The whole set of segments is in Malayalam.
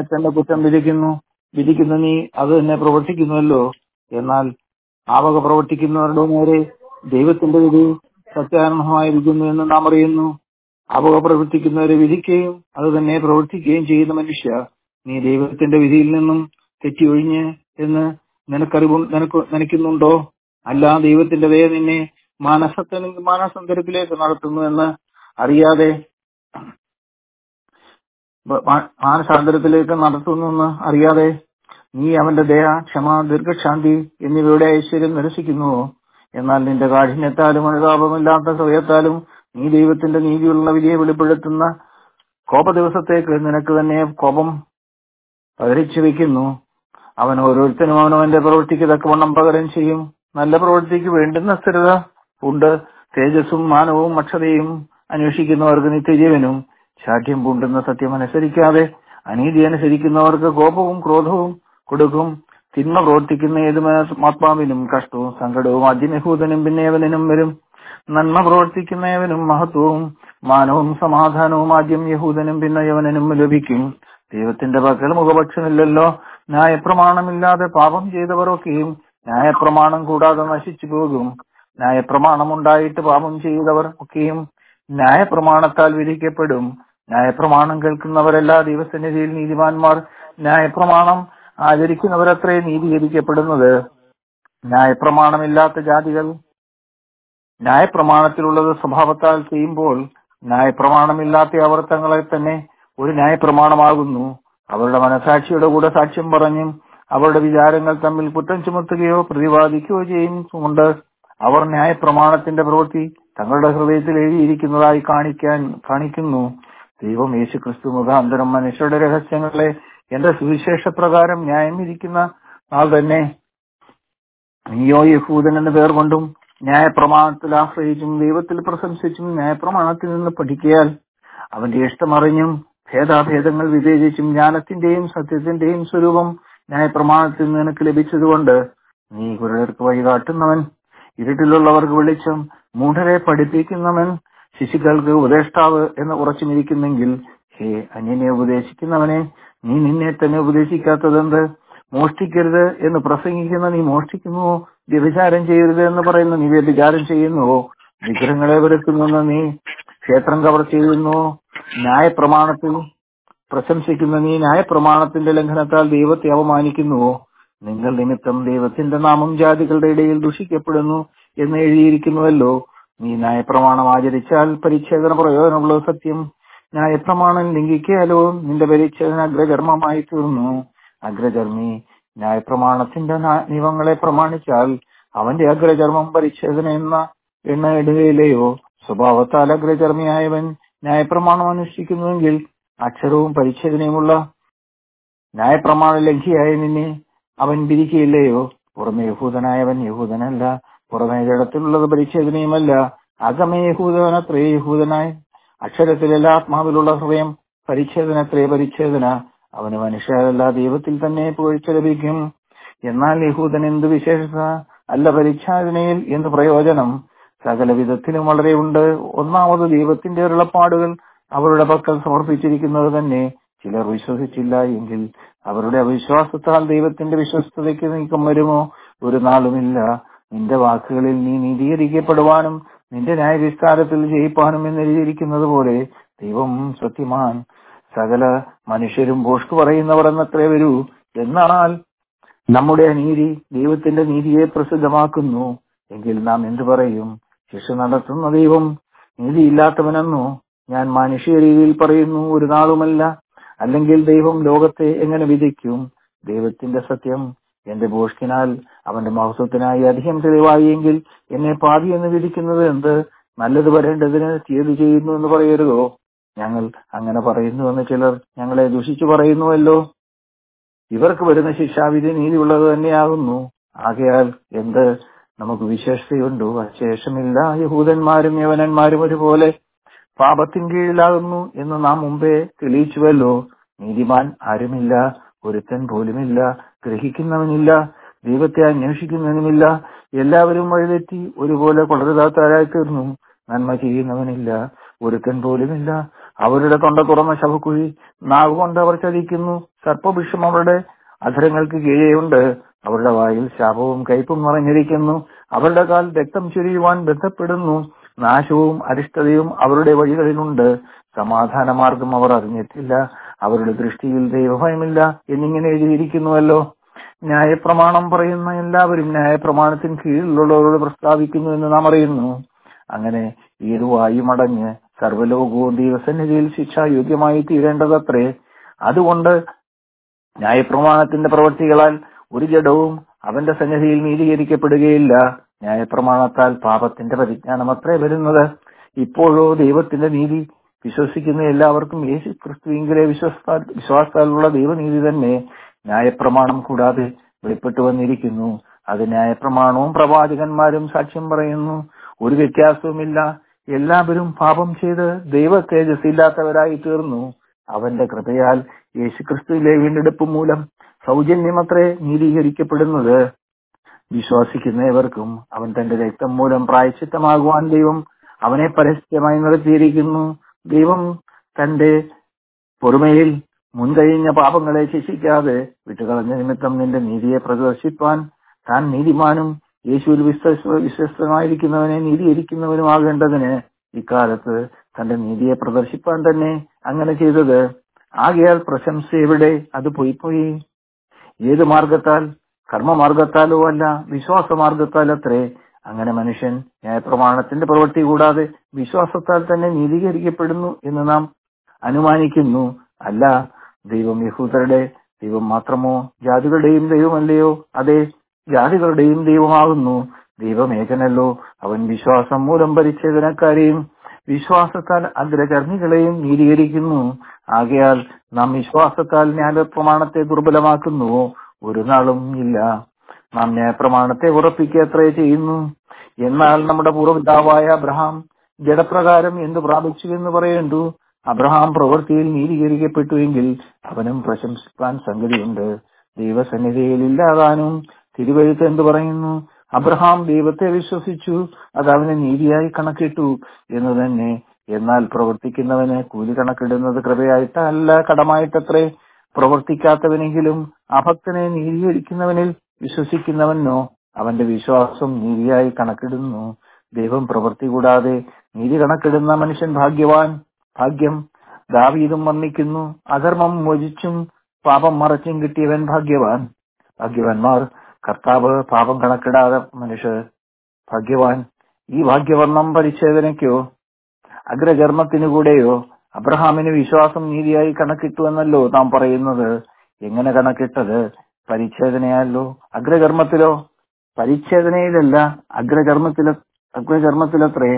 തന്നെ കുറ്റം വിധിക്കുന്നു വിധിക്കുന്ന നീ അത് തന്നെ പ്രവർത്തിക്കുന്നുവല്ലോ എന്നാൽ ആ വക പ്രവർത്തിക്കുന്നവരുടെ നേരെ ദൈവത്തിന്റെ വിധി സത്യാനന്ദമായിരിക്കുന്നു എന്ന് നാം അറിയുന്നു ആ വക പ്രവർത്തിക്കുന്നവരെ വിധിക്കുകയും അത് തന്നെ പ്രവർത്തിക്കുകയും ചെയ്യുന്ന മനുഷ്യ നീ ദൈവത്തിന്റെ വിധിയിൽ നിന്നും തെറ്റി ഒഴിഞ്ഞ് എന്ന് നിനക്കറിവ് നിനക്ക് നനയ്ക്കുന്നുണ്ടോ അല്ല ദൈവത്തിന്റെ ദയ നിന്നെ മാനസത്തിന് മാനസാന്തരത്തിലേക്ക് നടത്തുന്നു എന്ന് അറിയാതെ ബ- മാ- മാനസാന്തരത്തിലേക്ക് നടത്തുന്നു എന്ന് അറിയാതെ നീ അവന്റെ ദയ ക്ഷമ ദീർഘശാന്തി എന്നിവയുടെ ഐശ്വര്യം നിരസിക്കുന്നുവോ എന്നാൽ നിന്റെ കാഠിന്യത്താലും അനുതാപമില്ലാത്ത ഹൃദയത്താലും നീ ദൈവത്തിന്റെ നീതിയുള്ള വിധിയെ വെളിപ്പെടുത്തുന്ന കോപ ദിവസത്തേക്ക് നിനക്ക് തന്നെ കോപം പകരിച്ചു വെക്കുന്നു അവൻ ഓരോരുത്തരും അവനവന്റെ പ്രവൃത്തിക്ക് തക്കവണ്ണം പകരം ചെയ്യും നല്ല പ്രവൃത്തിക്ക് വേണ്ടുന്ന സ്ഥിരത ഉണ്ട് തേജസ്സും മാനവും അക്ഷതയും അന്വേഷിക്കുന്നവർക്ക് നിത്യജീവനും ശാഠ്യം പൂണ്ടുന്ന സത്യം അനുസരിക്കാതെ അനീതി അനുസരിക്കുന്നവർക്ക് കോപവും ക്രോധവും കൊടുക്കും തിന്മ പ്രവർത്തിക്കുന്ന ഏത് ആത്മാവിനും കഷ്ടവും സങ്കടവും ആദ്യമഹൂതനും പിന്നെ യവനും വരും നന്മ പ്രവർത്തിക്കുന്നവനും മഹത്വവും മാനവും സമാധാനവും ആദ്യം യഹൂദനും പിന്നെ യവനനും ലഭിക്കും ദൈവത്തിന്റെ പക്കൽ മുഖപക്ഷമില്ലല്ലോ ന്യായപ്രമാണമില്ലാതെ പാപം ചെയ്തവരൊക്കെയും ന്യായപ്രമാണം കൂടാതെ നശിച്ചു പോകും ന്യായപ്രമാണം ഉണ്ടായിട്ട് പാപം ചെയ്തവർ ഒക്കെയും ന്യായപ്രമാണത്താൽ വിധിക്കപ്പെടും ന്യായപ്രമാണം കേൾക്കുന്നവരെല്ലാ ദൈവസന്നിധിയിൽ നീതിമാന്മാർ ന്യായപ്രമാണം ആചരിക്കുന്നവരത്രേ നീതീകരിക്കപ്പെടുന്നത് ന്യായപ്രമാണമില്ലാത്ത ജാതികൾ ന്യായപ്രമാണത്തിലുള്ളത് സ്വഭാവത്താൽ ചെയ്യുമ്പോൾ ന്യായപ്രമാണമില്ലാത്ത അവർ തങ്ങളെ തന്നെ ഒരു ന്യായപ്രമാണമാകുന്നു അവരുടെ മനസാക്ഷിയുടെ കൂടെ സാക്ഷ്യം പറഞ്ഞും അവരുടെ വിചാരങ്ങൾ തമ്മിൽ കുറ്റം ചുമത്തുകയോ പ്രതിപാദിക്കുകയോ ചെയ്യുന്നുണ്ട് അവർ ന്യായപ്രമാണത്തിന്റെ പ്രവൃത്തി തങ്ങളുടെ ഹൃദയത്തിൽ എഴുതിയിരിക്കുന്നതായി കാണിക്കാൻ കാണിക്കുന്നു ദൈവം യേശു ക്രിസ്തു മുഖാന്തരം മനുഷ്യരുടെ രഹസ്യങ്ങളെ എന്റെ സുവിശേഷ പ്രകാരം ന്യായം വിധിക്കുന്ന നാൾ തന്നെ നീയോ യഹൂദൻ എന്ന പേർ കൊണ്ടും ന്യായപ്രമാണത്തിൽ ആശ്രയിച്ചും ദൈവത്തിൽ പ്രശംസിച്ചും ന്യായപ്രമാണത്തിൽ നിന്ന് പഠിക്കയാൽ അവന്റെ ഇഷ്ടമറിഞ്ഞും ഭേദാഭേദങ്ങൾ വിവേചിച്ചും ജ്ഞാനത്തിന്റെയും സത്യത്തിന്റെയും സ്വരൂപം ന്യായപ്രമാണത്തിൽ നിന്ന് നിനക്ക് ലഭിച്ചതുകൊണ്ട് നീ കുരുടർക്ക് വഴികാട്ടുന്നവൻ ഇരുട്ടിലുള്ളവർക്ക് വെളിച്ചം മൂഢരെ പഠിപ്പിക്കുന്നവൻ ശിശുക്കൾക്ക് ഉപദേഷ്ടാവ് എന്ന് ഉറച്ചുമിരിക്കുന്നെങ്കിൽ ഹേ അന്യനെ ഉപദേശിക്കുന്നവനെ നീ നിന്നെ തന്നെ ഉപദേശിക്കാത്തതെന്ത് മോഷ്ടിക്കരുത് എന്ന് പ്രസംഗിക്കുന്ന നീ മോഷ്ടിക്കുന്നുവോ വ്യഭിചാരം ചെയ്യരുത് എന്ന് പറയുന്ന നീ വ്യഭിചാരം ചെയ്യുന്നുവോ വിഗ്രഹങ്ങളെ വെറുക്കുന്ന നീ ക്ഷേത്രം കവർ ചെയ്യുന്നുവോ ന്യായപ്രമാണത്തിൽ പ്രശംസിക്കുന്ന നീ ന്യായപ്രമാണത്തിന്റെ ലംഘനത്താൽ ദൈവത്തെ അവമാനിക്കുന്നുവോ നിങ്ങൾ നിമിത്തം ദൈവത്തിന്റെ നാമം ജാതികളുടെ ഇടയിൽ ദുഷിക്കപ്പെടുന്നു എന്ന് എഴുതിയിരിക്കുന്നുവല്ലോ നീ ന്യായപ്രമാണം ആചരിച്ചാൽ പരിച്ഛേദന പ്രയോജനമുള്ളത് സത്യം ന്യായപ്രമാണം ലംഘിക്കാലോ നിന്റെ പരിച്ഛേദന അഗ്രചർമ്മമായി തീർന്നു അഗ്രചർമ്മി ന്യായപ്രമാണത്തിന്റെ ന- നിയമങ്ങളെ പ്രമാണിച്ചാൽ അവന്റെ അഗ്രചർമ്മം പരിച്ഛേദന എന്ന എണ്ണ ഇടുകയില്ലയോ സ്വഭാവത്താൽ അഗ്രചർമ്മിയായവൻ ന്യായപ്രമാണം അനുഷ്ഠിക്കുന്നുവെങ്കിൽ അക്ഷരവും പരിച്ഛേദനയുമുള്ള ന്യായപ്രമാണ ലംഘിയായ നിന്നെ അവൻ വിധിക്കുകയില്ലയോ പുറമെ യഹൂദനായവൻ യഹൂദനല്ല പുറമേ ജഡത്തിലുള്ളത് പരിച്ഛേദനയുമല്ല അകമേ യഹൂദനത്രേ യഹൂദനായ അക്ഷരത്തിലല്ല ആത്മാവിലുള്ള ഹൃദയം പരിച്ഛേദനത്രേ പരിച്ഛേദന അവന് മനുഷ്യരല്ല ദൈവത്തിൽ തന്നെ പുകഴ്ച ലഭിക്കും എന്നാൽ യഹൂദൻ എന്ത് വിശേഷത അല്ല പരിച്ഛേദനയിൽ എന്ത് പ്രയോജനം സകല വിധത്തിലും വളരെ ഉണ്ട് ഒന്നാമത് ദൈവത്തിന്റെ ഉരുളപ്പാടുകൾ അവരുടെ പക്കൽ സമർപ്പിച്ചിരിക്കുന്നത് തന്നെ ചിലർ വിശ്വസിച്ചില്ല എങ്കിൽ അവരുടെ അവിശ്വാസത്താൽ ദൈവത്തിന്റെ വിശ്വസ്തതയ്ക്ക് നീക്കം വരുമോ ഒരു നാളുമില്ല നിന്റെ വാക്കുകളിൽ നീ നീതീകരിക്കപ്പെടുവാനും നിന്റെ ന്യായവിസ്താരത്തിൽ ജയിപ്പാനും എന്നെഴുതിയിരിക്കുന്നത് പോലെ ദൈവം സത്യമാൻ സകല മനുഷ്യരും ഭോഷ്ക് പറയുന്നവർ എന്നത്രേ വരൂ എന്നാൽ നമ്മുടെ അനീതി ദൈവത്തിന്റെ നീതിയെ പ്രസിദ്ധമാക്കുന്നു എങ്കിൽ നാം എന്തു പറയും ശിക്ഷ നടത്തുന്ന ദൈവം നീതിയില്ലാത്തവനെന്നു ഞാൻ മാനുഷിക രീതിയിൽ പറയുന്നു ഒരു നാളുമല്ല അല്ലെങ്കിൽ ദൈവം ലോകത്തെ എങ്ങനെ വിധിക്കും ദൈവത്തിന്റെ സത്യം എന്റെ ഭോഷ്കിനാൽ അവന്റെ മഹത്വത്തിനായി അധികം തെളിവായെങ്കിൽ എന്നെ പാപി എന്ന് വിധിക്കുന്നത് എന്ത് നല്ലത് വരേണ്ടതിന് തീയതി ചെയ്യുന്നു എന്ന് പറയരുതോ ഞങ്ങൾ അങ്ങനെ പറയുന്നു എന്ന് ചിലർ ഞങ്ങളെ ദുഷിച്ചു പറയുന്നുവല്ലോ ഇവർക്ക് വരുന്ന ശിക്ഷാവിധി നീതിയുള്ളത് തന്നെയാകുന്നു ആകയാൽ എന്ത് നമുക്ക് വിശേഷതയുണ്ടോ അശേഷമില്ല യഹൂദന്മാരും യവനന്മാരും ഒരുപോലെ പാപത്തിൻ കീഴിലാകുന്നു എന്ന് നാം മുമ്പേ തെളിയിച്ചുവല്ലോ നീതിമാൻ ആരുമില്ല ഒരുത്തൻ പോലുമില്ല ഗ്രഹിക്കുന്നവനില്ല ദൈവത്തെ അന്വേഷിക്കുന്നവനുമില്ല എല്ലാവരും വഴിതെറ്റി ഒരുപോലെ കൊളരുതാത്തവരായി തീർന്നു നന്മ ചെയ്യുന്നവനില്ല ഒരുത്തൻ പോലുമില്ല അവരുടെ തൊണ്ട തുറന്ന ശവക്കുഴി നാവുകൊണ്ട് അവർ ചതിക്കുന്നു സർപ്പവിഷം അവരുടെ അധരങ്ങൾക്ക് കീഴെയുണ്ട് അവരുടെ വായിൽ ശാപവും കയ്പും നിറഞ്ഞിരിക്കുന്നു അവരുടെ കാൽ രക്തം ചൊരിയുവാൻ ബന്ധപ്പെടുന്നു നാശവും അരിഷ്ടതയും അവരുടെ വഴികളിലുണ്ട് സമാധാന മാർഗം അവർ അറിഞ്ഞിട്ടില്ല അവരുടെ ദൃഷ്ടിയിൽ ദൈവഭയമില്ല എന്നിങ്ങനെ എഴുതിയിരിക്കുന്നുവല്ലോ ന്യായപ്രമാണം പറയുന്ന എല്ലാവരും ന്യായപ്രമാണത്തിന് കീഴിലുള്ളവരോട് പ്രസ്താവിക്കുന്നു എന്ന് നാം അറിയുന്നു അങ്ങനെ ഏത് വായും അടഞ്ഞ് സർവ്വലോകവും ദൈവസന്നിധിയിൽ ശിക്ഷായോഗ്യമായി തീരേണ്ടതത്രേ അതുകൊണ്ട് ന്യായപ്രമാണത്തിന്റെ പ്രവൃത്തികളാൽ ഒരു ജഡവും അവന്റെ സന്നിധിയിൽ നീതീകരിക്കപ്പെടുകയില്ല ന്യായപ്രമാണത്താൽ പാപത്തിന്റെ പരിജ്ഞാനം അത്രേ വരുന്നത് ഇപ്പോഴോ ദൈവത്തിന്റെ നീതി വിശ്വസിക്കുന്ന എല്ലാവർക്കും യേശു ക്രിസ്തുവിങ്കിലെ വിശ്വസ വിശ്വാസത്താലുള്ള ദൈവനീതി തന്നെ ന്യായപ്രമാണം കൂടാതെ വെളിപ്പെട്ടു വന്നിരിക്കുന്നു അത് ന്യായപ്രമാണവും പ്രവാചകന്മാരും സാക്ഷ്യം പറയുന്നു ഒരു വ്യത്യാസവുമില്ല എല്ലാവരും പാപം ചെയ്ത് ദൈവ തേജസ് ഇല്ലാത്തവരായി തീർന്നു അവന്റെ കൃപയാൽ യേശുക്രിസ്തുവിലെ വീണ്ടെടുപ്പ് മൂലം സൗജന്യമത്രേ നീതീകരിക്കപ്പെടുന്നത് വിശ്വസിക്കുന്നവർക്കും അവൻ തന്റെ രക്തം മൂലം പ്രായച്ചിത്തമാകുവാൻ ദൈവം അവനെ പരസ്യമായി നിർത്തിയിരിക്കുന്നു ദൈവം തന്റെ പൊറുമയിൽ മുൻകഴിഞ്ഞ പാപങ്ങളെ ശിക്ഷിക്കാതെ വിട്ടുകളഞ്ഞ നിമിത്തം നിന്റെ നീതിയെ പ്രദർശിപ്പാൻ താൻ നീതിമാനും യേശുവിൽ വിശ്വസ്ത വിശ്വസ്തമായിരിക്കുന്നവനെ നീതീകരിക്കുന്നവനുമാകേണ്ടതിന് ഇക്കാലത്ത് തന്റെ നീതിയെ പ്രദർശിപ്പാൻ തന്നെ അങ്ങനെ ചെയ്തത് ആകയാൽ പ്രശംസ എവിടെ അത് പോയി പോയി ഏത് മാർഗത്താൽ കർമ്മമാർഗത്താലോ അല്ല വിശ്വാസമാർഗത്താൽ അത്രേ അങ്ങനെ മനുഷ്യൻ ന്യായപ്രമാണത്തിന്റെ പ്രവൃത്തി കൂടാതെ വിശ്വാസത്താൽ തന്നെ നീതീകരിക്കപ്പെടുന്നു എന്ന് നാം അനുമാനിക്കുന്നു അല്ല ദൈവം യഹൂദരുടെ ദൈവം മാത്രമോ ജാതികളുടെയും ദൈവമല്ലയോ അതെ ജാതികളുടെയും ദൈവമാകുന്നു ദൈവം ഏകനല്ലോ അവൻ വിശ്വാസം മൂലം പരിച്ഛേദനക്കാരെയും വിശ്വാസത്താൽ അഗ്രകർമ്മികളെയും നീതീകരിക്കുന്നു ആകയാൽ നാം വിശ്വാസത്താൽ ന്യായപ്രമാണത്തെ ദുർബലമാക്കുന്നുവോ ഒരു നാളും ഇല്ല നാം ന്യായപ്രമാണത്തെ ഉറപ്പിക്കുക അത്രേ ചെയ്യുന്നു എന്നാൽ നമ്മുടെ പൂർവ്വപിതാവായ അബ്രഹാം ജഡപ്രകാരം എന്ത് പ്രാപിച്ചു എന്ന് പറയേണ്ടു അബ്രഹാം പ്രവൃത്തിയിൽ നീതീകരിക്കപ്പെട്ടുവെങ്കിൽ അവനും പ്രശംസിക്കാൻ സംഗതിയുണ്ട് ദൈവസന്നിധിയിൽ ഇല്ലാതാനും തിരുവഴുത്ത് എന്ത് പറയുന്നു അബ്രഹാം ദൈവത്തെ വിശ്വസിച്ചു അത് അവന് നീതിയായി കണക്കിട്ടു എന്ന് തന്നെ എന്നാൽ പ്രവർത്തിക്കുന്നവന് കൂലി കണക്കിടുന്നത് കൃപയായിട്ടല്ല കടമായിട്ടത്രേ പ്രവർത്തിക്കാത്തവനെങ്കിലും അഭക്തനെ നീതീകരിക്കുന്നവനിൽ വിശ്വസിക്കുന്നവനോ അവന്റെ വിശ്വാസം നീതിയായി കണക്കിടുന്നു ദൈവം പ്രവൃത്തി കൂടാതെ നീതി കണക്കിടുന്ന മനുഷ്യൻ ഭാഗ്യവാൻ ഭാഗ്യം ദാവീദും വർണ്ണിക്കുന്നു അധർമ്മം മോചിച്ചും പാപം മറച്ചും കിട്ടിയവൻ ഭാഗ്യവാൻ ഭാഗ്യവാന്മാർ കർത്താവ് പാപം കണക്കിടാതെ മനുഷ്യർ ഭാഗ്യവാൻ ഈ ഭാഗ്യവർണ്ണം പരിച്ഛേദനയ്ക്കോ അഗ്രചർമ്മത്തിനു കൂടെയോ അബ്രഹാമിന് വിശ്വാസം നീതിയായി കണക്കിട്ടു എന്നല്ലോ നാം പറയുന്നത് എങ്ങനെ കണക്കിട്ടത് പരിച്ഛേദനയല്ലോ അഗ്രകർമ്മത്തിലോ പരിച്ഛേദനയിലല്ല അഗ്രകർമ്മത്തില അഗ്രകർമ്മത്തിലത്രേ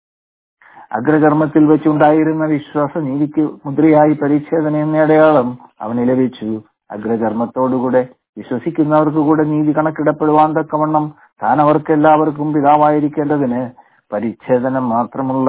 അഗ്രകർമ്മത്തിൽ വെച്ചുണ്ടായിരുന്ന വിശ്വാസ നീതിക്ക് മുദ്രയായി പരിച്ഛേദന എന്ന അടയാളം അവന് ലഭിച്ചു അഗ്രകർമ്മത്തോടുകൂടെ വിശ്വസിക്കുന്നവർക്ക് കൂടെ നീതി കണക്കിടപ്പെടുവാൻ തക്കവണ്ണം താൻ അവർക്ക് എല്ലാവർക്കും പിതാവായിരിക്കേണ്ടതിന് പരിച്ഛേദനം മാത്രമുള്ള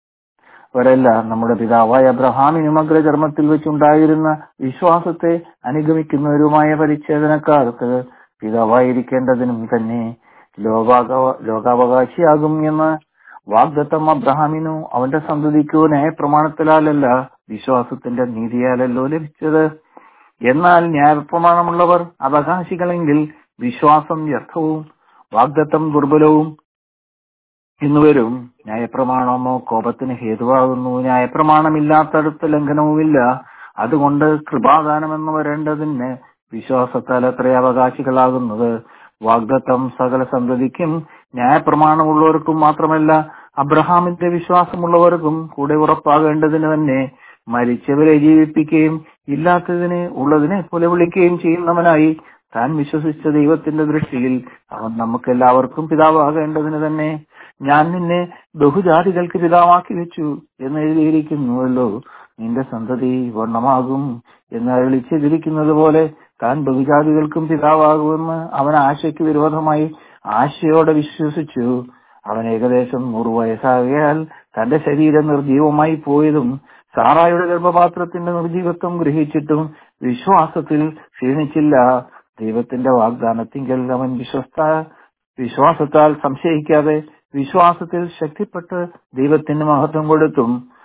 വരല്ല നമ്മുടെ പിതാവായ അബ്രഹാമിനും അഗ്രചർമ്മത്തിൽ വെച്ചുണ്ടായിരുന്ന വിശ്വാസത്തെ അനുഗമിക്കുന്നവരുമായ പരിച്ഛേദനക്കാർക്ക് പിതാവായിരിക്കേണ്ടതിനും തന്നെ ലോകാക ലോകാവകാശിയാകും എന്ന് വാഗ്ദത്തം അബ്രഹാമിനോ അവന്റെ സന്തതിക്കോ ന്യായപ്രമാണത്തിലാലല്ല വിശ്വാസത്തിന്റെ നീതിയാലല്ലോ ലഭിച്ചത് എന്നാൽ ന്യായപ്രമാണമുള്ളവർ അവകാശികളെങ്കിൽ വിശ്വാസം വ്യർത്ഥവും വാഗ്ദത്തം ദുർബലവും എന്നുവരും ന്യായപ്രമാണമോ കോപത്തിന് ഹേതുവാകുന്നു ന്യായപ്രമാണമില്ലാത്തടത്ത് ലംഘനവുമില്ല അതുകൊണ്ട് കൃപാദാനം എന്ന് വരേണ്ടതിന് വിശ്വാസത്താൽ അത്ര അവകാശികളാകുന്നത് വാഗ്ദത്തം സകല സന്തതിക്കും ന്യായപ്രമാണമുള്ളവർക്കും മാത്രമല്ല അബ്രഹാമിന്റെ വിശ്വാസമുള്ളവർക്കും കൂടെ ഉറപ്പാകേണ്ടതിന് തന്നെ മരിച്ചവരെ ജീവിപ്പിക്കുകയും ഇല്ലാത്തതിനെ ഉള്ളതിനെ പോലെ വിളിക്കുകയും ചെയ്യുന്നവനായി താൻ വിശ്വസിച്ച ദൈവത്തിന്റെ ദൃഷ്ടിയിൽ അവൻ നമുക്ക് എല്ലാവർക്കും പിതാവാകേണ്ടതിന് തന്നെ ഞാൻ നിന്നെ ബഹുജാതികൾക്ക് പിതാവാക്കി വെച്ചു എന്ന് എഴുതിയിരിക്കുന്നുവല്ലോ നിന്റെ സന്തതി വർണ്ണമാകും എന്ന് അരളിച്ചെതിരിക്കുന്നത് പോലെ താൻ ബഹുജാതികൾക്കും പിതാവാകുമെന്ന് അവൻ ആശയ്ക്ക് വിരോധമായി ആശയോടെ വിശ്വസിച്ചു അവൻ ഏകദേശം നൂറു വയസ്സാകിയാൽ തന്റെ ശരീരം നിർജീവമായി പോയതും സാറായുടെ ഗർഭപാത്രത്തിന്റെ നിർജീവത്വം ഗ്രഹിച്ചിട്ടും വിശ്വാസത്തിൽ ക്ഷീണിച്ചില്ല ദൈവത്തിന്റെ വാഗ്ദാനത്തിങ്കൽ അവൻ വിശ്വസ്ത വിശ്വാസത്താൽ സംശയിക്കാതെ വിശ്വാസത്തിൽ ശക്തിപ്പെട്ട് ദൈവത്തിന് മഹത്വം കൊടുത്തും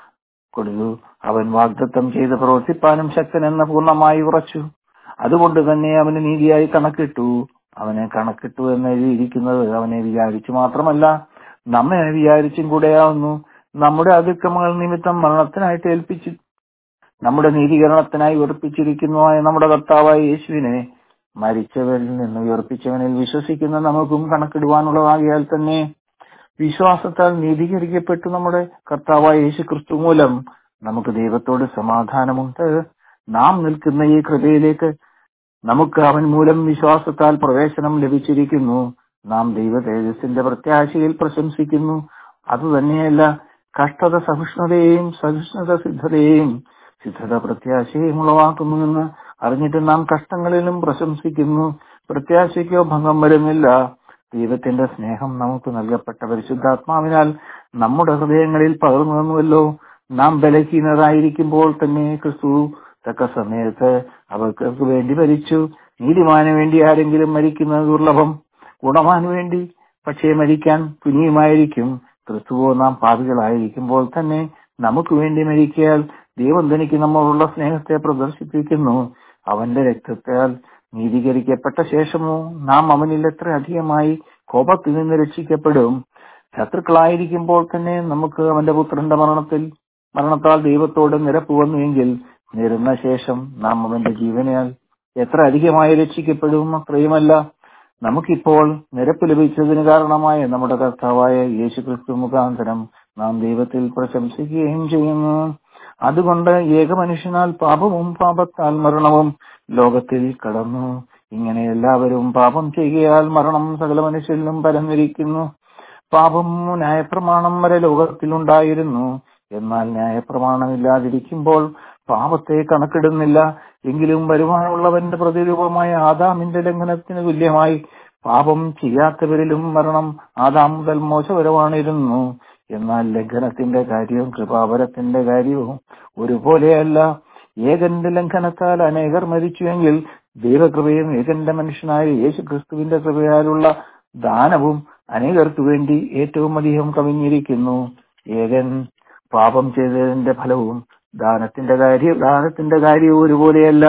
കൊടുത്തു അവൻ വാഗ്ദത്തം ചെയ്ത് പ്രവർത്തിപ്പാനും ശക്തനെന്ന് പൂർണ്ണമായി ഉറച്ചു അതുകൊണ്ട് തന്നെ അവന് നീതിയായി കണക്കിട്ടു അവനെ കണക്കിട്ടു എന്ന് എഴുതിയിരിക്കുന്നത് അവനെ വിചാരിച്ചു മാത്രമല്ല നമ്മെ വിചാരിച്ചും കൂടെയാവുന്നു നമ്മുടെ അതിക്രമങ്ങൾ നിമിത്തം മരണത്തിനായിട്ട് ഏൽപ്പിച്ചു നമ്മുടെ നീതീകരണത്തിനായി ഉറപ്പിച്ചിരിക്കുന്നതായ നമ്മുടെ കർത്താവായ യേശുവിനെ മരിച്ചവരിൽ നിന്ന് ഉയർപ്പിച്ചവനിൽ വിശ്വസിക്കുന്ന നമുക്കും കണക്കിടുവാനുള്ളതാകിയാൽ തന്നെ വിശ്വാസത്താൽ നീതീകരിക്കപ്പെട്ടു നമ്മുടെ കർത്താവായ യേശു ക്രിസ്തു മൂലം നമുക്ക് ദൈവത്തോട് സമാധാനമുണ്ട് നാം നിൽക്കുന്ന ഈ കൃപയിലേക്ക് നമുക്ക് അവൻ മൂലം വിശ്വാസത്താൽ പ്രവേശനം ലഭിച്ചിരിക്കുന്നു നാം ദൈവ തേജസ്സിന്റെ പ്രത്യാശയിൽ പ്രശംസിക്കുന്നു അതുതന്നെയല്ല കഷ്ടത സഹിഷ്ണുതയെയും സഹിഷ്ണുത സിദ്ധതയെയും സിദ്ധത പ്രത്യാശയും ഉളവാക്കുന്നുവെന്ന് അറിഞ്ഞിട്ട് നാം കഷ്ടങ്ങളിലും പ്രശംസിക്കുന്നു പ്രത്യാശയ്ക്കോ ഭംഗം വരുന്നില്ല ദൈവത്തിന്റെ സ്നേഹം നമുക്ക് നൽകപ്പെട്ട പരിശുദ്ധാത്മാവിനാൽ നമ്മുടെ ഹൃദയങ്ങളിൽ പകർന്നു തന്നുവല്ലോ നാം ബലഹീനരായിരിക്കുമ്പോൾ തന്നെ ക്രിസ്തു തക്ക സമയത്ത് അവർക്ക് വേണ്ടി മരിച്ചു നീതിമാന് വേണ്ടി ആരെങ്കിലും മരിക്കുന്നത് ദുർലഭം ഗുണമാന് വേണ്ടി പക്ഷേ മരിക്കാൻ തുനിയുമായിരിക്കും ക്രിസ്തുവോ നാം പാപികളായിരിക്കുമ്പോൾ തന്നെ നമുക്ക് വേണ്ടി മരിക്കയാൽ ദൈവം തനിക്ക് നമ്മളോടുള്ള സ്നേഹത്തെ പ്രദർശിപ്പിക്കുന്നു അവന്റെ രക്തത്താൽ നീതീകരിക്കപ്പെട്ട ശേഷമോ നാം അവനിൽ എത്ര അധികമായി കോപത്തിൽ നിന്ന് രക്ഷിക്കപ്പെടും ശത്രുക്കളായിരിക്കുമ്പോൾ തന്നെ നമുക്ക് അവന്റെ പുത്രന്റെ മരണത്തിൽ മരണത്താൽ ദൈവത്തോട് നിരപ്പ് വന്നുവെങ്കിൽ നിരുന്ന ശേഷം നാം അവന്റെ ജീവനാൽ എത്ര അധികമായി രക്ഷിക്കപ്പെടും അത്രയുമല്ല നമുക്കിപ്പോൾ നിരപ്പ് ലഭിച്ചതിന് കാരണമായ നമ്മുടെ കർത്താവായ യേശു ക്രിസ്തു മുഖാന്തരം നാം ദൈവത്തിൽ പ്രശംസിക്കുകയും ചെയ്യുന്നു അതുകൊണ്ട് ഏകമനുഷ്യനാൽ പാപവും പാപത്താൽ മരണവും ലോകത്തിൽ കടന്നു ഇങ്ങനെ എല്ലാവരും പാപം ചെയ്യുകയാൽ മരണം സകല മനുഷ്യരിലും പരന്നിരിക്കുന്നു പാപം ന്യായപ്രമാണം വരെ ലോകത്തിലുണ്ടായിരുന്നു എന്നാൽ ന്യായപ്രമാണമില്ലാതിരിക്കുമ്പോൾ പാപത്തെ കണക്കിടുന്നില്ല എങ്കിലും വരുമാനമുള്ളവന്റെ പ്രതിരൂപമായ ആദാമിന്റെ ലംഘനത്തിന് തുല്യമായി പാപം ചെയ്യാത്തവരിലും മരണം ആദാം മുതൽ മോശപരമാണിരുന്നു എന്നാൽ ലംഘനത്തിന്റെ കാര്യവും കൃപാവരത്തിന്റെ കാര്യവും ഒരുപോലെയല്ല ഏകന്റെ ലംഘനത്താൽ അനേകർ മരിച്ചുവെങ്കിൽ ദൈവകൃപയും ഏകന്റെ മനുഷ്യനായ യേശു ക്രിസ്തുവിന്റെ കൃപയാലുള്ള ദാനവും അനേകർക്ക് വേണ്ടി ഏറ്റവും അധികം കവിഞ്ഞിരിക്കുന്നു ഏകൻ പാപം ചെയ്തതിന്റെ ഫലവും ദാനത്തിന്റെ കാര്യം ദാനത്തിന്റെ കാര്യവും ഒരുപോലെയല്ല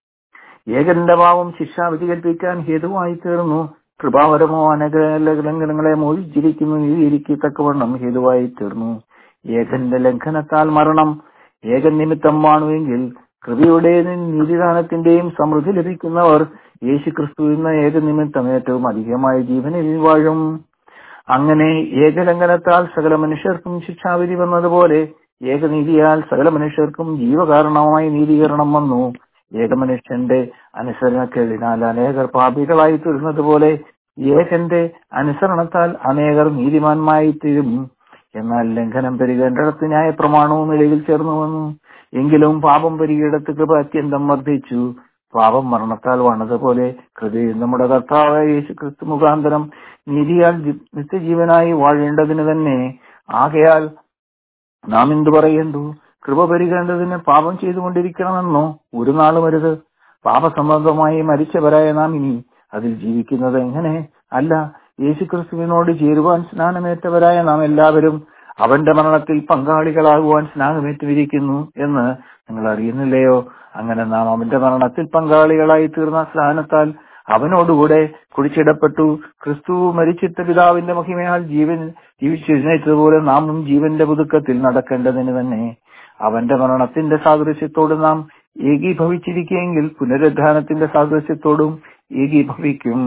ഏകന്റെ പാവം ശിക്ഷാവിധി കൽപ്പിക്കാൻ ഹേതുവായി തീർന്നു കൃപാവരമോ അനേക ലംഘനങ്ങളെ മോചിച്ചിരിക്കുന്നു നീതിയിരിക്കത്തക്കവണ്ണം ഹേതുവായി തീർന്നു ഏകന്റെ ലംഘനത്താൽ മരണം ഏകൻ നിമിത്തം വാണുവെങ്കിൽ കൃപയുടെയും നീതിദാനത്തിന്റെയും സമൃദ്ധി ലഭിക്കുന്നവർ യേശു ക്രിസ്തു എന്ന ഏക നിമിത്തം ഏറ്റവും അധികമായ ജീവനിൽ വാഴും അങ്ങനെ ഏകലംഘനത്താൽ സകല മനുഷ്യർക്കും ശിക്ഷാവിധി വന്നതുപോലെ ഏകനീതിയാൽ സകല മനുഷ്യർക്കും ജീവകാരണമായി നീതീകരണം വന്നു ഏകമനുഷ്യന്റെ അനുസരണക്കേടിനാൽ അനേകർ പാപികളായി തീർന്നത് പോലെ ഏകന്റെ അനുസരണത്താൽ അനേകർ നീതിമാന്മായി തീരും എന്നാൽ ലംഘനം പെരുകേണ്ടിടത്ത് ന്യായ പ്രമാണവും നിലയിൽ ചേർന്നു വന്നു എങ്കിലും പാപം പെരുകിയിടത്ത് കൃപ അത്യന്തം വർദ്ധിച്ചു പാപം മരണത്താൽ വന്നതുപോലെ കൃപയും നമ്മുടെ കർത്താവായ യേശു ക്രിസ്തു മുഖാന്തരം നീതിയാൽ ജി- നിത്യജീവനായി വാഴേണ്ടതിന് തന്നെ ആകയാൽ നാം എന്തു പറയേണ്ടു കൃപ പെരുകേണ്ടതിന് പാപം ചെയ്തുകൊണ്ടിരിക്കണമെന്നോ ഒരു നാളും അരുത് പാപസംബന്ധമായി മരിച്ചവരായ നാം ഇനി അതിൽ ജീവിക്കുന്നത് എങ്ങനെ അല്ല യേശുക്രിസ്തുവിനോട് ചേരുവാൻ സ്നാനമേറ്റവരായ നാം എല്ലാവരും അവന്റെ മരണത്തിൽ പങ്കാളികളാകുവാൻ സ്നാനമേറ്റുമിരിക്കുന്നു എന്ന് നിങ്ങൾ അറിയുന്നില്ലയോ അങ്ങനെ നാം അവന്റെ മരണത്തിൽ പങ്കാളികളായി തീർന്ന സ്നാനത്താൽ അവനോടുകൂടെ കുടിച്ചിടപ്പെട്ടു ക്രിസ്തു മരിച്ചിട്ട് പിതാവിന്റെ മഹിമയാൽ ജീവൻ ജീവിച്ചെഴുന്നേറ്റതുപോലെ നാമും ജീവന്റെ പുതുക്കത്തിൽ നടക്കേണ്ടതിന് തന്നെ അവന്റെ മരണത്തിന്റെ സാദൃശ്യത്തോട് നാം ഏകീഭവിച്ചിരിക്കുമെങ്കിൽ പുനരുദ്ധാനത്തിന്റെ സാദൃശ്യത്തോടും ഏകീഭവിക്കും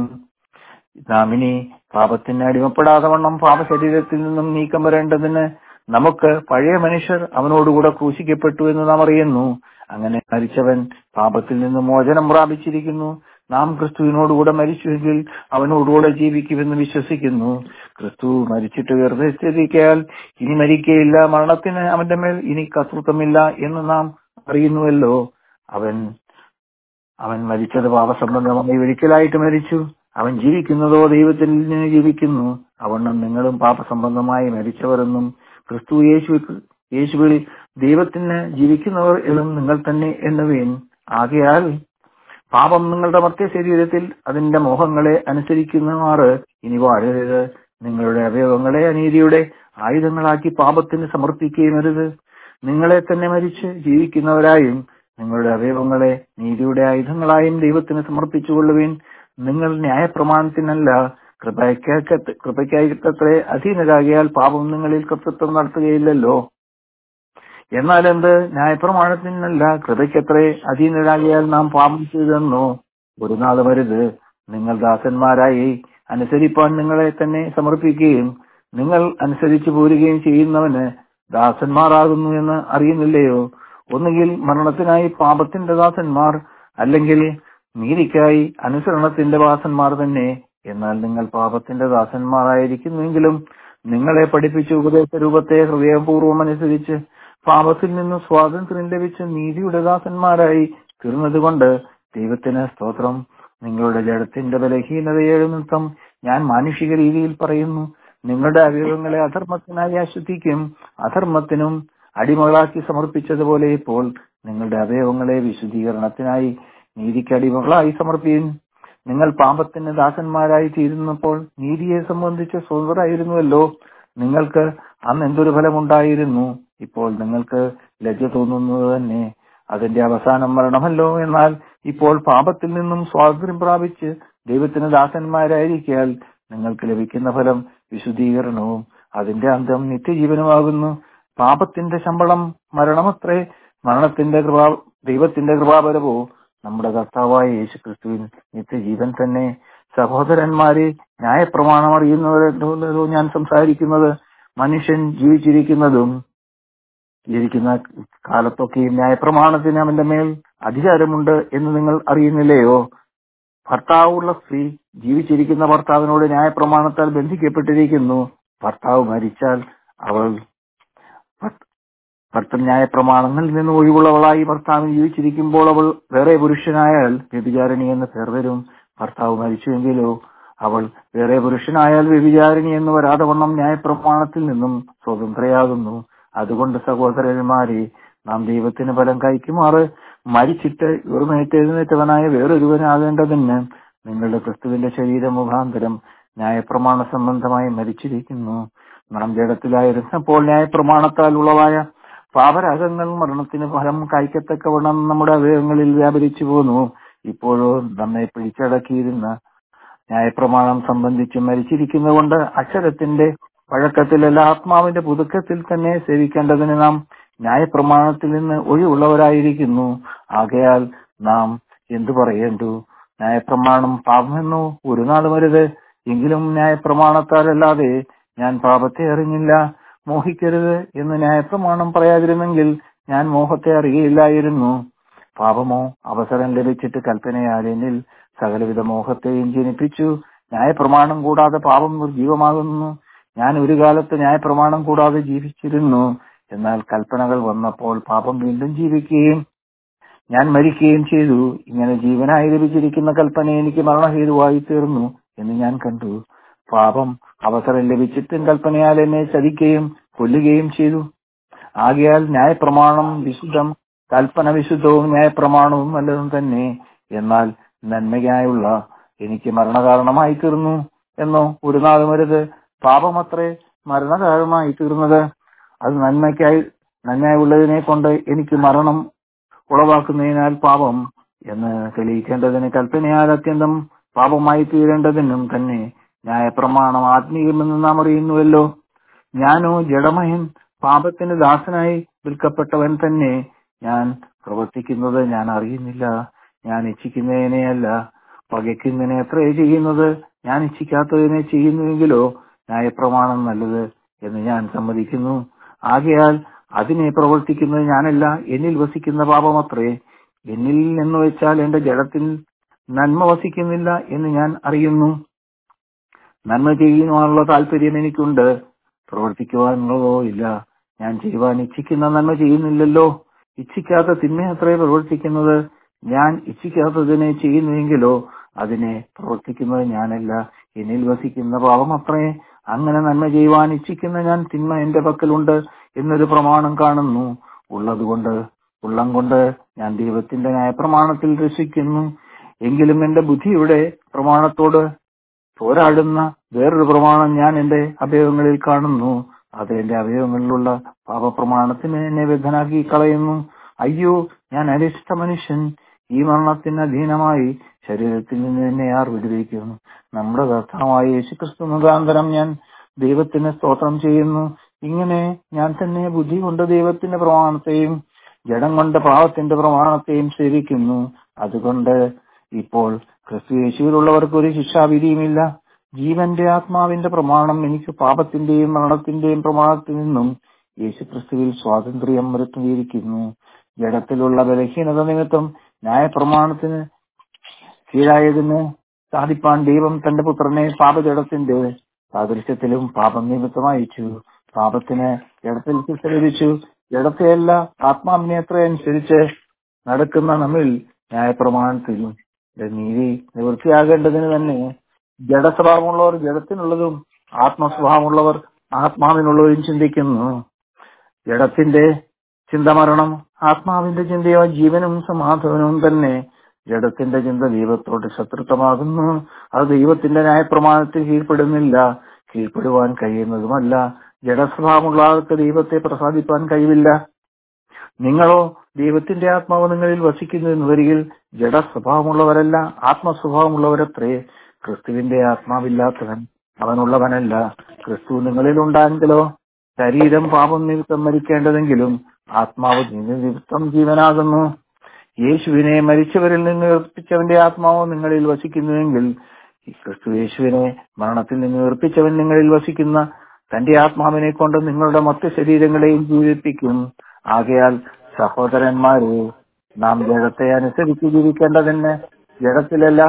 നാം ഇനി പാപത്തിന് അടിമപ്പെടാതെ വണ്ണം പാപശരീരത്തിൽ നിന്നും നീക്കം വരേണ്ടതിന് നമുക്ക് പഴയ മനുഷ്യർ അവനോടുകൂടെ ക്രൂശിക്കപ്പെട്ടു എന്ന് നാം അറിയുന്നു അങ്ങനെ മരിച്ചവൻ പാപത്തിൽ നിന്ന് മോചനം പ്രാപിച്ചിരിക്കുന്നു നാം ക്രിസ്തുവിനോടുകൂടെ മരിച്ചുവെങ്കിൽ അവനോടുകൂടെ ജീവിക്കുമെന്ന് വിശ്വസിക്കുന്നു ക്രിസ്തു മരിച്ചിട്ട് ഉയർന്നിരിക്കയാൽ ഇനി മരിക്കയില്ല മരണത്തിന് അവന്റെ മേൽ ഇനി കർത്തൃത്വമില്ല എന്ന് നാം അറിയുന്നുവല്ലോ അവൻ അവൻ മരിച്ചത് പാപസംബന്ധമായി ഒരിക്കലായിട്ട് മരിച്ചു അവൻ ജീവിക്കുന്നതോ ദൈവത്തിൽ നിന്ന് ജീവിക്കുന്നു അവണ്ണം നിങ്ങളും പാപസംബന്ധമായി മരിച്ചവരെന്നും ക്രിസ്തു യേശു യേശുവിൽ ദൈവത്തിന് ജീവിക്കുന്നവർ എന്നും നിങ്ങൾ തന്നെ എണ്ണുവേൻ ആകയാൽ പാപം നിങ്ങളുടെ മധ്യ ശരീരത്തിൽ അതിന്റെ മോഹങ്ങളെ അനുസരിക്കുന്നവാറ് ഇനി വാഴരുത് നിങ്ങളുടെ അവയവങ്ങളെ അനീതിയുടെ ആയുധങ്ങളാക്കി പാപത്തിന് സമർപ്പിക്കുകയും അരുത് നിങ്ങളെ തന്നെ മരിച്ച് ജീവിക്കുന്നവരായും നിങ്ങളുടെ അവയവങ്ങളെ നീതിയുടെ ആയുധങ്ങളായും ദൈവത്തിന് സമർപ്പിച്ചുകൊള്ളുവിൻ നിങ്ങൾ ന്യായപ്രമാണത്തിനല്ല കൃപയ്ക്ക് കൃപയ്ക്കത്രേ അധീനരാകിയാൽ പാപം നിങ്ങളിൽ കർത്തൃത്വം നടത്തുകയില്ലല്ലോ എന്നാൽ എന്ത് ന്യായപ്രമാണത്തിനല്ല കൃപയ്ക്കത്രേ അധീനരാകിയാൽ നാം പാപം ചെയ്തെന്നോ ഒരു നാൾ വരുത് നിങ്ങൾ ദാസന്മാരായി അനുസരിപ്പാൻ നിങ്ങളെ തന്നെ സമർപ്പിക്കുകയും നിങ്ങൾ അനുസരിച്ചു പോരുകയും ചെയ്യുന്നവന് ദാസന്മാരാകുന്നു എന്ന് അറിയുന്നില്ലയോ ഒന്നുകിൽ മരണത്തിനായി പാപത്തിന്റെ ദാസന്മാർ അല്ലെങ്കിൽ നീതിക്കായി അനുസരണത്തിന്റെ ദാസന്മാർ തന്നെ എന്നാൽ നിങ്ങൾ പാപത്തിന്റെ ദാസന്മാരായിരിക്കുന്നുവെങ്കിലും നിങ്ങളെ പഠിപ്പിച്ച ഉപദേശ രൂപത്തെ ഹൃദയപൂർവ്വം അനുസരിച്ച് പാപത്തിൽ നിന്ന് സ്വാതന്ത്ര്യം ലഭിച്ച് നീതിയുടെ ദാസന്മാരായി തീർന്നതുകൊണ്ട് ദൈവത്തിന് സ്തോത്രം നിങ്ങളുടെ ജഡത്തിന്റെ ബലഹീനതയെ നിമിത്തം ഞാൻ മാനുഷിക രീതിയിൽ പറയുന്നു നിങ്ങളുടെ അവയവങ്ങളെ അധർമ്മത്തിനായി അശുദ്ധിക്കും അധർമ്മത്തിനും അടിമകളാക്കി സമർപ്പിച്ചതുപോലെ ഇപ്പോൾ നിങ്ങളുടെ അവയവങ്ങളെ വിശുദ്ധീകരണത്തിനായി നീതിക്ക് അടിമകളായി സമർപ്പിക്കും നിങ്ങൾ പാപത്തിന് ദാസന്മാരായി തീരുന്നപ്പോൾ നീതിയെ സംബന്ധിച്ച് സ്വതന്ത്രരായിരുന്നുവല്ലോ നിങ്ങൾക്ക് അന്ന് എന്തൊരു ഫലമുണ്ടായിരുന്നു ഇപ്പോൾ നിങ്ങൾക്ക് ലജ്ജ തോന്നുന്നത് തന്നെ അതിന്റെ അവസാനം മരണമല്ലോ എന്നാൽ ഇപ്പോൾ പാപത്തിൽ നിന്നും സ്വാതന്ത്ര്യം പ്രാപിച്ച് ദൈവത്തിന് ദാസന്മാരായിരിക്കാൽ നിങ്ങൾക്ക് ലഭിക്കുന്ന ഫലം വിശുദ്ധീകരണവും അതിന്റെ അന്തം നിത്യജീവനുമാകുന്നു പാപത്തിന്റെ ശമ്പളം മരണമത്രേ മരണത്തിന്റെ കൃപാ ദൈവത്തിന്റെ കൃപാപരവോ നമ്മുടെ കർത്താവായ യേശു ക്രിസ്തുവിൻ നിത്യജീവൻ തന്നെ സഹോദരന്മാരെ ന്യായപ്രമാണം അറിയുന്നവരോ ഞാൻ സംസാരിക്കുന്നത് മനുഷ്യൻ ജീവിച്ചിരിക്കുന്നതും ജീവിക്കുന്ന കാലത്തൊക്കെയും ന്യായപ്രമാണത്തിന് അവന്റെ മേൽ അധികാരമുണ്ട് എന്ന് നിങ്ങൾ അറിയുന്നില്ലയോ ഭർത്താവുള്ള സ്ത്രീ ജീവിച്ചിരിക്കുന്ന ഭർത്താവിനോട് ന്യായപ്രമാണത്താൽ ബന്ധിക്കപ്പെട്ടിരിക്കുന്നു ഭർത്താവ് മരിച്ചാൽ അവൾ ഭർത്തൻ ന്യായപ്രമാണങ്ങളിൽ നിന്ന് ഒഴിവുള്ളവളായി ഭർത്താവിന് ജീവിച്ചിരിക്കുമ്പോൾ അവൾ വേറെ പുരുഷനായാൽ വ്യഭിചാരിണി എന്ന് പേർ വരും ഭർത്താവ് മരിച്ചുവെങ്കിലോ അവൾ വേറെ പുരുഷനായാൽ വ്യഭിചാരിണി എന്ന് വരാതെ വണ്ണം ന്യായപ്രമാണത്തിൽ നിന്നും സ്വതന്ത്രയാകുന്നു അതുകൊണ്ട് സഹോദരന്മാരെ നാം ദൈവത്തിന് ഫലം കഴിക്കുമാറ് മരിച്ചിട്ട് ഉറമേറ്റെഴുന്നേറ്റവനായ വേറൊരുവനാകേണ്ടതിന് നിങ്ങളുടെ ക്രിസ്തുവിന്റെ ശരീര മുഖാന്തരം ന്യായപ്രമാണ സംബന്ധമായി മരിച്ചിരിക്കുന്നു നാം ജഡത്തിലായിരുന്നപ്പോൾ ന്യായപ്രമാണത്താൽ ഉളവായ പാപരാഗങ്ങൾ മരണത്തിന് ഫലം കായ്ക്കത്തക്കവണ്ണം നമ്മുടെ അവയവങ്ങളിൽ വ്യാപരിച്ചു പോന്നു ഇപ്പോഴോ നമ്മെ പിടിച്ചടക്കിയിരുന്ന ന്യായപ്രമാണം സംബന്ധിച്ച് മരിച്ചിരിക്കുന്നതുകൊണ്ട് അക്ഷരത്തിന്റെ പഴക്കത്തിലല്ല ആത്മാവിന്റെ പുതുക്കത്തിൽ തന്നെ സേവിക്കേണ്ടതിന് നാം ന്യായപ്രമാണത്തിൽ നിന്ന് ഒഴിവുള്ളവരായിരിക്കുന്നു ആകയാൽ നാം എന്തു പറയേണ്ടു ന്യായപ്രമാണം പാപമെന്നോ ഒരു നാൾ വരുത് എങ്കിലും ന്യായപ്രമാണത്താലല്ലാതെ ഞാൻ പാപത്തെ അറിഞ്ഞില്ല മോഹിക്കരുത് എന്ന് ന്യായപ്രമാണം പറയാതിരുന്നെങ്കിൽ ഞാൻ മോഹത്തെ അറിയയില്ലായിരുന്നു പാപമോ അവസരം ലഭിച്ചിട്ട് കൽപ്പനയാൽ എന്നിൽ സകലവിധ മോഹത്തെയും ജനിപ്പിച്ചു ന്യായപ്രമാണം കൂടാതെ പാപം നിർജീവമാകുന്നു ഞാൻ ഒരു കാലത്ത് ന്യായപ്രമാണം കൂടാതെ ജീവിച്ചിരുന്നു എന്നാൽ കൽപ്പനകൾ വന്നപ്പോൾ പാപം വീണ്ടും ജീവിക്കുകയും ഞാൻ മരിക്കുകയും ചെയ്തു ഇങ്ങനെ ജീവനായി ലഭിച്ചിരിക്കുന്ന കൽപ്പന എനിക്ക് മരണഹേതുവായി തീർന്നു എന്ന് ഞാൻ കണ്ടു പാപം അവസരം ലഭിച്ചിട്ടും കൽപ്പനയാൽ എന്നെ ചതിക്കുകയും കൊല്ലുകയും ചെയ്തു ആകയാൽ ന്യായപ്രമാണം വിശുദ്ധം കൽപ്പന വിശുദ്ധവും ന്യായപ്രമാണവും നല്ലതും തന്നെ എന്നാൽ നന്മയ്ക്കായുള്ള എനിക്ക് മരണകാരണമായി തീർന്നു എന്നോ ഒരു നാളും വരുത് പാപമത്രേ മരണകാരണമായി തീർന്നത് അത് നന്മയ്ക്കായി നന്മയുള്ളതിനെ കൊണ്ട് എനിക്ക് മരണം ഉളവാക്കുന്നതിനാൽ പാപം എന്ന് തെളിയിക്കേണ്ടതിന് കൽപ്പനയാൽ അത്യന്തം പാപമായി തീരേണ്ടതിനും തന്നെ ന്യായപ്രമാണം ആത്മീയമെന്ന് നാം അറിയുന്നുവല്ലോ ഞാനോ ജഡമയൻ പാപത്തിന് ദാസനായി വിൽക്കപ്പെട്ടവൻ തന്നെ ഞാൻ പ്രവർത്തിക്കുന്നത് ഞാൻ അറിയുന്നില്ല ഞാൻ ഇച്ഛിക്കുന്നതിനെയല്ല പകയ്ക്കുന്നതിനെ എത്രേ ചെയ്യുന്നത് ഞാൻ ഇച്ഛിക്കാത്തതിനെ ചെയ്യുന്നുവെങ്കിലോ ന്യായപ്രമാണം നല്ലത് എന്ന് ഞാൻ സമ്മതിക്കുന്നു ആകയാൽ അതിനെ പ്രവർത്തിക്കുന്നത് ഞാനല്ല എന്നിൽ വസിക്കുന്ന പാപമത്രേ എന്നിൽ എന്ന് വെച്ചാൽ എന്റെ ജഡത്തിൽ നന്മ വസിക്കുന്നില്ല എന്ന് ഞാൻ അറിയുന്നു നന്മ ചെയ്യുവാനുള്ള താല്പര്യം എനിക്കുണ്ട് പ്രവർത്തിക്കുവാനുള്ളതോ ഇല്ല ഞാൻ ചെയ്യുവാൻ ഇച്ഛിക്കുന്ന നന്മ ചെയ്യുന്നില്ലല്ലോ ഇച്ഛിക്കാത്ത തിന്മയത്രേ പ്രവർത്തിക്കുന്നത് ഞാൻ ഇച്ഛിക്കാത്തതിനെ ചെയ്യുന്നുവെങ്കിലോ അതിനെ പ്രവർത്തിക്കുന്നത് ഞാനല്ല എന്നിൽ വസിക്കുന്ന പാപമത്രേ അങ്ങനെ നന്മ ചെയ്യുവാൻ ഇച്ഛിക്കുന്ന ഞാൻ തിന്മ എന്റെ പക്കലുണ്ട് എന്നൊരു പ്രമാണം കാണുന്നു ഉള്ളതുകൊണ്ട് ഉള്ളം കൊണ്ട് ഞാൻ ദൈവത്തിന്റെ ന്യായപ്രമാണത്തിൽ രസിക്കുന്നു എങ്കിലും എന്റെ ബുദ്ധിയുടെ പ്രമാണത്തോട് പോരാടുന്ന വേറൊരു പ്രമാണം ഞാൻ എന്റെ അവയവങ്ങളിൽ കാണുന്നു അത് എന്റെ അവയവങ്ങളിലുള്ള പാപപ്രമാണത്തിന് എന്നെ ബദ്ധനാക്കി കളയുന്നു അയ്യോ ഞാൻ അരിഷ്ട മനുഷ്യൻ ഈ മരണത്തിന് അധീനമായി ശരീരത്തിൽ നിന്ന് എന്നെ ആർ വിടുവിക്കുന്നു നമ്മുടെ കർത്താവായ യേശുക്രിസ്തു മുഖാന്തരം ഞാൻ ദൈവത്തിന് സ്തോത്രം ചെയ്യുന്നു ഇങ്ങനെ ഞാൻ തന്നെ ബുദ്ധി കൊണ്ട് ദൈവത്തിന്റെ പ്രമാണത്തെയും ജഡം കൊണ്ട് പാവത്തിന്റെ പ്രമാണത്തെയും സേവിക്കുന്നു അതുകൊണ്ട് ഇപ്പോൾ ക്രിസ്തു യേശുവിലുള്ളവർക്ക് ഒരു ശിക്ഷാവിധിയുമില്ല ജീവന്റെ ആത്മാവിന്റെ പ്രമാണം എനിക്ക് പാപത്തിന്റെയും മരണത്തിന്റെയും പ്രമാണത്തിൽ നിന്നും യേശു ക്രിസ്തുവിൽ സ്വാതന്ത്ര്യം വരുത്തിയിരിക്കുന്നു ജഡത്തിലുള്ള ബലഹീനത നിമിത്തം ന്യായപ്രമാണത്തിന് കീഴായതിന് സാധിപ്പാൻ ദൈവം തന്റെ പുത്രനെ പാപജടത്തിന്റെ സാദൃശ്യത്തിലും പാപം നിമിത്തം അയച്ചു പാപത്തിന് ജഡത്തിൽ ശിക്ഷ ലഭിച്ചു ജഡത്തെയല്ല ആത്മാവിനെ എത്ര അനുസരിച്ച് നടക്കുന്ന നമ്മിൽ ന്യായപ്രമാണത്തിലും നീതി നിവൃത്തിയാകേണ്ടതിന് തന്നെ ജഡസ്വഭാവമുള്ളവർ ജഡത്തിനുള്ളതും ആത്മസ്വഭാവമുള്ളവർ ആത്മാവിനുള്ളവരും ചിന്തിക്കുന്നു ജഡത്തിന്റെ ചിന്ത മരണം ആത്മാവിന്റെ ചിന്തയോ ജീവനും സമാധാനവും തന്നെ ജഡത്തിന്റെ ചിന്ത ദൈവത്തോട് ശത്രുത്വമാകുന്നു അത് ദൈവത്തിന്റെ ന്യായപ്രമാണത്തിൽ കീഴ്പ്പെടുന്നില്ല കീഴ്പ്പെടുവാൻ കഴിയുന്നതുമല്ല ജഡസ്വഭാവമുള്ള ആൾക്ക് ദൈവത്തെ പ്രസാദിപ്പാൻ കഴിവില്ല നിങ്ങളോ ദൈവത്തിന്റെ ആത്മാവ് നിങ്ങളിൽ വസിക്കുന്നു എന്ന് വരികിൽ ജഡസ്വഭാവമുള്ളവരല്ല ആത്മസ്വഭാവമുള്ളവരത്രേ ക്രിസ്തുവിന്റെ ആത്മാവില്ലാത്തവൻ അവനുള്ളവനല്ല ക്രിസ്തു നിങ്ങളിൽ ഉണ്ടായെങ്കിലോ ശരീരം പാപം നിമിത്തം മരിക്കേണ്ടതെങ്കിലും ആത്മാവ് നിമിത്തം ജീവനാകുന്നു യേശുവിനെ മരിച്ചവരിൽ നിന്ന് ഉയർപ്പിച്ചവന്റെ ആത്മാവ് നിങ്ങളിൽ വസിക്കുന്നുവെങ്കിൽ ക്രിസ്തു യേശുവിനെ മരണത്തിൽ നിന്ന് ഉയർപ്പിച്ചവൻ നിങ്ങളിൽ വസിക്കുന്ന തന്റെ ആത്മാവിനെ കൊണ്ട് നിങ്ങളുടെ മറ്റു ശരീരങ്ങളെയും ജീവിപ്പിക്കും ആകയാൽ സഹോദരന്മാരെ നാം ജഡത്തെ അനുസരിച്ച് ജീവിക്കേണ്ടതിന് ജഡത്തിലല്ല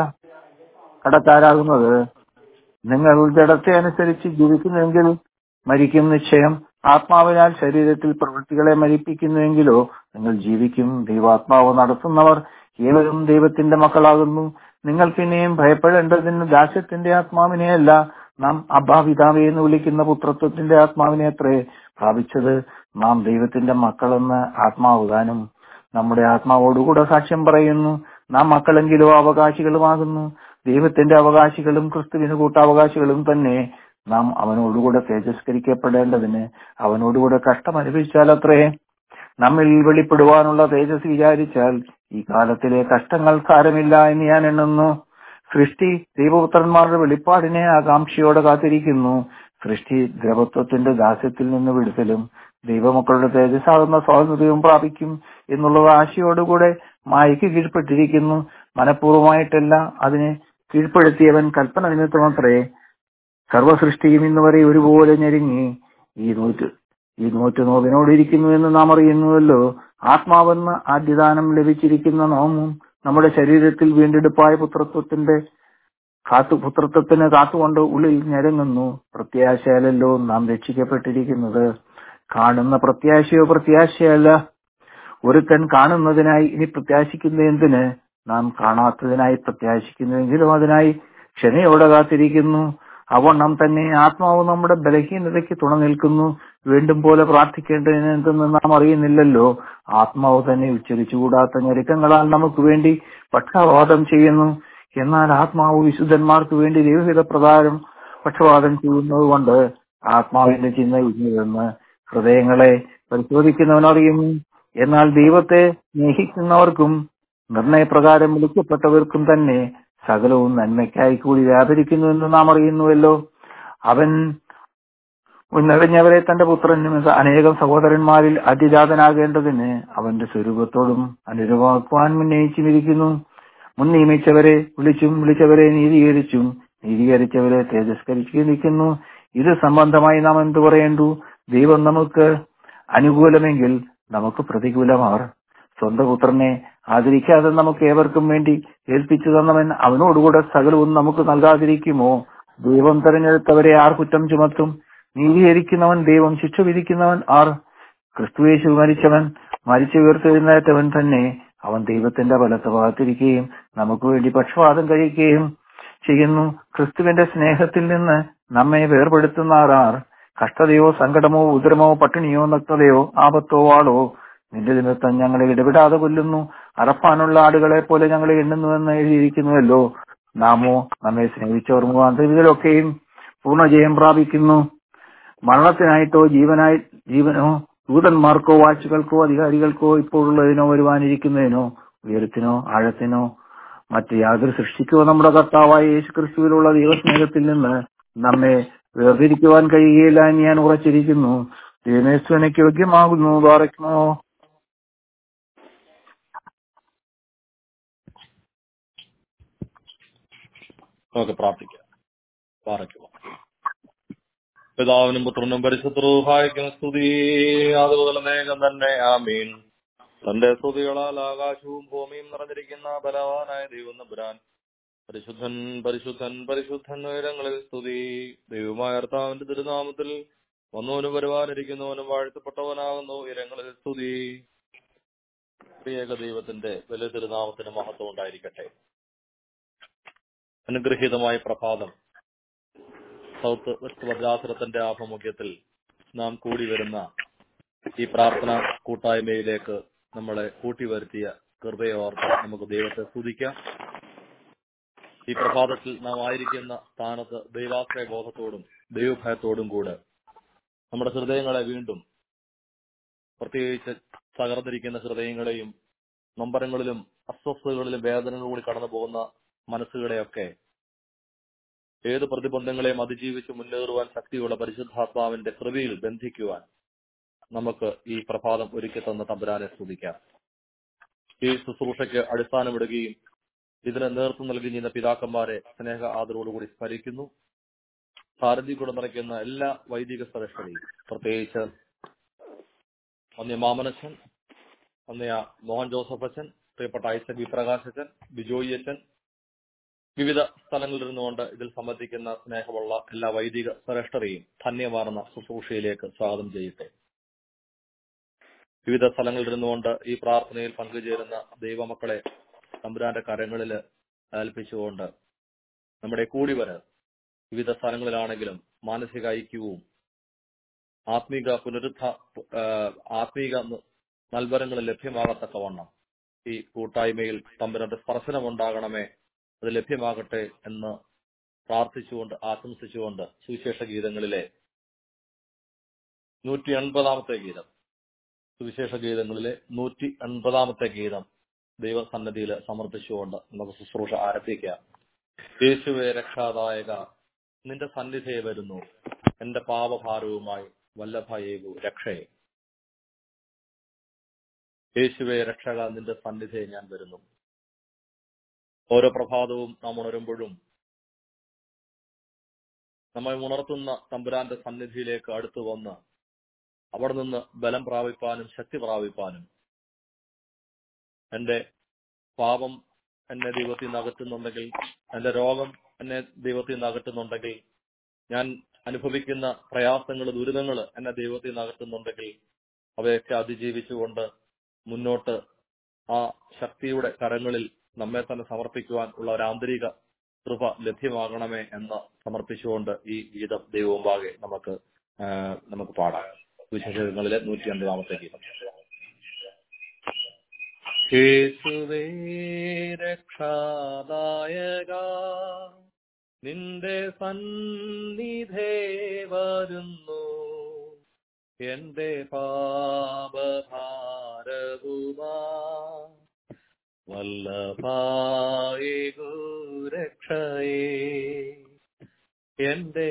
കടക്കാരാകുന്നത് നിങ്ങൾ ജഡത്തെ അനുസരിച്ച് ജീവിക്കുന്നുവെങ്കിൽ മരിക്കും നിശ്ചയം ആത്മാവിനാൽ ശരീരത്തിൽ പ്രവൃത്തികളെ മരിപ്പിക്കുന്നുവെങ്കിലോ നിങ്ങൾ ജീവിക്കും ദൈവാത്മാവ് നടത്തുന്നവർ ഏവരും ദൈവത്തിന്റെ മക്കളാകുന്നു നിങ്ങൾ പിന്നെയും ഭയപ്പെടേണ്ടതിന് ദാസ്യത്തിന്റെ ആത്മാവിനെയല്ല നാം അഭാവിതാവെ എന്ന് വിളിക്കുന്ന പുത്രത്വത്തിന്റെ ആത്മാവിനെ അത്രേ പ്രാപിച്ചത് നാം ദൈവത്തിന്റെ മക്കളെന്ന് ആത്മാവുകാനും നമ്മുടെ ആത്മാവോടുകൂടെ സാക്ഷ്യം പറയുന്നു നാം മക്കളെങ്കിലോ അവകാശികളുമാകുന്നു ദൈവത്തിന്റെ അവകാശികളും ക്രിസ്തുവിന് കൂട്ടാവകാശികളും തന്നെ നാം അവനോടുകൂടെ തേജസ്കരിക്കപ്പെടേണ്ടതിന് അവനോടുകൂടെ കഷ്ടം അനുഭവിച്ചാൽ അത്രേ നമ്മിൽ വെളിപ്പെടുവാനുള്ള തേജസ് വിചാരിച്ചാൽ ഈ കാലത്തിലെ കഷ്ടങ്ങൾ സാരമില്ല എന്ന് ഞാൻ എണ്ണുന്നു സൃഷ്ടി ദൈവപുത്രന്മാരുടെ വെളിപ്പാടിനെ ആകാംക്ഷയോടെ കാത്തിരിക്കുന്നു സൃഷ്ടി ദ്രവത്വത്തിന്റെ ദാസ്യത്തിൽ നിന്ന് വിടുതലും ദൈവമക്കളുടെ തേജസ്സാകുന്ന സ്വാതന്ത്ര്യവും പ്രാപിക്കും എന്നുള്ളത് ആശയോടുകൂടെ മായയ്ക്ക് കീഴ്പ്പെട്ടിരിക്കുന്നു മനഃപൂർവ്വമായിട്ടല്ല അതിനെ കീഴ്പ്പെടുത്തിയവൻ കൽപ്പന നിമിത്തമത്രേ സർവസൃഷ്ടിയും ഇന്ന് വരെ ഒരുപോലെ ഞെരുങ്ങി ഈ നൂറ്റ് ഈ നൂറ്റ് നോവിനോടിരിക്കുന്നു എന്ന് നാം അറിയുന്നുവല്ലോ ആത്മാവെന്ന് ആദ്യദാനം ലഭിച്ചിരിക്കുന്ന നോമും നമ്മുടെ ശരീരത്തിൽ വീണ്ടെടുപ്പായ പുത്രത്വത്തിന്റെ കാത്തു പുത്രത്വത്തിന് കാത്തുകൊണ്ട് ഉള്ളിൽ ഞരങ്ങുന്നു പ്രത്യാശയല്ലോ നാം രക്ഷിക്കപ്പെട്ടിരിക്കുന്നത് കാണുന്ന പ്രത്യാശയോ പ്രത്യാശയല്ല ഒരുത്തൻ കാണുന്നതിനായി ഇനി പ്രത്യാശിക്കുന്ന എന്തിന് നാം കാണാത്തതിനായി പ്രത്യാശിക്കുന്നുവെങ്കിലും അതിനായി ക്ഷമയോടെ കാത്തിരിക്കുന്നു അവണ്ണം തന്നെ ആത്മാവ് നമ്മുടെ ബലഹീനതയ്ക്ക് തുണ നിൽക്കുന്നു വീണ്ടും പോലെ പ്രാർത്ഥിക്കേണ്ടതിന് എന്തെന്ന് നാം അറിയുന്നില്ലല്ലോ ആത്മാവ് തന്നെ ഉച്ചരിച്ചുകൂടാത്ത ഞെരുക്കങ്ങളാൽ നമുക്ക് വേണ്ടി പക്ഷപാതം ചെയ്യുന്നു എന്നാൽ ആത്മാവ് വിശുദ്ധന്മാർക്ക് വേണ്ടി ദൈവഹിത പ്രകാരം പക്ഷപാതം ചെയ്യുന്നത് കൊണ്ട് ആത്മാവിന്റെ ചിന്ത ഇന്ന് ഹൃദയങ്ങളെ പരിശോധിക്കുന്നവൻ അറിയുന്നു എന്നാൽ ദൈവത്തെ സ്നേഹിക്കുന്നവർക്കും നിർണയപ്രകാരം വിളിക്കപ്പെട്ടവർക്കും തന്നെ സകലവും നന്മയ്ക്കായി കൂടി വ്യാപരിക്കുന്നു എന്ന് നാം അറിയുന്നുവല്ലോ അവൻ ഉന്നതഞ്ഞവരെ തന്റെ പുത്രനും അനേകം സഹോദരന്മാരിൽ അതിജാതനാകേണ്ടതിന് അവന്റെ സ്വരൂപത്തോടും അനുരൂപമാക്കുവാൻ മുന്നയിച്ചുമിരിക്കുന്നു മുൻ നിയമിച്ചവരെ വിളിച്ചും വിളിച്ചവരെ നീതീകരിച്ചും നീതീകരിച്ചവരെ തേജസ്കരിച്ചിരിക്കുന്നു ഇത് സംബന്ധമായി നാം എന്തു പറയേണ്ടു ദൈവം നമുക്ക് അനുകൂലമെങ്കിൽ നമുക്ക് പ്രതികൂലമാർ സ്വന്തം പുത്രനെ ആദരിക്കാതെ നമുക്ക് ഏവർക്കും വേണ്ടി ഏൽപ്പിച്ചു തന്നവൻ അവനോടുകൂടെ സകലവും നമുക്ക് നൽകാതിരിക്കുമോ ദൈവം തെരഞ്ഞെടുത്തവരെ ആർ കുറ്റം ചുമത്തും നീതീകരിക്കുന്നവൻ ദൈവം ശിക്ഷ വിധിക്കുന്നവൻ ആർ ക്രിസ്തുവേശു മരിച്ചവൻ മരിച്ചു ഉയർത്തെഴുന്നേറ്റവൻ തന്നെ അവൻ ദൈവത്തിന്റെ ബലത്തെ ഭാഗത്തിരിക്കുകയും നമുക്ക് വേണ്ടി പക്ഷപാതം കഴിക്കുകയും ചെയ്യുന്നു ക്രിസ്തുവിന്റെ സ്നേഹത്തിൽ നിന്ന് നമ്മെ വേർപെടുത്തുന്ന ആർ കഷ്ടതയോ സങ്കടമോ ഉദരമോ പട്ടിണിയോ നഗ്നതയോ ആപത്തോ ആളോ നിന്റെ നിമിത്തം ഞങ്ങളെ ഇടപെടാതെ കൊല്ലുന്നു അറപ്പാനുള്ള ആടുകളെ പോലെ ഞങ്ങളെ എണ്ണുന്നുവെന്ന് എഴുതിയിരിക്കുന്നുവല്ലോ നാമോ നമ്മെ സ്നേഹിച്ചവർ മുഖാന്തരം ഇതിലൊക്കെയും പൂർണ്ണജയം പ്രാപിക്കുന്നു മരണത്തിനായിട്ടോ ജീവനായി ജീവനോ ദൂതന്മാർക്കോ വാഴ്ചകൾക്കോ അധികാരികൾക്കോ ഇപ്പോഴുള്ളതിനോ വരുവാനിരിക്കുന്നതിനോ ഉയരത്തിനോ ആഴത്തിനോ മറ്റ് യാതൊരു സൃഷ്ടിക്കോ നമ്മുടെ കർത്താവായ യേശു ക്രിസ്തുവിലുള്ള ദൈവസ്നേഹത്തിൽ നിന്ന് നമ്മെ വേർതിരിക്കുവാൻ കഴിയുകയില്ല എന്ന് ഞാൻ ഉറച്ചിരിക്കുന്നു ദൈവമേശ്വരനയ്ക്ക് യോഗ്യമാകുന്നു പാറയ്ക്കുമോ നമുക്ക് പ്രാർത്ഥിക്കാം പാറയ്ക്കുമോ പിതാവിനും പുത്രനും പരിശുദ്ധൂഹായിക്കും സ്തുതി അതുപോലെ മേഘം തന്നെ ആമീൻ തന്റെ സ്തുതികളാൽ ആകാശവും ഭൂമിയും നിറഞ്ഞിരിക്കുന്ന ബലവാനായ ദൈവം നമ്പുരാൻ പരിശുദ്ധൻ പരിശുദ്ധൻ പരിശുദ്ധൻ ഉയരങ്ങളിൽ സ്തുതി ദൈവമായ കർത്താവിന്റെ തിരുനാമത്തിൽ വന്നവനും വരുവാനിരിക്കുന്നവനും വാഴ്ത്തപ്പെട്ടവനാകുന്നു ഉയരങ്ങളിൽ സ്തുതി പ്രിയേക ദൈവത്തിന്റെ വലിയ തിരുനാമത്തിന് മഹത്വം ഉണ്ടായിരിക്കട്ടെ അനുഗ്രഹീതമായ പ്രഭാതം സൗത്ത് വെസ്റ്റ് ഭദ്രാസുരത്തിന്റെ ആഭിമുഖ്യത്തിൽ നാം കൂടി വരുന്ന ഈ പ്രാർത്ഥന കൂട്ടായ്മയിലേക്ക് നമ്മളെ കൂട്ടിവരുത്തിയ കൃപയെ ഓർത്ത് നമുക്ക് ദൈവത്തെ സ്തുതിക്കാം ഈ പ്രഭാതത്തിൽ നാം ആയിരിക്കുന്ന സ്ഥാനത്ത് ദൈവാശ്രയ ബോധത്തോടും ദൈവഭയത്തോടും കൂടെ നമ്മുടെ ഹൃദയങ്ങളെ വീണ്ടും പ്രത്യേകിച്ച് തകർന്നിരിക്കുന്ന ഹൃദയങ്ങളെയും നൊമ്പരങ്ങളിലും അസ്വസ്ഥതകളിലും വേദനകളിലും കൂടി കടന്നു പോകുന്ന മനസ്സുകളെയൊക്കെ ഏത് പ്രതിബന്ധങ്ങളെയും അതിജീവിച്ച് മുന്നേറുവാൻ ശക്തിയുള്ള പരിശുദ്ധാത്മാവിന്റെ കൃപയിൽ ബന്ധിക്കുവാൻ നമുക്ക് ഈ പ്രഭാതം ഒരുക്കി തന്ന തമ്പുരാനെ സ്തുതിക്കാം ഈ ശുശ്രൂഷയ്ക്ക് അടിസ്ഥാനമിടുകയും ഇതിന് നേതൃത്വം നൽകി ചെയ്യുന്ന പിതാക്കന്മാരെ സ്നേഹ ആദരവോടുകൂടി സ്മരിക്കുന്നു സാരഥി കൂടെ നിറയ്ക്കുന്ന എല്ലാ വൈദിക ശ്രേഷ്ഠരെയും പ്രത്യേകിച്ച് ഒന്നേ മാമനച്ഛൻ ഒന്നയ മോഹൻ ജോസഫ് അച്ഛൻ പ്രിയപ്പെട്ട ഐസക് വി പ്രകാശച്ചൻ ബിജോയി അച്ഛൻ വിവിധ സ്ഥലങ്ങളിൽ ഇരുന്നുകൊണ്ട് ഇതിൽ സംബന്ധിക്കുന്ന സ്നേഹമുള്ള എല്ലാ വൈദിക ശ്രേഷ്ഠരെയും ധന്യമാർന്ന ശുശ്രൂഷയിലേക്ക് സ്വാഗതം ചെയ്യട്ടെ വിവിധ സ്ഥലങ്ങളിൽ ഇരുന്നുകൊണ്ട് ഈ പ്രാർത്ഥനയിൽ പങ്കുചേരുന്ന ദൈവമക്കളെ തമ്പുരാന്റെ കരങ്ങളിൽ ഏൽപ്പിച്ചുകൊണ്ട് നമ്മുടെ കൂടിവര് വിവിധ സ്ഥലങ്ങളിലാണെങ്കിലും മാനസിക ഐക്യവും ആത്മീക പുനരുദ്ധ ആത്മീക നൽവരങ്ങൾ ലഭ്യമാകത്തക്കവണ്ണം ഈ കൂട്ടായ്മയിൽ തമ്പുരാന്റെ സ്പർശനമുണ്ടാകണമേ അത് ലഭ്യമാകട്ടെ എന്ന് പ്രാർത്ഥിച്ചുകൊണ്ട് ആശംസിച്ചുകൊണ്ട് സുവിശേഷ ഗീതങ്ങളിലെ നൂറ്റി എൺപതാമത്തെ ഗീതം സുവിശേഷ ഗീതങ്ങളിലെ നൂറ്റി എൺപതാമത്തെ ഗീതം ദൈവസന്നദ്ധിയിൽ സമർപ്പിച്ചുകൊണ്ട് നമുക്ക് ശുശ്രൂഷ ആരംഭിക്കാം യേശുവെ രക്ഷാദായക നിന്റെ സന്നിധിയെ വരുന്നു എന്റെ പാപഭാരവുമായി വല്ലഭയേകു രക്ഷയെ യേശുവെ രക്ഷക നിന്റെ സന്നിധിയെ ഞാൻ വരുന്നു ഓരോ പ്രഭാതവും നാം ഉണരുമ്പോഴും നമ്മെ ഉണർത്തുന്ന തമ്പുരാന്റെ സന്നിധിയിലേക്ക് അടുത്തു വന്ന് അവിടെ നിന്ന് ബലം പ്രാപിപ്പാനും ശക്തി പ്രാപിപ്പാനും എന്റെ പാപം എന്നെ ദൈവത്തിൽ നിന്ന് അകറ്റുന്നുണ്ടെങ്കിൽ എന്റെ രോഗം എന്നെ ദൈവത്തിൽ നിന്ന് അകറ്റുന്നുണ്ടെങ്കിൽ ഞാൻ അനുഭവിക്കുന്ന പ്രയാസങ്ങൾ ദുരിതങ്ങൾ എന്നെ ദൈവത്തിൽ നിന്ന് അകറ്റുന്നുണ്ടെങ്കിൽ അവയൊക്കെ അതിജീവിച്ചുകൊണ്ട് മുന്നോട്ട് ആ ശക്തിയുടെ കരങ്ങളിൽ നമ്മെ തന്നെ സമർപ്പിക്കുവാൻ ഉള്ള ഒരു ആന്തരിക കൃപ ലഭ്യമാകണമേ എന്ന് സമർപ്പിച്ചുകൊണ്ട് ഈ ഗീതം ദൈവമുമ്പാകെ നമുക്ക് നമുക്ക് പാടാം വിശേഷങ്ങളിലെ നൂറ്റി അൻപതാമത്തെ ഗീതം യേശുവേ രക്ഷാദായക നിന്റെ സന്നിധേ വരുന്നു എന്റെ പാപഭാരവുമാ വല്ലഭായിരക്ഷയേ എന്റെ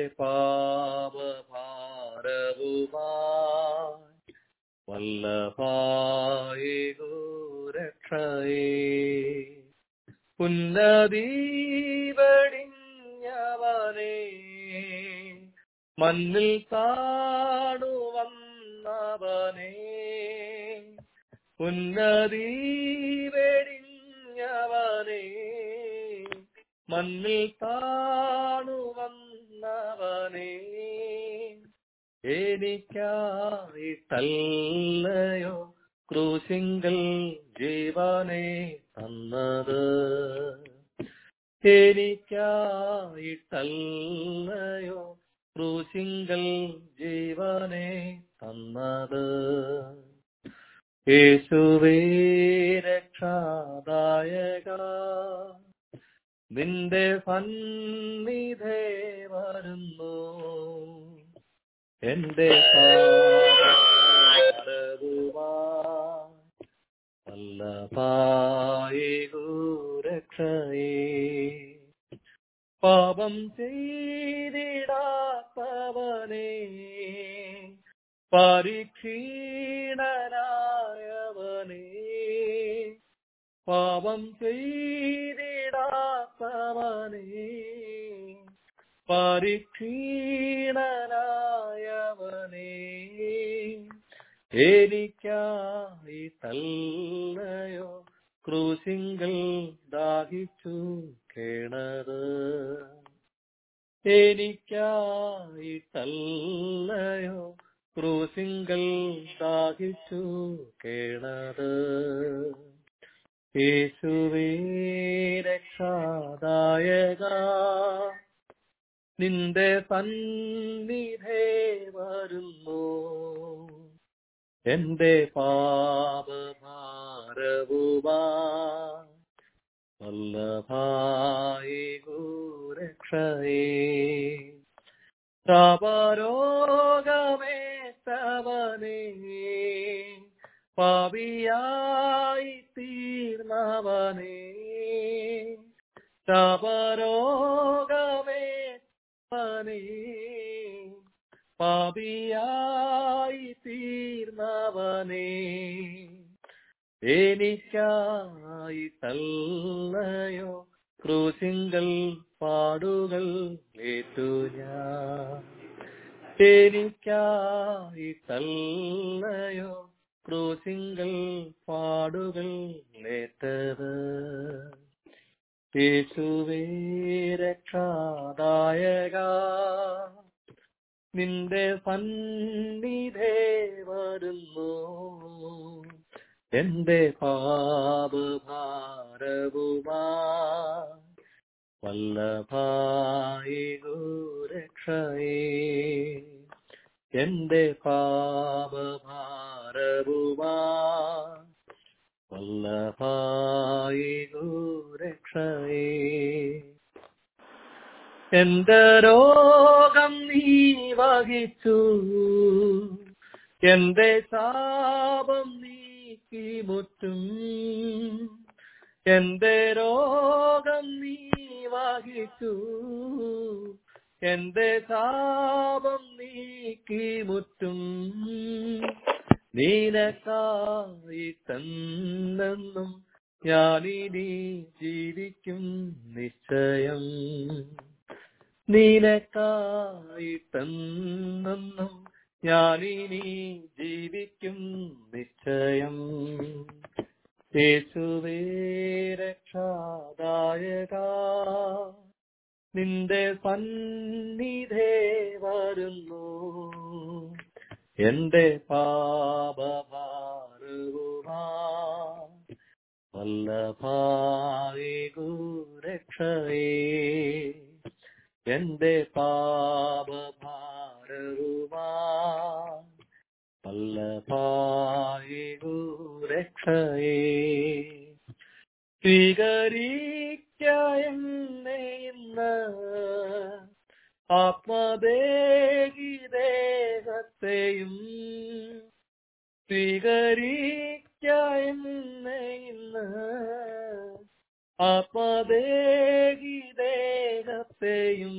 പാപഭാരവുമാ വല്ലഭായിരക്ഷയേ ഉന്നതീവടിഞ്ഞവനേ മണ്ണിൽ താണു വന്നവനേ ഉന്നതി വെടിഞ്ഞവനേ മണ്ണിൽ താണു വന്നവനേ എനിക്കായിട്ടല്ലയോ ക്രൂശിങ്കൽ ജീവനെ തന്നത് എനിക്കായിട്ടല്ലയോ ക്രൂശിങ്കൽ ജീവനെ തന്നത് യേശുവേ രക്ഷാദായക നിന്റെ സന്നിധേ വരുന്നു എന്റെ പാപഭാരവുമായി വല്ലഭായേകൂരക്ഷയേ പാപം ചെയ്തിടാത്തവനെ പരീക്ഷീണനായവനെ പാപം ചെയ്തിടാത്തവനെ പരീക്ഷീണനായവനെ എനിക്കായി തല്ലയോ ക്രൂശിങ്കൽ ദാഹിച്ചു കേണത് എനിക്കായി തല്ലയോ ക്രൂശിങ്കൽ ദാഹിച്ചു കേണത് യേശുവേ രക്ഷാദായക നിന്റെ സന്നിധേ വരുന്നു എന്റെ പാപഭാരവുമാ വല്ലഭായി ഗുരക്ഷയേ ശാപരോഗമേറ്റവനേ പാപിയായി തീർന്നവനേ ശാപരോഗമേറ്റവനേ പാപിയായി തീർന്നവനേ എനിക്കായി തല്ലയോ ക്രൂശിങ്കൽ പാടുകൾ ഏറ്റു ഞാൻ എനിക്കായി തല്ലയോ ക്രൂശിങ്കൽ പാടുകൾ ഏറ്റത് യേശുവേ രക്ഷാദായക നിന്റെ സന്നിധേ വരുന്നു എന്റെ പാപഭാരവുമാ വല്ലഭായി ഗുരക്ഷയേ എന്റെ പാപഭാരവുമാ വല്ലഭായി ഗുരക്ഷയേ എന്റെ രോഗം നീ വഹിച്ചു എന്റെ ശാപം നീക്കി മുറ്റും എന്റെ രോഗം നീ വഹിച്ചു എന്റെ ശാപം നീക്കി മുറ്റും നീനക്കായി തന്നെന്നും ഞാനിനി ജീവിക്കും നിശ്ചയം നീനക്കായി തന്നെന്നും ഞാനിനി ജീവിക്കും നിശ്ചയം യേശുവേ രക്ഷാദായക നിന്റെ സന്നിധേ വരുന്നു എന്റെ പാപഭാരവുമാ വല്ലഭായി ഗുരക്ഷയേ എന്റെ പാപഭാരവുമാ വല്ലഭായി ഗുരക്ഷയേ സ്വീകരിക്ക എന്നെ ഇന്ന് ആത്മദേഹിദേഹത്തെയും സ്വീകരിക്ക എന്നെ ഇന്ന് ആത്മദേഹിദേഹത്തെയും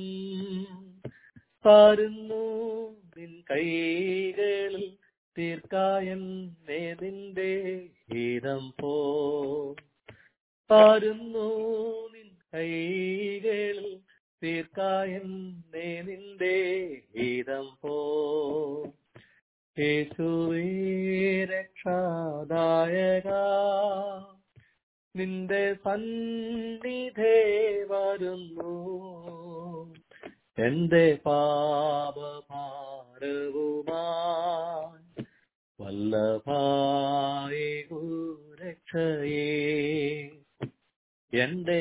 തരുന്നു നിൻ കൈകളിൽ തീർക്കായെന്നെ നിന്റെ ഹിതം പോ തരുന്നു നിൻ കൈകളിൽ തീർക്കായെന്നെ നിന്റെ ഹിതം പോ യേശുവേ രക്ഷാദായക നിന്റെ സന്നിധേ വരുന്നു എന്റെ പാപഭാരവുമായി വല്ലഭായി ഗുരക്ഷയേ എന്റെ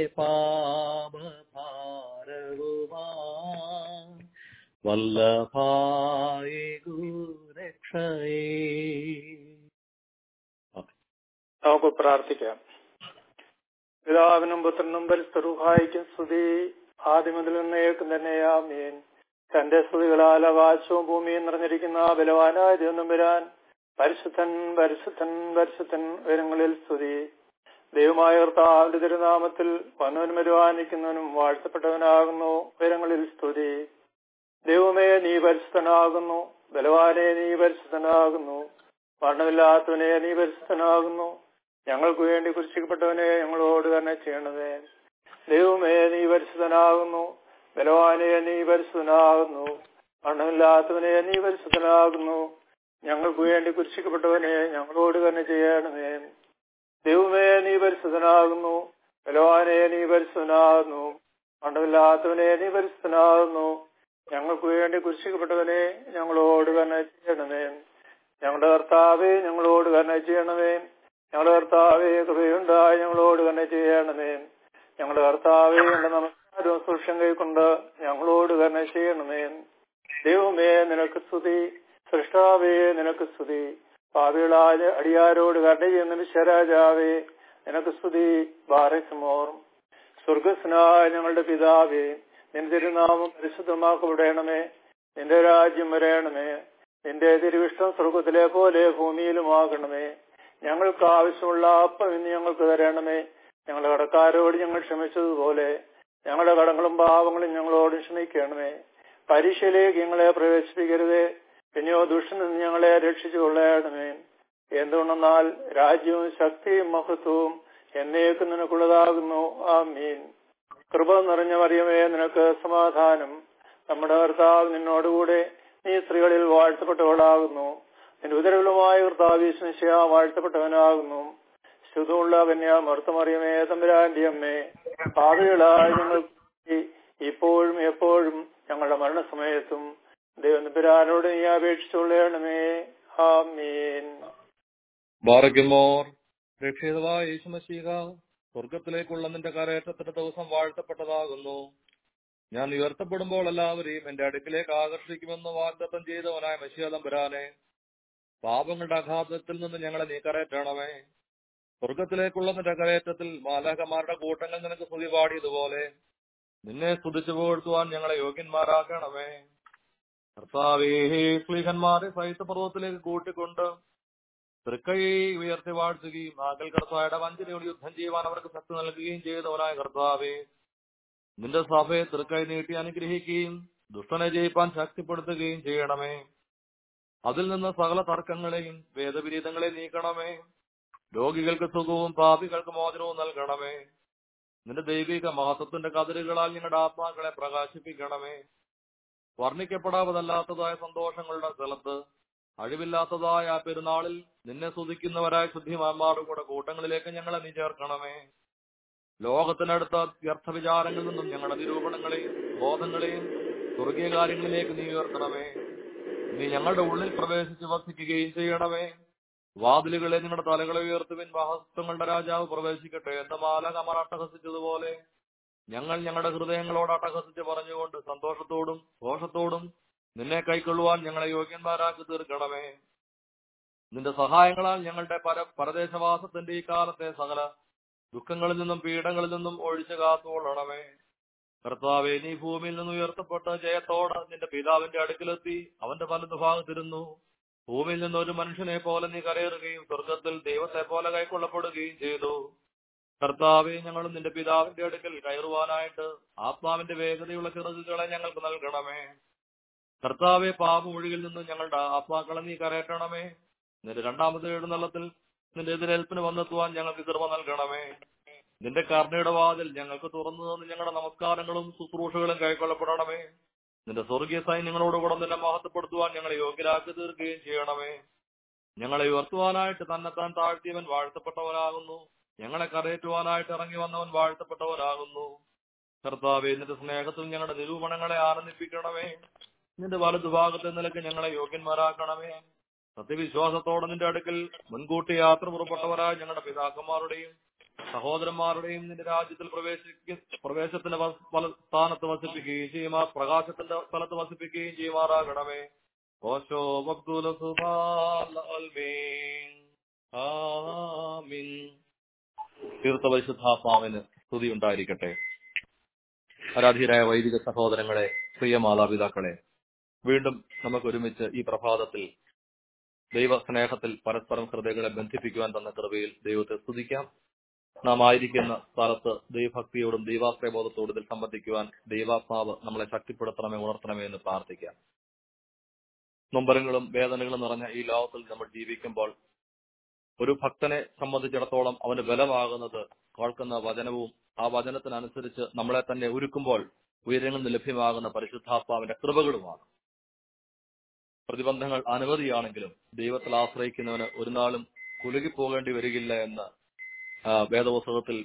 പാപഭാരവുമായി വല്ലഭായി ഗുരക്ഷയേ നമുക്ക് പ്രാർത്ഥിക്കാം പിതാവിനും പുത്രനും പരിസ്ഥറുഹായിക്കും സ്തുതി ആദ്യം മുതൽ എന്നേക്കും തന്നെ ആമേൻ തന്റെ സ്തുതികളാൽ ആകാശവും ഭൂമിയും നിറഞ്ഞിരിക്കുന്ന ബലവാനായ ദൈവം വരാൻ പരിശുദ്ധൻ പരിശുദ്ധൻ പരിശുദ്ധൻ ഉയരങ്ങളിൽ സ്തുതി ദൈവമായ കർത്താവിന്റെ തിരുനാമത്തിൽ വന്നവനും വരുവാനിക്കുന്നവനും വാഴ്ത്തപ്പെട്ടവനാകുന്നു ഉയരങ്ങളിൽ സ്തുതി ദൈവമേ നീ പരിശുദ്ധനാകുന്നു ബലവാനെ നീ പരിശുദ്ധനാകുന്നു മരണമില്ലാത്തവനെ നീ പരിശുദ്ധനാകുന്നു ഞങ്ങൾക്ക് വേണ്ടി കുരിശിക്കപ്പെട്ടവനെ ഞങ്ങളോട് തന്നെ ചെയ്യണമേ ദൈവമേ നീ പരിശുദ്ധനാകുന്നു ബലവാനെ നീ പരിശുദ്ധനാകുന്നു മരണമില്ലാത്തവനെ നീ പരിശുദ്ധനാകുന്നു ഞങ്ങൾക്ക് വേണ്ടി കുരിശിക്കപ്പെട്ടവനെ ഞങ്ങളോട് തന്നെ ചെയ്യണമേ ദൈവമേ നീ പരിശുദ്ധനാകുന്നു ബലവാനെ നീ പരിശുദ്ധനാകുന്നു മണ്ടമില്ലാത്തവനെ നീ പരിശുദ്ധനാകുന്നു ഞങ്ങൾക്ക് വേണ്ടി കുരിശിക്കപ്പെട്ടവനെ ഞങ്ങളോട് തന്നെ ചെയ്യണമേ ഞങ്ങളുടെ കർത്താവെ ഞങ്ങളോട് തന്നെ ചെയ്യണമേ ഞങ്ങളുടെ കർത്താവെ കൃപയുണ്ടായി ഞങ്ങളോട് തന്നെ ചെയ്യണമേ ഞങ്ങളുടെ കർത്താവെ ഞങ്ങളുടെ നമസ്കാരവും സൂക്ഷം കൈക്കൊണ്ട് ഞങ്ങളോട് തന്നെ ചെയ്യണമേ ദൈവമേ നിനക്ക് സ്തുതി സൃഷ്ടാവേ നിനക്ക് സ്തുതി പാപികളായ അടിയാരോട് കണ്ട ചെയ്യുന്ന വിശ്വരാജാവേ നിനക്ക് സ്തുതി ബാറയ്ക്കുമോർ സ്വർഗസ്നായ ഞങ്ങളുടെ പിതാവേ നിന്റെ തിരുനാമം പരിശുദ്ധമാക്കപ്പെടണമേ നിന്റെ രാജ്യം വരയണമേ നിന്റെ തിരുവിഷ്ടം സ്വർഗത്തിലെ പോലെ ഭൂമിയിലുമാകണമേ ഞങ്ങൾക്ക് ആവശ്യമുള്ള അപ്പം ഇന്ന് ഞങ്ങൾക്ക് തരണമേ ഞങ്ങളുടെ കടക്കാരോട് ഞങ്ങൾ ക്ഷമിച്ചതുപോലെ ഞങ്ങളുടെ കടങ്ങളും പാവങ്ങളും ഞങ്ങളോട് ക്ഷമിക്കണമേ പരീക്ഷയിലേക്ക് ഞങ്ങളെ പ്രവേശിപ്പിക്കരുതേ പിന്നെയോ ദുഷ്ടനിൽ നിന്ന് ഞങ്ങളെ രക്ഷിച്ചു കൊള്ളണമേ എന്തുകൊണ്ടെന്നാൽ രാജ്യവും ശക്തിയും മഹത്വവും എന്നേക്കും നിനക്കുള്ളതാകുന്നു ആ മീൻ കൃപ നിറഞ്ഞ മറിയമേ നിനക്ക് സമാധാനം നമ്മുടെ കർത്താവ് നിന്നോടുകൂടെ നീ സ്ത്രീകളിൽ വാഴ്ത്തപ്പെട്ടവളാകുന്നു നിന്റെ ഉദരവുമായ കർത്താവ് ഈശ്വശിയ വാഴ്ത്തപ്പെട്ടവനാകുന്നു ശുദ്ധമുള്ള കന്യാ മറുത്തമറിയമേ തമ്പുരാന്റെ അമ്മേ പാവികളായ ഞങ്ങൾക്ക് ഇപ്പോഴും എപ്പോഴും ഞങ്ങളുടെ മരണസമയത്തും ദൈവനിപുരാനോട് നീ അപേക്ഷിച്ചുകൊള്ളണമേ ആമീൻ ബാറയ്ക്കുമോർ രക്ഷിതവായ യേശുമശീക സ്വർഗത്തിലേക്കുള്ള നിന്റെ കരയേറ്റത്തിന്റെ ദിവസം വാഴ്ത്തപ്പെട്ടതാകുന്നു ഞാൻ ഉയർത്തപ്പെടുമ്പോൾ എല്ലാവരെയും എന്റെ അടുക്കിലേക്ക് ആകർഷിക്കുമെന്ന് വാഗ്ദത്തം ചെയ്തവനായ മഷിയാദം വരാനെ പാപങ്ങളുടെ അഘാതത്തിൽ നിന്ന് ഞങ്ങളെ നീ കരയറ്റണമേ സ്വർഗത്തിലേക്കുള്ള നിന്റെ കരയേറ്റത്തിൽ മാലാഹമാരുടെ കൂട്ടങ്ങൾ നിനക്ക് സ്തുതി പാടിയതുപോലെ നിന്നെ സ്തുതിച്ചു പുകഴ്ത്തുവാൻ ഞങ്ങളെ യോഗ്യന്മാരാക്കണമേ കർത്താവേ സ്ലീഹന്മാരെ സൈത്തപർവ്വത്തിലേക്ക് കൂട്ടിക്കൊണ്ട് തൃക്കൈ ഉയർത്തി വാഴ്ത്തുകയും നാഗൽ കർത്തായുടെ വഞ്ചനയോട് യുദ്ധം ചെയ്യുവാൻ അവർക്ക് ശക്തി നൽകുകയും ചെയ്തവനായ കർത്താവേ നിന്റെ സഭയെ തൃക്കൈ നീട്ടി അനുഗ്രഹിക്കുകയും ദുഷ്ടനെ ജയിപ്പാൻ ശക്തിപ്പെടുത്തുകയും ചെയ്യണമേ അതിൽ നിന്ന് സകല തർക്കങ്ങളെയും വേദവിരീതങ്ങളെ നീക്കണമേ രോഗികൾക്ക് സുഖവും പാപികൾക്ക് മോചനവും നൽകണമേ നിന്റെ ദൈവിക മഹത്വത്തിന്റെ കതിരുകളാൽ ഞങ്ങളുടെ ആത്മാക്കളെ പ്രകാശിപ്പിക്കണമേ വർണ്ണിക്കപ്പെടാവതല്ലാത്തതായ സന്തോഷങ്ങളുടെ സ്ഥലത്ത് അഴിവില്ലാത്തതായ ആ പെരുന്നാളിൽ നിന്നെ സ്തുതിക്കുന്നവരായ ശുദ്ധിമാന്മാരുടെ കൂടെ കൂട്ടങ്ങളിലേക്ക് ഞങ്ങളെ നീ ചേർക്കണമേ ലോകത്തിനടുത്ത വ്യർത്ഥ വിചാരങ്ങളിൽ നിന്നും ഞങ്ങളുടെ നിരൂപണങ്ങളെയും ബോധങ്ങളെയും സ്വർഗീയ കാര്യങ്ങളിലേക്ക് നീ ഉയർത്തണമേ നീ ഞങ്ങളുടെ ഉള്ളിൽ പ്രവേശിച്ച് വസിക്കുകയും ചെയ്യണമേ വാതിലുകളെ നിങ്ങളുടെ തലകളെ ഉയർത്തുവിൻ മഹത്വങ്ങളുടെ രാജാവ് പ്രവേശിക്കട്ടെ എന്ന മാലകമർ അട്ടഹസിച്ചതുപോലെ ഞങ്ങൾ ഞങ്ങളുടെ ഹൃദയങ്ങളോട് അട്ടഹസിച്ച് പറഞ്ഞുകൊണ്ട് സന്തോഷത്തോടും ദോഷത്തോടും നിന്നെ കൈക്കൊള്ളുവാൻ ഞങ്ങളെ യോഗ്യന്മാരാക്കി തീർക്കണമേ നിന്റെ സഹായങ്ങളാൽ ഞങ്ങളുടെ പര പരദേശവാസത്തിന്റെ ഈ കാലത്തെ സകല ദുഃഖങ്ങളിൽ നിന്നും പീഡങ്ങളിൽ നിന്നും ഒഴിച്ചു കാത്തുകൊള്ളണമേ കർത്താവെ നീ ഭൂമിയിൽ നിന്ന് ഉയർത്തപ്പെട്ട ജയത്തോടെ നിന്റെ പിതാവിന്റെ അടുക്കിലെത്തി അവന്റെ വലതു ഭാഗത്തിരുന്നു ഭൂമിയിൽ നിന്ന് ഒരു മനുഷ്യനെ പോലെ നീ കരയേറുകയും സ്വർഗത്തിൽ ദൈവത്തെ പോലെ കൈക്കൊള്ളപ്പെടുകയും ചെയ്തു കർത്താവെ ഞങ്ങളും നിന്റെ പിതാവിന്റെ അടുക്കൽ കയറുവാനായിട്ട് ആത്മാവിന്റെ വേഗതയുള്ള ചിറകുകളെ ഞങ്ങൾക്ക് നൽകണമേ കർത്താവെ പാപമൊഴിയിൽ നിന്ന് ഞങ്ങളുടെ ആത്മാക്കളെ നീ കരയറ്റണമേ നിന്റെ രണ്ടാമത്തെ എഴുന്നള്ളത്തിൽ നിന്റെ എതിരേൽപ്പിന് വന്നെത്തുവാൻ ഞങ്ങൾക്ക് കൃപ നൽകണമേ നിന്റെ കർണയുടെ വാതിൽ ഞങ്ങൾക്ക് തുറന്നു തന്ന് ഞങ്ങളുടെ നമസ്കാരങ്ങളും ശുശ്രൂഷകളും കൈക്കൊള്ളപ്പെടണമേ നിന്റെ സ്വർഗീയ സൈന്യങ്ങളോടുകൂടെ നിന്നെ മഹത്വപ്പെടുത്തുവാൻ ഞങ്ങളെ യോഗ്യരാക്കി തീർക്കുകയും ചെയ്യണമേ ഞങ്ങളെ ഉയർത്തുവാനായിട്ട് തന്നെത്താൻ താഴ്ത്തിയവൻ വാഴ്ത്തപ്പെട്ടവനാകുന്നു ഞങ്ങളെ കരയേറ്റുവാനായിട്ട് ഇറങ്ങി വന്നവൻ വാഴ്ത്തപ്പെട്ടവനാകുന്നു കർത്താവെ നിന്റെ സ്നേഹത്തിൽ ഞങ്ങളുടെ നിരൂപണങ്ങളെ ആനന്ദിപ്പിക്കണമേ നിന്റെ വലതുഭാഗത്തെ നിലക്ക് ഞങ്ങളെ യോഗ്യന്മാരാക്കണമേ സത്യവിശ്വാസത്തോടെ നിന്റെ അടുക്കൽ മുൻകൂട്ടി യാത്ര പുറപ്പെട്ടവരായ ഞങ്ങളുടെ പിതാക്കന്മാരുടെയും സഹോദരന്മാരുടെയും നിന്റെ രാജ്യത്തിൽ പ്രവേശിക്ക പ്രവേശത്തിന്റെ വ- വല- സ്ഥാനത്ത് വസിപ്പിക്കുകയും ചെയ്യുമാ പ്രകാശത്തിന്റെ സ്ഥലത്ത് വസിപ്പിക്കുകയും ചെയ്യുമാറാകണമേ ഓശോ അബ്ദുൽ ആമീൻ തീർത്ഥ പരിശുദ്ധാത്മാവിന് സ്തുതി ഉണ്ടായിരിക്കട്ടെ ആരാധ്യരായ വൈദിക സഹോദരങ്ങളെ പ്രിയ മാതാപിതാക്കളെ വീണ്ടും നമുക്ക് ഒരുമിച്ച് ഈ പ്രഭാതത്തിൽ ദൈവ സ്നേഹത്തിൽ പരസ്പരം ഹൃദയങ്ങളെ ബന്ധിപ്പിക്കുവാൻ തന്ന കൃപയിൽ ദൈവത്തെ സ്തുതിക്കാം നാം ആയിരിക്കുന്ന സ്ഥലത്ത് ദൈവഭക്തിയോടും ദൈവാശ്രയബോധത്തോടും ഇതിൽ സംബന്ധിക്കുവാൻ ദൈവാത്മാവ് നമ്മളെ ശക്തിപ്പെടുത്തണമേ ഉണർത്തണമേ എന്ന് പ്രാർത്ഥിക്കാം നൊമ്പരങ്ങളും വേദനകളും നിറഞ്ഞ ഈ ലോകത്തിൽ നമ്മൾ ജീവിക്കുമ്പോൾ ഒരു ഭക്തനെ സംബന്ധിച്ചിടത്തോളം അവന് ബലമാകുന്നത് കേൾക്കുന്ന വചനവും ആ വചനത്തിനനുസരിച്ച് നമ്മളെ തന്നെ ഒരുക്കുമ്പോൾ ഉയരങ്ങളിൽ നിന്ന് ലഭ്യമാകുന്ന പരിശുദ്ധാത്മാവിന്റെ കൃപകളുമാണ് പ്രതിബന്ധങ്ങൾ അനവധിയാണെങ്കിലും ദൈവത്തിൽ ആശ്രയിക്കുന്നവന് ഒരു നാളും കുലുകിപ്പോകേണ്ടി വരികില്ല എന്ന് ആ, വേദപുസ്തകത്തിൽ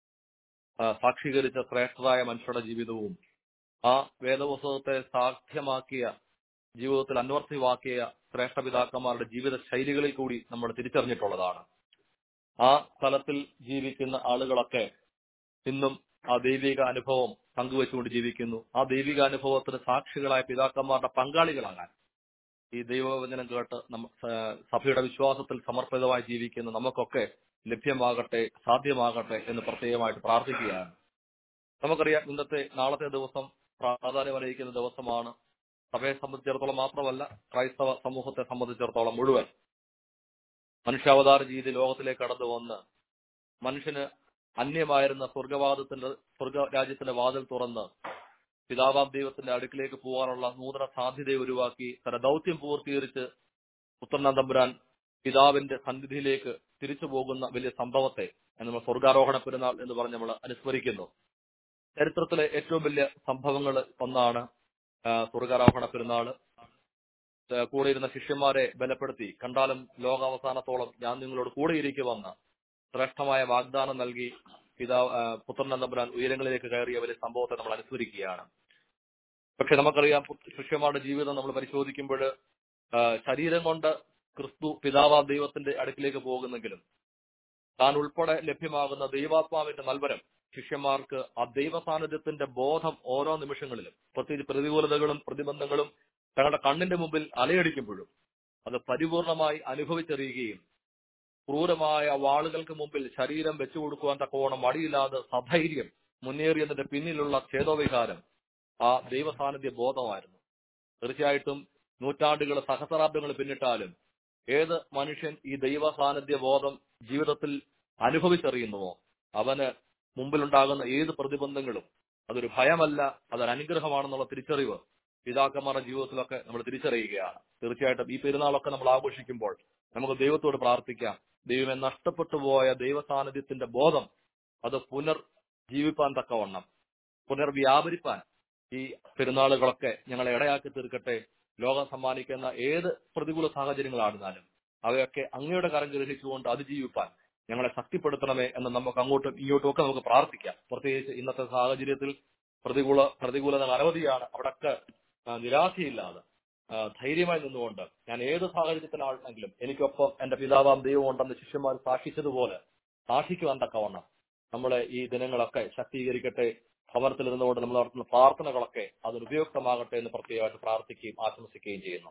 ആ, സാക്ഷീകരിച്ച ശ്രേഷ്ഠരായ മനുഷ്യരുടെ ജീവിതവും ആ വേദപുസ്തകത്തെ സാധ്യമാക്കിയ ജീവിതത്തിൽ അന്വർത്ഥ്യമാക്കിയ ശ്രേഷ്ഠ പിതാക്കന്മാരുടെ ജീവിത ശൈലികളിൽ കൂടി നമ്മൾ തിരിച്ചറിഞ്ഞിട്ടുള്ളതാണ് ആ സ്ഥലത്തിൽ ജീവിക്കുന്ന ആളുകളൊക്കെ ഇന്നും ആ ദൈവിക അനുഭവം പങ്കുവെച്ചുകൊണ്ട് ജീവിക്കുന്നു ആ ദൈവിക അനുഭവത്തിന് സാക്ഷികളായ പിതാക്കന്മാരുടെ പങ്കാളികളാകാൻ ഈ ദൈവവചനം കേട്ട് നമ്മ- സ- സഭയുടെ വിശ്വാസത്തിൽ സമർപ്പിതമായി ജീവിക്കുന്ന നമുക്കൊക്കെ ലഭ്യമാകട്ടെ സാധ്യമാകട്ടെ എന്ന് പ്രത്യേകമായിട്ട് പ്രാർത്ഥിക്കുകയാണ് നമുക്കറിയാം ഇന്നത്തെ നാളത്തെ ദിവസം പ്രാധാന്യം അറിയിക്കുന്ന ദിവസമാണ് സഭയെ സംബന്ധിച്ചിടത്തോളം മാത്രമല്ല ക്രൈസ്തവ സമൂഹത്തെ സംബന്ധിച്ചിടത്തോളം മുഴുവൻ മനുഷ്യാവതാര രീതി ലോകത്തിലേക്ക് കടന്നു വന്ന് മനുഷ്യന് അന്യമായിരുന്ന സ്വർഗവാദത്തിന്റെ സ്വർഗ രാജ്യത്തിന്റെ വാതിൽ തുറന്ന് പിതാവാം ദൈവത്തിന്റെ അടുക്കിലേക്ക് പോകാനുള്ള നൂതന സാധ്യതയെ ഒഴിവാക്കി തന്റെ ദൗത്യം പൂർത്തീകരിച്ച് പുത്രനാം തമ്പുരാൻ പിതാവിന്റെ സന്നിധിയിലേക്ക് തിരിച്ചു പോകുന്ന വലിയ സംഭവത്തെ നമ്മൾ സ്വർഗാരോഹണ പെരുന്നാൾ എന്ന് പറഞ്ഞ് നമ്മൾ അനുസ്മരിക്കുന്നു ചരിത്രത്തിലെ ഏറ്റവും വലിയ സംഭവങ്ങൾ ഒന്നാണ് ആ, സ്വർഗാരോഹണ പെരുന്നാള് ആ, കൂടെ ഇരുന്ന ശിഷ്യന്മാരെ ബലപ്പെടുത്തി കണ്ടാലും ലോകാവസാനത്തോളം ഞാൻ നിങ്ങളോട് കൂടെ ഇരിക്കുമെന്ന് ശ്രേഷ്ഠമായ വാഗ്ദാനം നൽകി പിതാവ് ആ, പുത്രൻ നമ്പുരാൻ ഉയരങ്ങളിലേക്ക് കയറിയ വലിയ സംഭവത്തെ നമ്മൾ അനുസ്മരിക്കുകയാണ് പക്ഷെ നമുക്കറിയാം പു- ശിഷ്യന്മാരുടെ ജീവിതം നമ്മൾ പരിശോധിക്കുമ്പോൾ ശരീരം കൊണ്ട് ക്രിസ്തു പിതാവാ ദൈവത്തിന്റെ അടുക്കിലേക്ക് പോകുന്നെങ്കിലും താൻ ഉൾപ്പെടെ ലഭ്യമാകുന്ന ദൈവാത്മാവിന്റെ നൽവരം ശിഷ്യന്മാർക്ക് ആ ദൈവ സാന്നിധ്യത്തിന്റെ ബോധം ഓരോ നിമിഷങ്ങളിലും പ്രത്യേകിച്ച് പ്രതികൂലതകളും പ്രതിബന്ധങ്ങളും തങ്ങളുടെ കണ്ണിന്റെ മുമ്പിൽ അലയടിക്കുമ്പോഴും അത് പരിപൂർണമായി അനുഭവിച്ചറിയുകയും ക്രൂരമായ വാളുകൾക്ക് മുമ്പിൽ ശരീരം വെച്ചു കൊടുക്കുവാൻ തക്കവണ്ണം മടിയില്ലാതെ സധൈര്യം മുന്നേറിയതിന്റെ പിന്നിലുള്ള ഛേദോവികാരം ആ ദൈവ സാന്നിധ്യ ബോധമായിരുന്നു തീർച്ചയായിട്ടും നൂറ്റാണ്ടുകൾ സഹസ്രാബ്ദങ്ങൾ പിന്നിട്ടാലും ഏത് മനുഷ്യൻ ഈ ദൈവ സാന്നിധ്യ ബോധം ജീവിതത്തിൽ അനുഭവിച്ചറിയുന്നുവോ അവന് മുമ്പിലുണ്ടാകുന്ന ഏത് പ്രതിബന്ധങ്ങളും അതൊരു ഭയമല്ല അതൊരു അനുഗ്രഹമാണെന്നുള്ള തിരിച്ചറിവ് പിതാക്കന്മാരുടെ ജീവിതത്തിലൊക്കെ നമ്മൾ തിരിച്ചറിയുകയാണ് തീർച്ചയായിട്ടും ഈ പെരുന്നാളൊക്കെ നമ്മൾ ആഘോഷിക്കുമ്പോൾ നമുക്ക് ദൈവത്തോട് പ്രാർത്ഥിക്കാം ദൈവമെ നഷ്ടപ്പെട്ടു പോയ ദൈവ സാന്നിധ്യത്തിന്റെ ബോധം അത് പുനർ ജീവിപ്പാൻ തക്കവണ്ണം പുനർവ്യാപരിപ്പാൻ ഈ പെരുന്നാളുകളൊക്കെ ഞങ്ങളെ ഇടയാക്കി തീർക്കട്ടെ ലോകം സമ്മാനിക്കുന്ന ഏത് പ്രതികൂല സാഹചര്യങ്ങളായിരുന്നാലും അവയൊക്കെ അങ്ങയുടെ കരം ഗ്രഹിച്ചുകൊണ്ട് അതിജീവിപ്പാൻ ഞങ്ങളെ ശക്തിപ്പെടുത്തണമേ എന്ന് നമുക്ക് അങ്ങോട്ടും ഇങ്ങോട്ടും ഒക്കെ നമുക്ക് പ്രാർത്ഥിക്കാം പ്രത്യേകിച്ച് ഇന്നത്തെ സാഹചര്യത്തിൽ പ്രതികൂല പ്രതികൂലത അനവധിയാണ് അവിടൊക്കെ ആ, നിരാശയില്ലാതെ ആ, ധൈര്യമായി നിന്നുകൊണ്ട് ഞാൻ ഏത് സാഹചര്യത്തിലാണെങ്കിലും എനിക്കൊപ്പം എന്റെ പിതാവാം ദൈവം ഉണ്ടെന്ന് ശിഷ്യന്മാർ സാക്ഷിച്ചതുപോലെ സാക്ഷിക്കുവാൻ തക്കവണ്ണം നമ്മളെ ഈ ദിനങ്ങളൊക്കെ ശക്തീകരിക്കട്ടെ ഭവനത്തിൽ ഇരുന്നുകൊണ്ട് നമ്മൾ നടത്തുന്ന പ്രാർത്ഥനകളൊക്കെ അതിന് ഉപയുക്തമാകട്ടെ എന്ന് പ്രത്യേകമായിട്ട് പ്രാർത്ഥിക്കുകയും ആശംസിക്കുകയും ചെയ്യുന്നു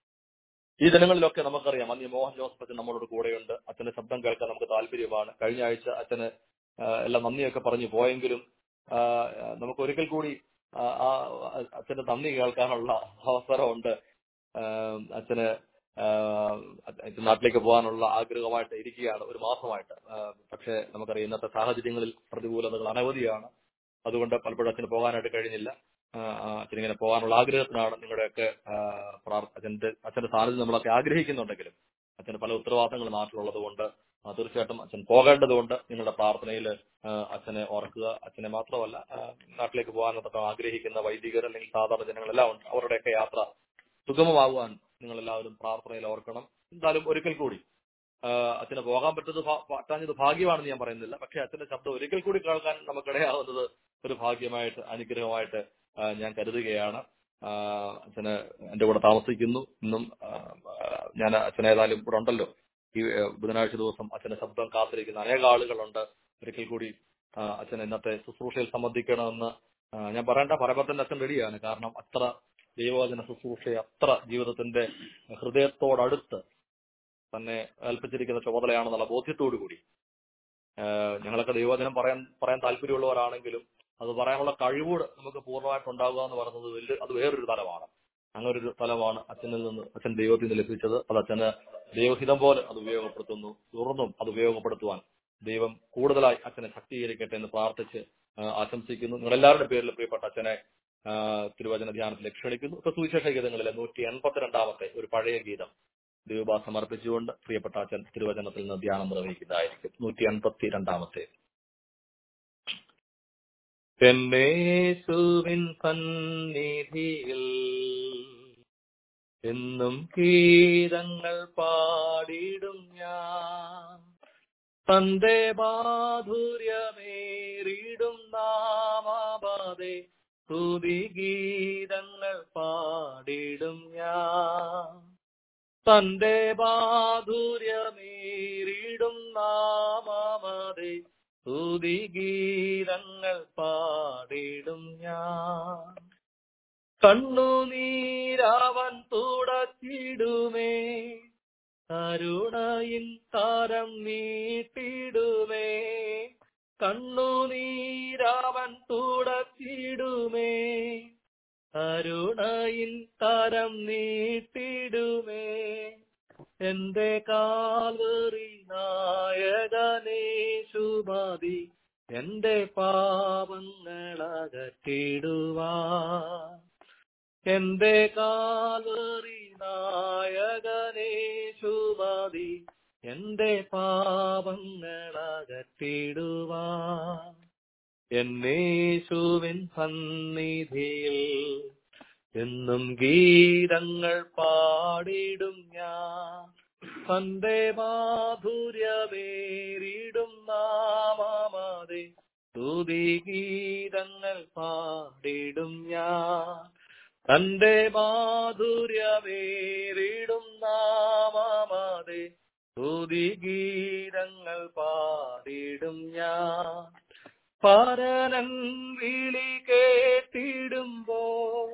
ഈ ദിനങ്ങളിലൊക്കെ നമുക്കറിയാം അന്ന് മോഹൻ ജോസഫ് അച്ഛൻ നമ്മളോട് കൂടെയുണ്ട് അച്ഛന്റെ ശബ്ദം കേൾക്കാൻ നമുക്ക് താല്പര്യമാണ് കഴിഞ്ഞ ആഴ്ച അച്ഛന് ആ, എല്ലാം നന്ദിയൊക്കെ പറഞ്ഞു പോയെങ്കിലും ആ, നമുക്ക് ഒരിക്കൽ കൂടി ആ, ആ അച്ഛന്റെ നന്ദി കേൾക്കാനുള്ള അവസരമുണ്ട് ആ, അച്ഛന് ആ, അച്ഛൻ നാട്ടിലേക്ക് പോകാനുള്ള ആഗ്രഹമായിട്ട് ഇരിക്കുകയാണ് ഒരു മാസമായിട്ട് ആ, പക്ഷേ നമുക്കറിയാം ഇന്നത്തെ സാഹചര്യങ്ങളിൽ പ്രതികൂലതകൾ അനവധിയാണ് അതുകൊണ്ട് പലപ്പോഴും അച്ഛന് പോകാനായിട്ട് കഴിഞ്ഞില്ല ആ, ആ, അച്ഛനിങ്ങനെ പോകാനുള്ള ആഗ്രഹത്തിനാണ് നിങ്ങളുടെയൊക്കെ ആ, പ്രാർ- അച്ഛന്റെ അച്ഛന്റെ സാന്നിധ്യം നമ്മളൊക്കെ ആഗ്രഹിക്കുന്നുണ്ടെങ്കിലും അച്ഛന് പല ഉത്തരവാദിത്തങ്ങൾ നാട്ടിലുള്ളത് കൊണ്ട് ആ, തീർച്ചയായിട്ടും അച്ഛൻ പോകേണ്ടതുകൊണ്ട് നിങ്ങളുടെ പ്രാർത്ഥനയിൽ അച്ഛനെ ഓർക്കുക അച്ഛനെ മാത്രമല്ല ആ, നാട്ടിലേക്ക് പോകാനൊക്കെ ആഗ്രഹിക്കുന്ന വൈദികർ അല്ലെങ്കിൽ സാധാരണ ജനങ്ങളെല്ലാം ഉണ്ട് അവരുടെയൊക്കെ യാത്ര സുഗമമാകുവാൻ നിങ്ങൾ എല്ലാവരും പ്രാർത്ഥനയിൽ ഓർക്കണം എന്തായാലും ഒരിക്കൽ കൂടി ആ, അച്ഛന് പോകാൻ പറ്റുന്നത് ഭാ- പറ്റാഞ്ഞത് ഭാഗ്യമാണെന്ന് ഞാൻ പറയുന്നില്ല പക്ഷെ അച്ഛന്റെ ശബ്ദം ഒരിക്കൽ കൂടി കേൾക്കാൻ നമുക്കിടയാവുന്നത് ഒരു ഭാഗ്യമായിട്ട് അനുഗ്രഹമായിട്ട് ആ, ഞാൻ കരുതുകയാണ് ആ, അച്ഛന് എന്റെ കൂടെ താമസിക്കുന്നു ഇന്നും ആ, ആ, ഞാൻ അച്ഛൻ ഏതായാലും ഇവിടെ ഉണ്ടല്ലോ ഈ ഏ, ബുധനാഴ്ച ദിവസം അച്ഛന്റെ ശബ്ദം കാത്തിരിക്കുന്ന അനേക ആളുകളുണ്ട് ഒരിക്കൽ കൂടി ആ, അച്ഛൻ ഇന്നത്തെ ശുശ്രൂഷയിൽ സംബന്ധിക്കണമെന്ന് ആ, ഞാൻ പറയേണ്ട പറയുമ്പോൾ തന്നെ അച്ഛൻ റെഡിയാണ് കാരണം അത്ര ദൈവവചന ശുശ്രൂഷയെ അത്ര ജീവിതത്തിന്റെ ഹൃദയത്തോടടുത്ത് തന്നെ ഏൽപ്പിച്ചിരിക്കുന്ന ചുമതലയാണെന്നുള്ള ബോധ്യത്തോടു കൂടി ആ, ഞങ്ങളൊക്കെ ദൈവവചനം പറയാൻ പറയാൻ താല്പര്യമുള്ളവരാണെങ്കിലും അത് പറയാനുള്ള കഴിവ് നമുക്ക് പൂർണ്ണമായിട്ട് ഉണ്ടാവുക എന്ന് പറയുന്നത് വലിയ അത് വേറൊരു തലമാണ് അങ്ങനെ ഒരു തലമാണ് അച്ഛനിൽ നിന്ന് അച്ഛൻ ദൈവത്തിൽ നിന്ന് ലഭിച്ചത് അത് അച്ഛന് ദൈവഹിതം പോലെ അത് ഉപയോഗപ്പെടുത്തുന്നു തുടർന്നും അത് ഉപയോഗപ്പെടുത്തുവാൻ ദൈവം കൂടുതലായി അച്ഛനെ ശക്തീകരിക്കട്ടെ എന്ന് പ്രാർത്ഥിച്ച് ആ, ആശംസിക്കുന്നു നിങ്ങളെല്ലാവരുടെ പേരിൽ പ്രിയപ്പെട്ട അച്ഛനെ ആ, തിരുവചന ധ്യാനത്തിലേക്ക് ക്ഷണിക്കുന്നു ഇപ്പൊ സുവിശേഷ ഗീതങ്ങളിലെ നൂറ്റി എൺപത്തിരണ്ടാമത്തെ ഒരു പഴയ ഗീതം ദൈവഭാ സമർപ്പിച്ചുകൊണ്ട് പ്രിയപ്പെട്ട അച്ഛൻ തിരുവചനത്തിൽ നിന്ന് ധ്യാനം നിർവഹിക്കുന്നതായിരിക്കും നൂറ്റി എൺപത്തി രണ്ടാമത്തെ എന്നേശുവിൻ സന്നിധിയിൽ എന്നും ഗീതങ്ങൾ പാടിടും ഞാൻ തന്റെ മാധുര്യമേറിടും നാമാതെ സ്തുതി ഗീതങ്ങൾ പാടിടും ഞാൻ തന്റെ മാധുര്യമേറിടും നാമാതെ സ്തുതി ഗീതങ്ങൾ പാടിടും ഞാൻ കണ്ണുനീരാവൻ തുടച്ചിടുമേ കരുണയിൻ താരം നീട്ടിടുമേ കണ്ണുനീരാവൻ തുടച്ചിടുമേ കരുണയിൻ താരം നീട്ടിടുമേ എന്റെ കാൽവറി നായകനേശുമതി എന്റെ പാപങ്ങളകറ്റിടുവാൻ എന്റെ കാൽവറി നായകനേശുമതി എന്റെ പാപങ്ങളകറ്റിടുവാൻ എന്നേശുവിൻ സന്നിധിയിൽ എന്നും ഗീതങ്ങൾ പാടിടും ഞാൻ തന്റെ മാധുര്യമേറിടും നാമാതെ സ്തുതി ഗീതങ്ങൾ പാടിടും ഞാൻ തന്റെ മാധുര്യമേറിടും നാമാതെ സ്തുതി ഗീതങ്ങൾ പാടിടും ഞാൻ പരനൻ വിളി കേട്ടിടുമ്പോൾ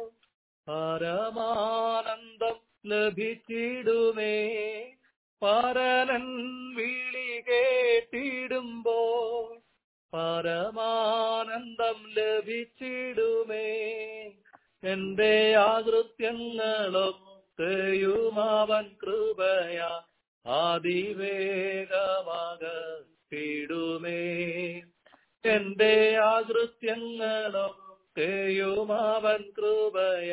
പരമാനന്ദം ലഭിച്ചിടുമേ പരനൻ വിളി കേട്ടിടുമ്പോൾ പരമാനന്ദം ലഭിച്ചിടുമേ എന്റെ ആകൃത്യങ്ങളൊക്കെയും അവൻ കൃപയ അതിവേഗമകത്തിടുമേ എന്റെ ആകൃത്യങ്ങളൊക്കെയും അവൻ കൃപയ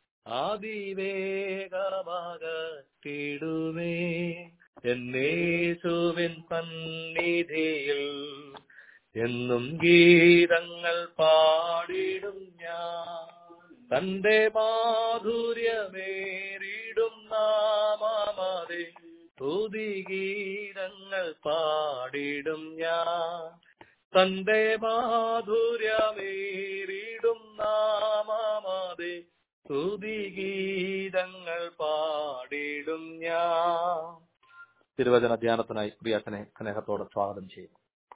അതിവേഗമകത്തിടുമേ എന്നേശുവിൻ സന്നിധിയിൽ എന്നും ഗീതങ്ങൾ പാടിടും ഞാൻ തന്റെ മാധുര്യമേറിടും നാമാതെ സ്തുതി ഗീതങ്ങൾ പാടിടും ഞാൻ തന്റെ മാധുര്യമേറിടും നാമാതെ സ്തുതി ഗീതങ്ങൾ പാടിടും ഞാൻ തിരുവചന ധ്യാനത്തിനായി പ്രിയാസനെ സ്നേഹത്തോടെ സ്വാഗതം ചെയ്യും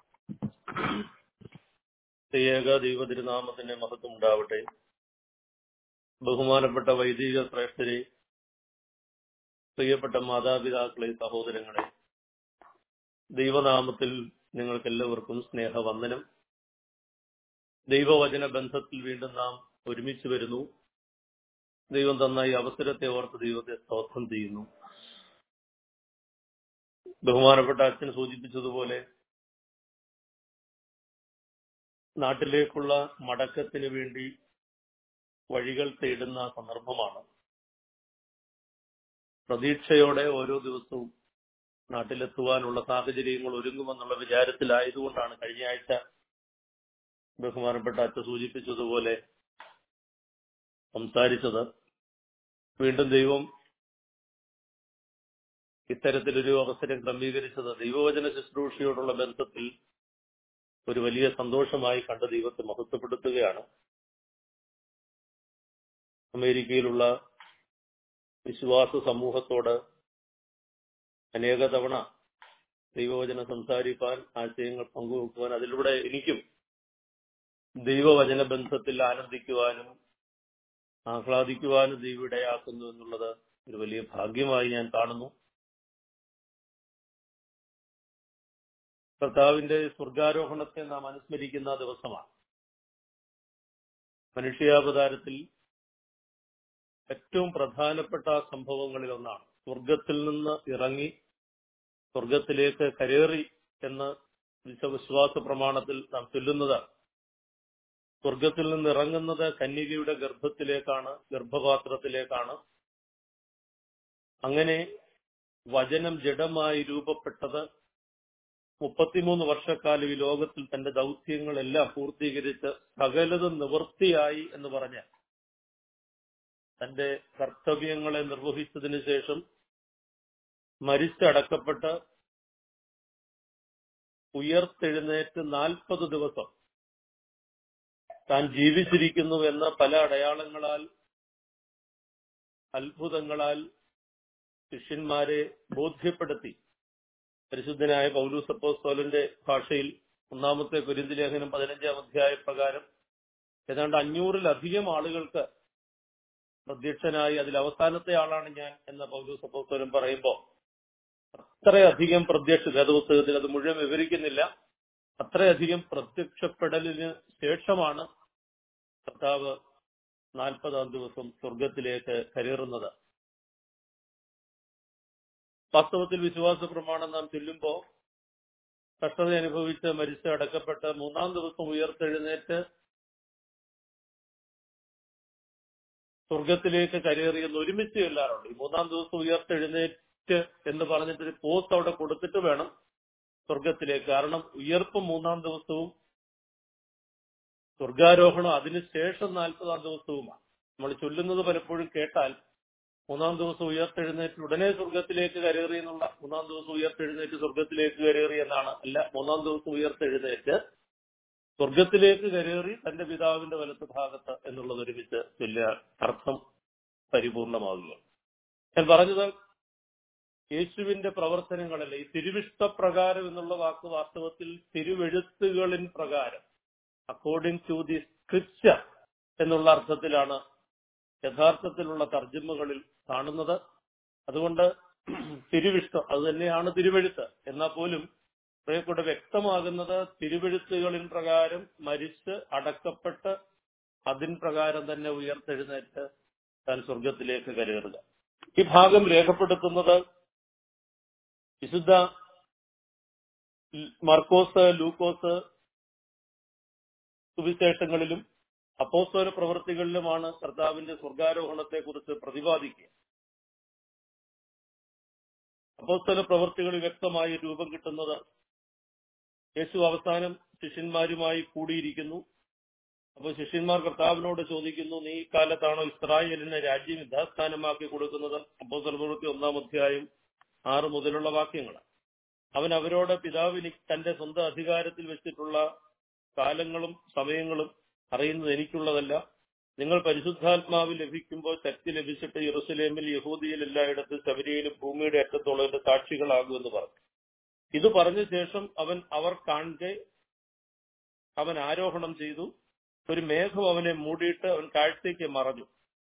ഏക ദൈവ തിരുനാമത്തിന്റെ മഹത്വം ഉണ്ടാവട്ടെ ബഹുമാനപ്പെട്ട വൈദിക ശ്രേഷ്ഠരെ പ്രിയപ്പെട്ട മാതാപിതാക്കളെ സഹോദരങ്ങളെ ദൈവനാമത്തിൽ നിങ്ങൾക്ക് എല്ലാവർക്കും സ്നേഹവന്ദനം ദൈവവചന ബന്ധത്തിൽ വീണ്ടും നാം ഒരുമിച്ച് വരുന്നു ദൈവം തന്ന ഈ അവസരത്തെ ഓർത്ത് ദൈവത്തെ സ്തോത്രം ചെയ്യുന്നു ബഹുമാനപ്പെട്ട അച്ഛൻ സൂചിപ്പിച്ചതുപോലെ നാട്ടിലേക്കുള്ള മടക്കത്തിന് വേണ്ടി വഴികൾ തേടുന്ന സന്ദർഭമാണ് പ്രതീക്ഷയോടെ ഓരോ ദിവസവും നാട്ടിലെത്തുവാനുള്ള സാഹചര്യങ്ങൾ ഒരുങ്ങുമെന്നുള്ള വിചാരത്തിലായതുകൊണ്ടാണ് കഴിഞ്ഞ ആഴ്ച ബഹുമാനപ്പെട്ട അച്ഛ സൂചിപ്പിച്ചതുപോലെ സംസാരിച്ചത് വീണ്ടും ദൈവം ഇത്തരത്തിലൊരു അവസരം ക്രമീകരിച്ചത് ദൈവവചന ശുശ്രൂഷയോടുള്ള ബന്ധത്തിൽ ഒരു വലിയ സന്തോഷമായി കണ്ട ദൈവത്തെ മഹത്വപ്പെടുത്തുകയാണ് അമേരിക്കയിലുള്ള വിശ്വാസ സമൂഹത്തോട് അനേക തവണ ദൈവവചനം സംസാരിക്കാൻ ആശയങ്ങൾ പങ്കുവെക്കുവാൻ അതിലൂടെ എനിക്കും ദൈവവചന ബന്ധത്തിൽ ആനന്ദിക്കുവാനും ആഹ്ലാദിക്കുവാനും ദൈവം ഇടയാക്കുന്നു എന്നുള്ളത് ഒരു വലിയ ഭാഗ്യമായി ഞാൻ കാണുന്നു കർത്താവിന്റെ സ്വർഗാരോഹണത്തെ നാം അനുസ്മരിക്കുന്ന ദിവസമാണ് മനുഷ്യാവതാരത്തിൽ ഏറ്റവും പ്രധാനപ്പെട്ട സംഭവങ്ങളിൽ ഒന്നാണ് സ്വർഗത്തിൽ നിന്ന് ഇറങ്ങി സ്വർഗത്തിലേക്ക് കരേറി എന്ന് വിശ്വാസ പ്രമാണത്തിൽ നാം ചൊല്ലുന്നതാണ് സ്വർഗത്തിൽ നിന്ന് ഇറങ്ങുന്നത് കന്യകയുടെ ഗർഭത്തിലേക്കാണ് ഗർഭപാത്രത്തിലേക്കാണ് അങ്ങനെ വചനം ജഡമായി രൂപപ്പെട്ടത് മുപ്പത്തിമൂന്ന് വർഷക്കാലം ഈ ലോകത്തിൽ തന്റെ ദൗത്യങ്ങളെല്ലാം പൂർത്തീകരിച്ച് സകലതും നിവൃത്തിയായി എന്ന് പറഞ്ഞ തന്റെ കർത്തവ്യങ്ങളെ നിർവഹിച്ചതിന് ശേഷം മരിച്ചടക്കപ്പെട്ട് ഉയർത്തെഴുന്നേറ്റ് നാൽപ്പത് ദിവസം താൻ ജീവിച്ചിരിക്കുന്നു എന്ന പല അടയാളങ്ങളാൽ അത്ഭുതങ്ങളാൽ ശിഷ്യന്മാരെ ബോധ്യപ്പെടുത്തി പരിശുദ്ധനായ പൗലൂസ് അപ്പോസ്തോലന്റെ ഭാഷയിൽ ഒന്നാമത്തെ കുരിന്തി ലേഖനം പതിനഞ്ചാം അധ്യായ പ്രകാരം ഏതാണ്ട് അഞ്ഞൂറിലധികം ആളുകൾക്ക് പ്രത്യക്ഷനായി അതിൽ അവസാനത്തെ ആളാണ് ഞാൻ എന്ന പൗലൂസ് അപ്പോസ്തോലൻ പറയുമ്പോൾ അത്രയധികം പ്രത്യക്ഷ വേദപുസ്തകത്തിൽ അത് മുഴുവൻ വിവരിക്കുന്നില്ല അത്രയധികം പ്രത്യക്ഷപ്പെടലിന് ശേഷമാണ് കർത്താവ് നാൽപ്പതാം ദിവസം സ്വർഗത്തിലേക്ക് കരേറുന്നത് വാസ്തവത്തിൽ വിശ്വാസ പ്രമാണം നാം ചൊല്ലുമ്പോ കഷ്ടത അനുഭവിച്ച് മരിച്ച് അടക്കപ്പെട്ട് മൂന്നാം ദിവസം ഉയർത്തെഴുന്നേറ്റ് സ്വർഗത്തിലേക്ക് കരേറിയെന്ന് ഒരുമിച്ച് ചൊല്ലാറുണ്ട് ഈ മൂന്നാം ദിവസം ഉയർത്തെഴുന്നേറ്റ് എന്ന് പറഞ്ഞിട്ട് ഒരു പോസ്റ്റ് അവിടെ കൊടുത്തിട്ട് വേണം സ്വർഗത്തിലേക്ക് കാരണം ഉയർപ്പ് മൂന്നാം ദിവസവും സ്വർഗാരോഹണം അതിനുശേഷം നാൽപ്പതാം ദിവസവുമാണ് നമ്മൾ ചൊല്ലുന്നത് പലപ്പോഴും കേട്ടാൽ മൂന്നാം ദിവസം ഉയർത്തെഴുന്നേറ്റ് ഉടനെ സ്വർഗത്തിലേക്ക് കരേറി എന്നുള്ള മൂന്നാം ദിവസം ഉയർത്തെഴുന്നേറ്റ് സ്വർഗത്തിലേക്ക് കരേറി എന്നാണ് അല്ല മൂന്നാം ദിവസം ഉയർത്തെഴുന്നേറ്റ് സ്വർഗത്തിലേക്ക് കരേറി തന്റെ പിതാവിന്റെ വലത്ത് ഭാഗത്ത് എന്നുള്ളത് ഒരുമിച്ച് വലിയ അർത്ഥം പരിപൂർണമാകുക ഞാൻ പറഞ്ഞത് യേശുവിന്റെ പ്രവർത്തനങ്ങളല്ല ഈ തിരുവിഷ്ടപ്രകാരം എന്നുള്ള വാക്ക് വാസ്തവത്തിൽ തിരുവെഴുത്തുകളിൻ പ്രകാരം അക്കോർഡിംഗ് ടു ദി സ്ക്രിപ്ചർ എന്നുള്ള അർത്ഥത്തിലാണ് യഥാർത്ഥത്തിലുള്ള തർജ്ജമകളിൽ കാണുന്നത് അതുകൊണ്ട് തിരുവിഷ്ടം അത് തന്നെയാണ് തിരുവെഴുത്ത് എന്നാൽ പോലും കുറെ കൂടെ വ്യക്തമാകുന്നത് തിരുവെഴുത്തുകളിൻ പ്രകാരം മരിച്ച് അടക്കപ്പെട്ട് അതിൻ പ്രകാരം തന്നെ ഉയർത്തെഴുന്നേറ്റ് താൻ സ്വർഗത്തിലേക്ക് കരേറുക ഈ ഭാഗം രേഖപ്പെടുത്തുന്നത് വിശുദ്ധ മർക്കോസ് ലൂക്കോസ് സുവിശേഷങ്ങളിലും അപ്പോസ്തല പ്രവൃത്തികളിലുമാണ് കർത്താവിന്റെ സ്വർഗാരോഹണത്തെ കുറിച്ച് പ്രതിപാദിക്കുക അപ്പോസ്തല പ്രവൃത്തികളിൽ വ്യക്തമായി രൂപം കിട്ടുന്നത് യേശു അവസാനം ശിഷ്യന്മാരുമായി കൂടിയിരിക്കുന്നു അപ്പോൾ ശിഷ്യന്മാർ കർത്താവിനോട് ചോദിക്കുന്നു നീ കാലത്താണോ ഇസ്രായേലിനെ രാജ്യം യഥാസ്ഥാനമാക്കി കൊടുക്കുന്നത് അപ്പോസ്തല പ്രവൃത്തി ഒന്നാം അധ്യായം ആറ് മുതലുള്ള വാക്യങ്ങൾ അവൻ അവരോട് പിതാവിന് തന്റെ സ്വന്തം അധികാരത്തിൽ വെച്ചിട്ടുള്ള കാലങ്ങളും സമയങ്ങളും അറിയുന്നത് എനിക്കുള്ളതല്ല നിങ്ങൾ പരിശുദ്ധാത്മാവിൽ ലഭിക്കുമ്പോൾ ശക്തി ലഭിച്ചിട്ട് യെറുസലേമിൽ യഹൂദിയിൽ എല്ലായിടത്തും ശബരിയിലും ഭൂമിയുടെ അറ്റത്തോളം എന്റെ സാക്ഷികളാകുമെന്ന് പറഞ്ഞു ഇത് പറഞ്ഞ ശേഷം അവൻ അവർ കാണെ അവൻ ആരോഹണം ചെയ്തു ഒരു മേഘം അവനെ മൂടിയിട്ട് അവൻ കാഴ്ചയ്ക്ക് മറഞ്ഞു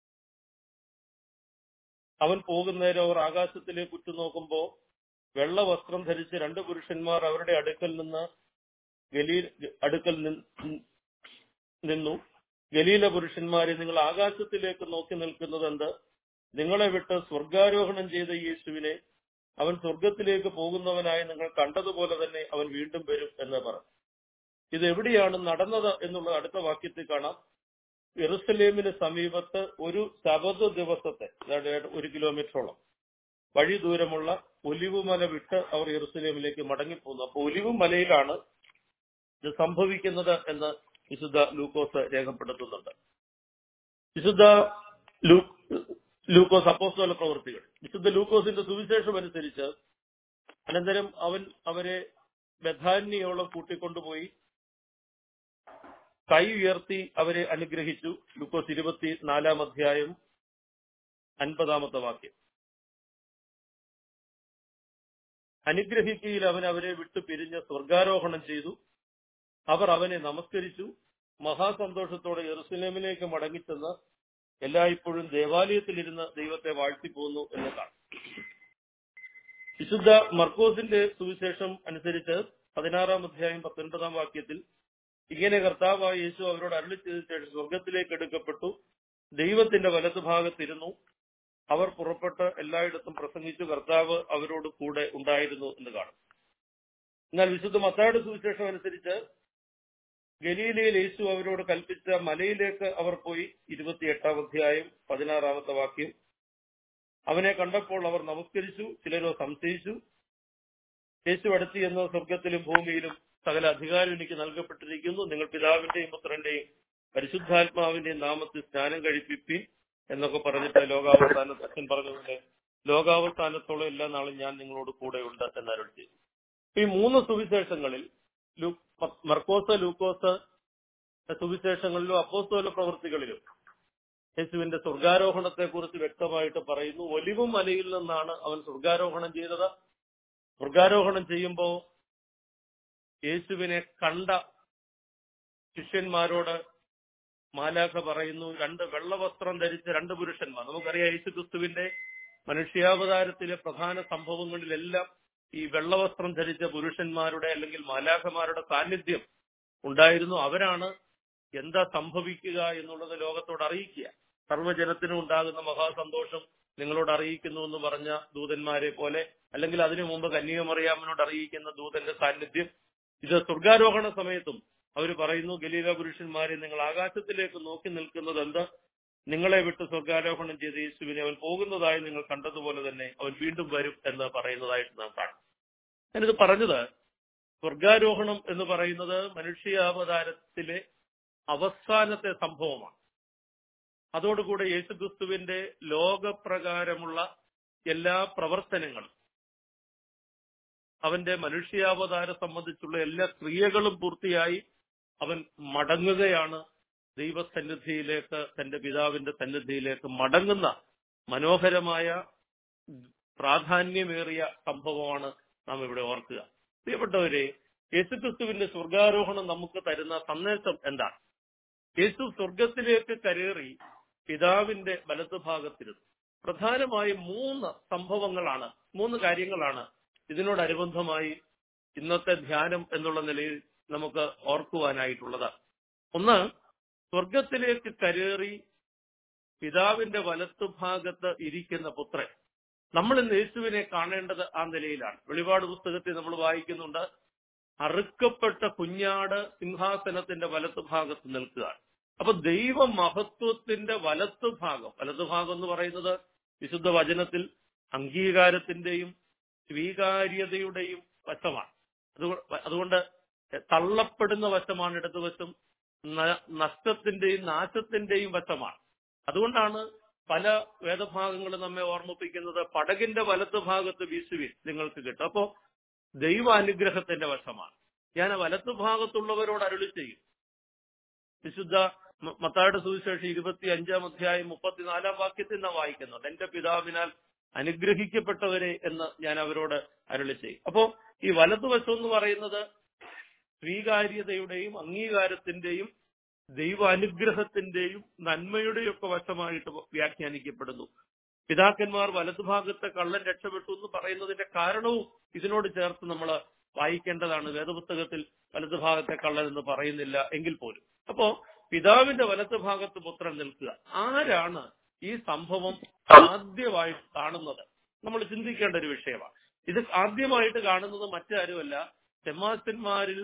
അവൻ പോകുന്നേരം അവർ ആകാശത്തിലേക്ക് ഉറ്റുനോക്കുമ്പോ വെള്ള വസ്ത്രം ധരിച്ച് രണ്ട് പുരുഷന്മാർ അവരുടെ അടുക്കൽ നിന്ന് ഗലീൽ അടുക്കൽ നിന്നു ഗലീല പുരുഷന്മാരെ നിങ്ങൾ ആകാശത്തിലേക്ക് നോക്കി നിൽക്കുന്നത് എന്ത് നിങ്ങളെ വിട്ട് സ്വർഗാരോഹണം ചെയ്ത യേശുവിനെ അവൻ സ്വർഗത്തിലേക്ക് പോകുന്നവനായി നിങ്ങൾ കണ്ടതുപോലെ തന്നെ അവൻ വീണ്ടും വരും എന്ന് പറഞ്ഞു ഇത് എവിടെയാണ് നടന്നത് എന്നുള്ളത് അടുത്ത വാക്യത്തിൽ കാണാം എറുസലേമിന് സമീപത്ത് ഒരു ശബദ ദിവസത്തെ അതായത് ഒരു കിലോമീറ്ററോളം വഴി ദൂരമുള്ള ഒലിവുമല വിട്ട് അവർ എറുസലേമിലേക്ക് മടങ്ങിപ്പോകുന്നു അപ്പൊ ഒലിവുമലയിലാണ് ഇത് സംഭവിക്കുന്നത് എന്ന് വിശുദ്ധ ലൂക്കോസ് രേഖപ്പെടുത്തുന്നുണ്ട് വിശുദ്ധ ലൂക്കോസ് അപ്പോസ്തോല പ്രവൃത്തികൾ വിശുദ്ധ ലൂക്കോസിന്റെ സുവിശേഷം അനുസരിച്ച് അനന്തരം അവൻ അവരെ ബഥാന്യോളം കൂട്ടിക്കൊണ്ടുപോയി കൈ ഉയർത്തി അവരെ അനുഗ്രഹിച്ചു ലൂക്കോസ് ഇരുപത്തി നാലാം അധ്യായം അൻപതാമത്തെ വാക്യം അനുഗ്രഹിക്കയിൽ അവൻ അവരെ വിട്ടു പിരിഞ്ഞ് സ്വർഗാരോഹണം ചെയ്തു അവർ അവനെ നമസ്കരിച്ചു മഹാസന്തോഷത്തോടെ യെറുസലേമിലേക്ക് മടങ്ങിച്ചെന്ന് എല്ലായ്പ്പോഴും ദേവാലയത്തിലിരുന്ന് ദൈവത്തെ വാഴ്ത്തിപ്പോന്നു എന്ന് കാണാം വിശുദ്ധ മർക്കോസിന്റെ സുവിശേഷം അനുസരിച്ച് പതിനാറാം അധ്യായം പത്തൊൻപതാം വാക്യത്തിൽ ഇങ്ങനെ കർത്താവായ യേശു അവരോട് അരുളി ചെയ്ത ശേഷം സ്വർഗത്തിലേക്ക് എടുക്കപ്പെട്ടു ദൈവത്തിന്റെ വലതുഭാഗത്തിരുന്നു അവർ പുറപ്പെട്ട് എല്ലായിടത്തും പ്രസംഗിച്ചു കർത്താവ് അവരോട് കൂടെ ഉണ്ടായിരുന്നു എന്ന് കാണും എന്നാൽ വിശുദ്ധ മത്തായുടെ സുവിശേഷം അനുസരിച്ച് ഗലീലയിൽ യേശു അവരോട് കൽപ്പിച്ച മലയിലേക്ക് അവർ പോയി ഇരുപത്തിയെട്ടാം അധ്യായം പതിനാറാമത്തെ വാക്യം അവനെ കണ്ടപ്പോൾ അവർ നമസ്കരിച്ചു ചിലരോ സംശയിച്ചു യേശു അടുത്ത് എന്ന് സ്വർഗത്തിലും ഭൂമിയിലും സകല അധികാരം എനിക്ക് നൽകപ്പെട്ടിരിക്കുന്നു നിങ്ങൾ പിതാവിന്റെയും പുത്രന്റെയും പരിശുദ്ധാത്മാവിന്റെയും നാമത്തിൽ സ്നാനം കഴിപ്പിപ്പിൻ എന്നൊക്കെ പറഞ്ഞിട്ട് ലോകാവസാന അച്ഛൻ പറഞ്ഞതുപോലെ ലോകാവസാനത്തോളം എല്ലാ നാളും ഞാൻ നിങ്ങളോട് കൂടെ ഉണ്ട് എന്നരുൾ ചെയ്തു ഈ മൂന്ന് സുവിശേഷങ്ങളിൽ ലൂ- മർക്കോസ് ലൂക്കോസ് സുവിശേഷങ്ങളിലും അപ്പോസ്തോല പ്രവൃത്തികളിലും യേശുവിന്റെ സ്വർഗാരോഹണത്തെ കുറിച്ച് വ്യക്തമായിട്ട് പറയുന്നു ഒലിവും മലയിൽ നിന്നാണ് അവൻ സ്വർഗാരോഹണം ചെയ്തത് സ്വർഗാരോഹണം ചെയ്യുമ്പോൾ യേശുവിനെ കണ്ട ശിഷ്യന്മാരോട് മാലാഖ പറയുന്നു രണ്ട് വെള്ളവസ്ത്രം ധരിച്ച രണ്ട് പുരുഷന്മാർ നമുക്കറിയാം യേശു ക്രിസ്തുവിന്റെ മനുഷ്യാവതാരത്തിലെ പ്രധാന സംഭവങ്ങളിലെല്ലാം ഈ വെള്ളവസ്ത്രം ധരിച്ച പുരുഷന്മാരുടെ അല്ലെങ്കിൽ മാലാഖമാരുടെ സാന്നിധ്യം ഉണ്ടായിരുന്നു അവരാണ് എന്താ സംഭവിക്കുക എന്നുള്ളത് ലോകത്തോട് അറിയിക്കുക സർവ്വജനത്തിനും ഉണ്ടാകുന്ന മഹാസന്തോഷം നിങ്ങളോട് അറിയിക്കുന്നു എന്ന് പറഞ്ഞ ദൂതന്മാരെ പോലെ അല്ലെങ്കിൽ അതിനു മുമ്പ് കന്യകമറിയാമനോട് അറിയിക്കുന്ന ദൂതന്റെ സാന്നിധ്യം ഇത് സ്വർഗാരോഹണ സമയത്തും അവർ പറയുന്നു ഗലീല പുരുഷന്മാരെ നിങ്ങൾ ആകാശത്തിലേക്ക് നോക്കി നിൽക്കുന്നത് എന്താ നിങ്ങളെ വിട്ട് സ്വർഗാരോഹണം ചെയ്ത യേശുവിനെ അവൻ പോകുന്നതായി നിങ്ങൾ കണ്ടതുപോലെ തന്നെ അവൻ വീണ്ടും വരും എന്ന് പറയുന്നതായിട്ട് നാം കാണും ഞാനിത് പറഞ്ഞത് സ്വർഗാരോഹണം എന്ന് പറയുന്നത് മനുഷ്യാവതാരത്തിലെ അവസാനത്തെ സംഭവമാണ് അതോടുകൂടെ യേശുക്രിസ്തുവിന്റെ ലോകപ്രകാരമുള്ള എല്ലാ പ്രവർത്തനങ്ങളും അവന്റെ മനുഷ്യാവതാരം സംബന്ധിച്ചുള്ള എല്ലാ ക്രിയകളും പൂർത്തിയായി അവൻ മടങ്ങുകയാണ് ദൈവസന്നിധിയിലേക്ക് തന്റെ പിതാവിന്റെ സന്നിധിയിലേക്ക് മടങ്ങുന്ന മനോഹരമായ പ്രാധാന്യമേറിയ സംഭവമാണ് നാം ഇവിടെ ഓർക്കുക പ്രിയപ്പെട്ടവരെ യേശുക്രിസ്തുവിന്റെ സ്വർഗാരോഹണം നമുക്ക് തരുന്ന സന്ദേശം എന്താണ് യേശു സ്വർഗത്തിലേക്ക് കരേറി പിതാവിന്റെ വലതുഭാഗത്തിരുന്നു പ്രധാനമായും മൂന്ന് സംഭവങ്ങളാണ് മൂന്ന് കാര്യങ്ങളാണ് ഇതിനോടനുബന്ധമായി ഇന്നത്തെ ധ്യാനം എന്നുള്ള നിലയിൽ നമുക്ക് ഓർക്കുവാനായിട്ടുള്ളത് ഒന്ന് സ്വർഗത്തിലേക്ക് കരേറി പിതാവിന്റെ വലത്തുഭാഗത്ത് ഇരിക്കുന്ന പുത്രൻ നമ്മൾ ഇന്ന് യേശുവിനെ കാണേണ്ടത് ആ നിലയിലാണ് വെളിപാട് പുസ്തകത്തിൽ നമ്മൾ വായിക്കുന്നുണ്ട് അറുക്കപ്പെട്ട കുഞ്ഞാട് സിംഹാസനത്തിന്റെ വലത്തുഭാഗത്ത് നിൽക്കുക അപ്പൊ ദൈവ മഹത്വത്തിന്റെ വലത്തുഭാഗം വലത്തുഭാഗം എന്ന് പറയുന്നത് വിശുദ്ധ വചനത്തിൽ അംഗീകാരത്തിന്റെയും സ്വീകാര്യതയുടെയും വശമാണ് അതുകൊ- അതുകൊണ്ട് തള്ളപ്പെടുന്ന വശമാണ് ഇടതുവശം ന- നഷ്ടത്തിന്റെയും നാശത്തിന്റെയും വശമാണ് അതുകൊണ്ടാണ് പല വേദഭാഗങ്ങളും നമ്മെ ഓർമ്മിപ്പിക്കുന്നത് പടകിന്റെ വലത്തുഭാഗത്ത് വീശുവിൻ നിങ്ങൾക്ക് കിട്ടും അപ്പോ ദൈവാനുഗ്രഹത്തിന്റെ വശമാണ് ഞാൻ ആ വലത്തുഭാഗത്തുള്ളവരോട് അരുളി ചെയ്യും വിശുദ്ധ മ- മത്തായുടെ സുവിശേഷം ഇരുപത്തി അഞ്ചാം അധ്യായം മുപ്പത്തിനാലാം വാക്യത്തിൽ നാം വായിക്കുന്നുണ്ട് എന്റെ പിതാവിനാൽ അനുഗ്രഹിക്കപ്പെട്ടവരെ എന്ന് ഞാൻ അവരോട് അരുളി ചെയ്യും അപ്പോ ഈ വലതുവശം എന്ന് പറയുന്നത് സ്വീകാര്യതയുടെയും അംഗീകാരത്തിന്റെയും ദൈവാനുഗ്രഹത്തിന്റെയും നന്മയുടെയും ഒക്കെ വശമായിട്ട് വ്യാഖ്യാനിക്കപ്പെടുന്നു പിതാക്കന്മാർ വലതുഭാഗത്തെ കള്ളൻ രക്ഷപ്പെട്ടു എന്ന് പറയുന്നതിന്റെ കാരണവും ഇതിനോട് ചേർത്ത് നമ്മൾ വായിക്കേണ്ടതാണ് വേദപുസ്തകത്തിൽ വലതുഭാഗത്തെ കള്ളൻ എന്ന് പറയുന്നില്ല എങ്കിൽ പോലും അപ്പോ പിതാവിന്റെ വലത്തുഭാഗത്ത് പുത്രൻ നിൽക്കുക ആരാണ് ഈ സംഭവം ആദ്യമായിട്ട് കാണുന്നത് നമ്മൾ ചിന്തിക്കേണ്ട ഒരു വിഷയമാണ് ഇത് ആദ്യമായിട്ട് കാണുന്നത് മറ്റാരുമല്ല തെമാസന്മാരിൽ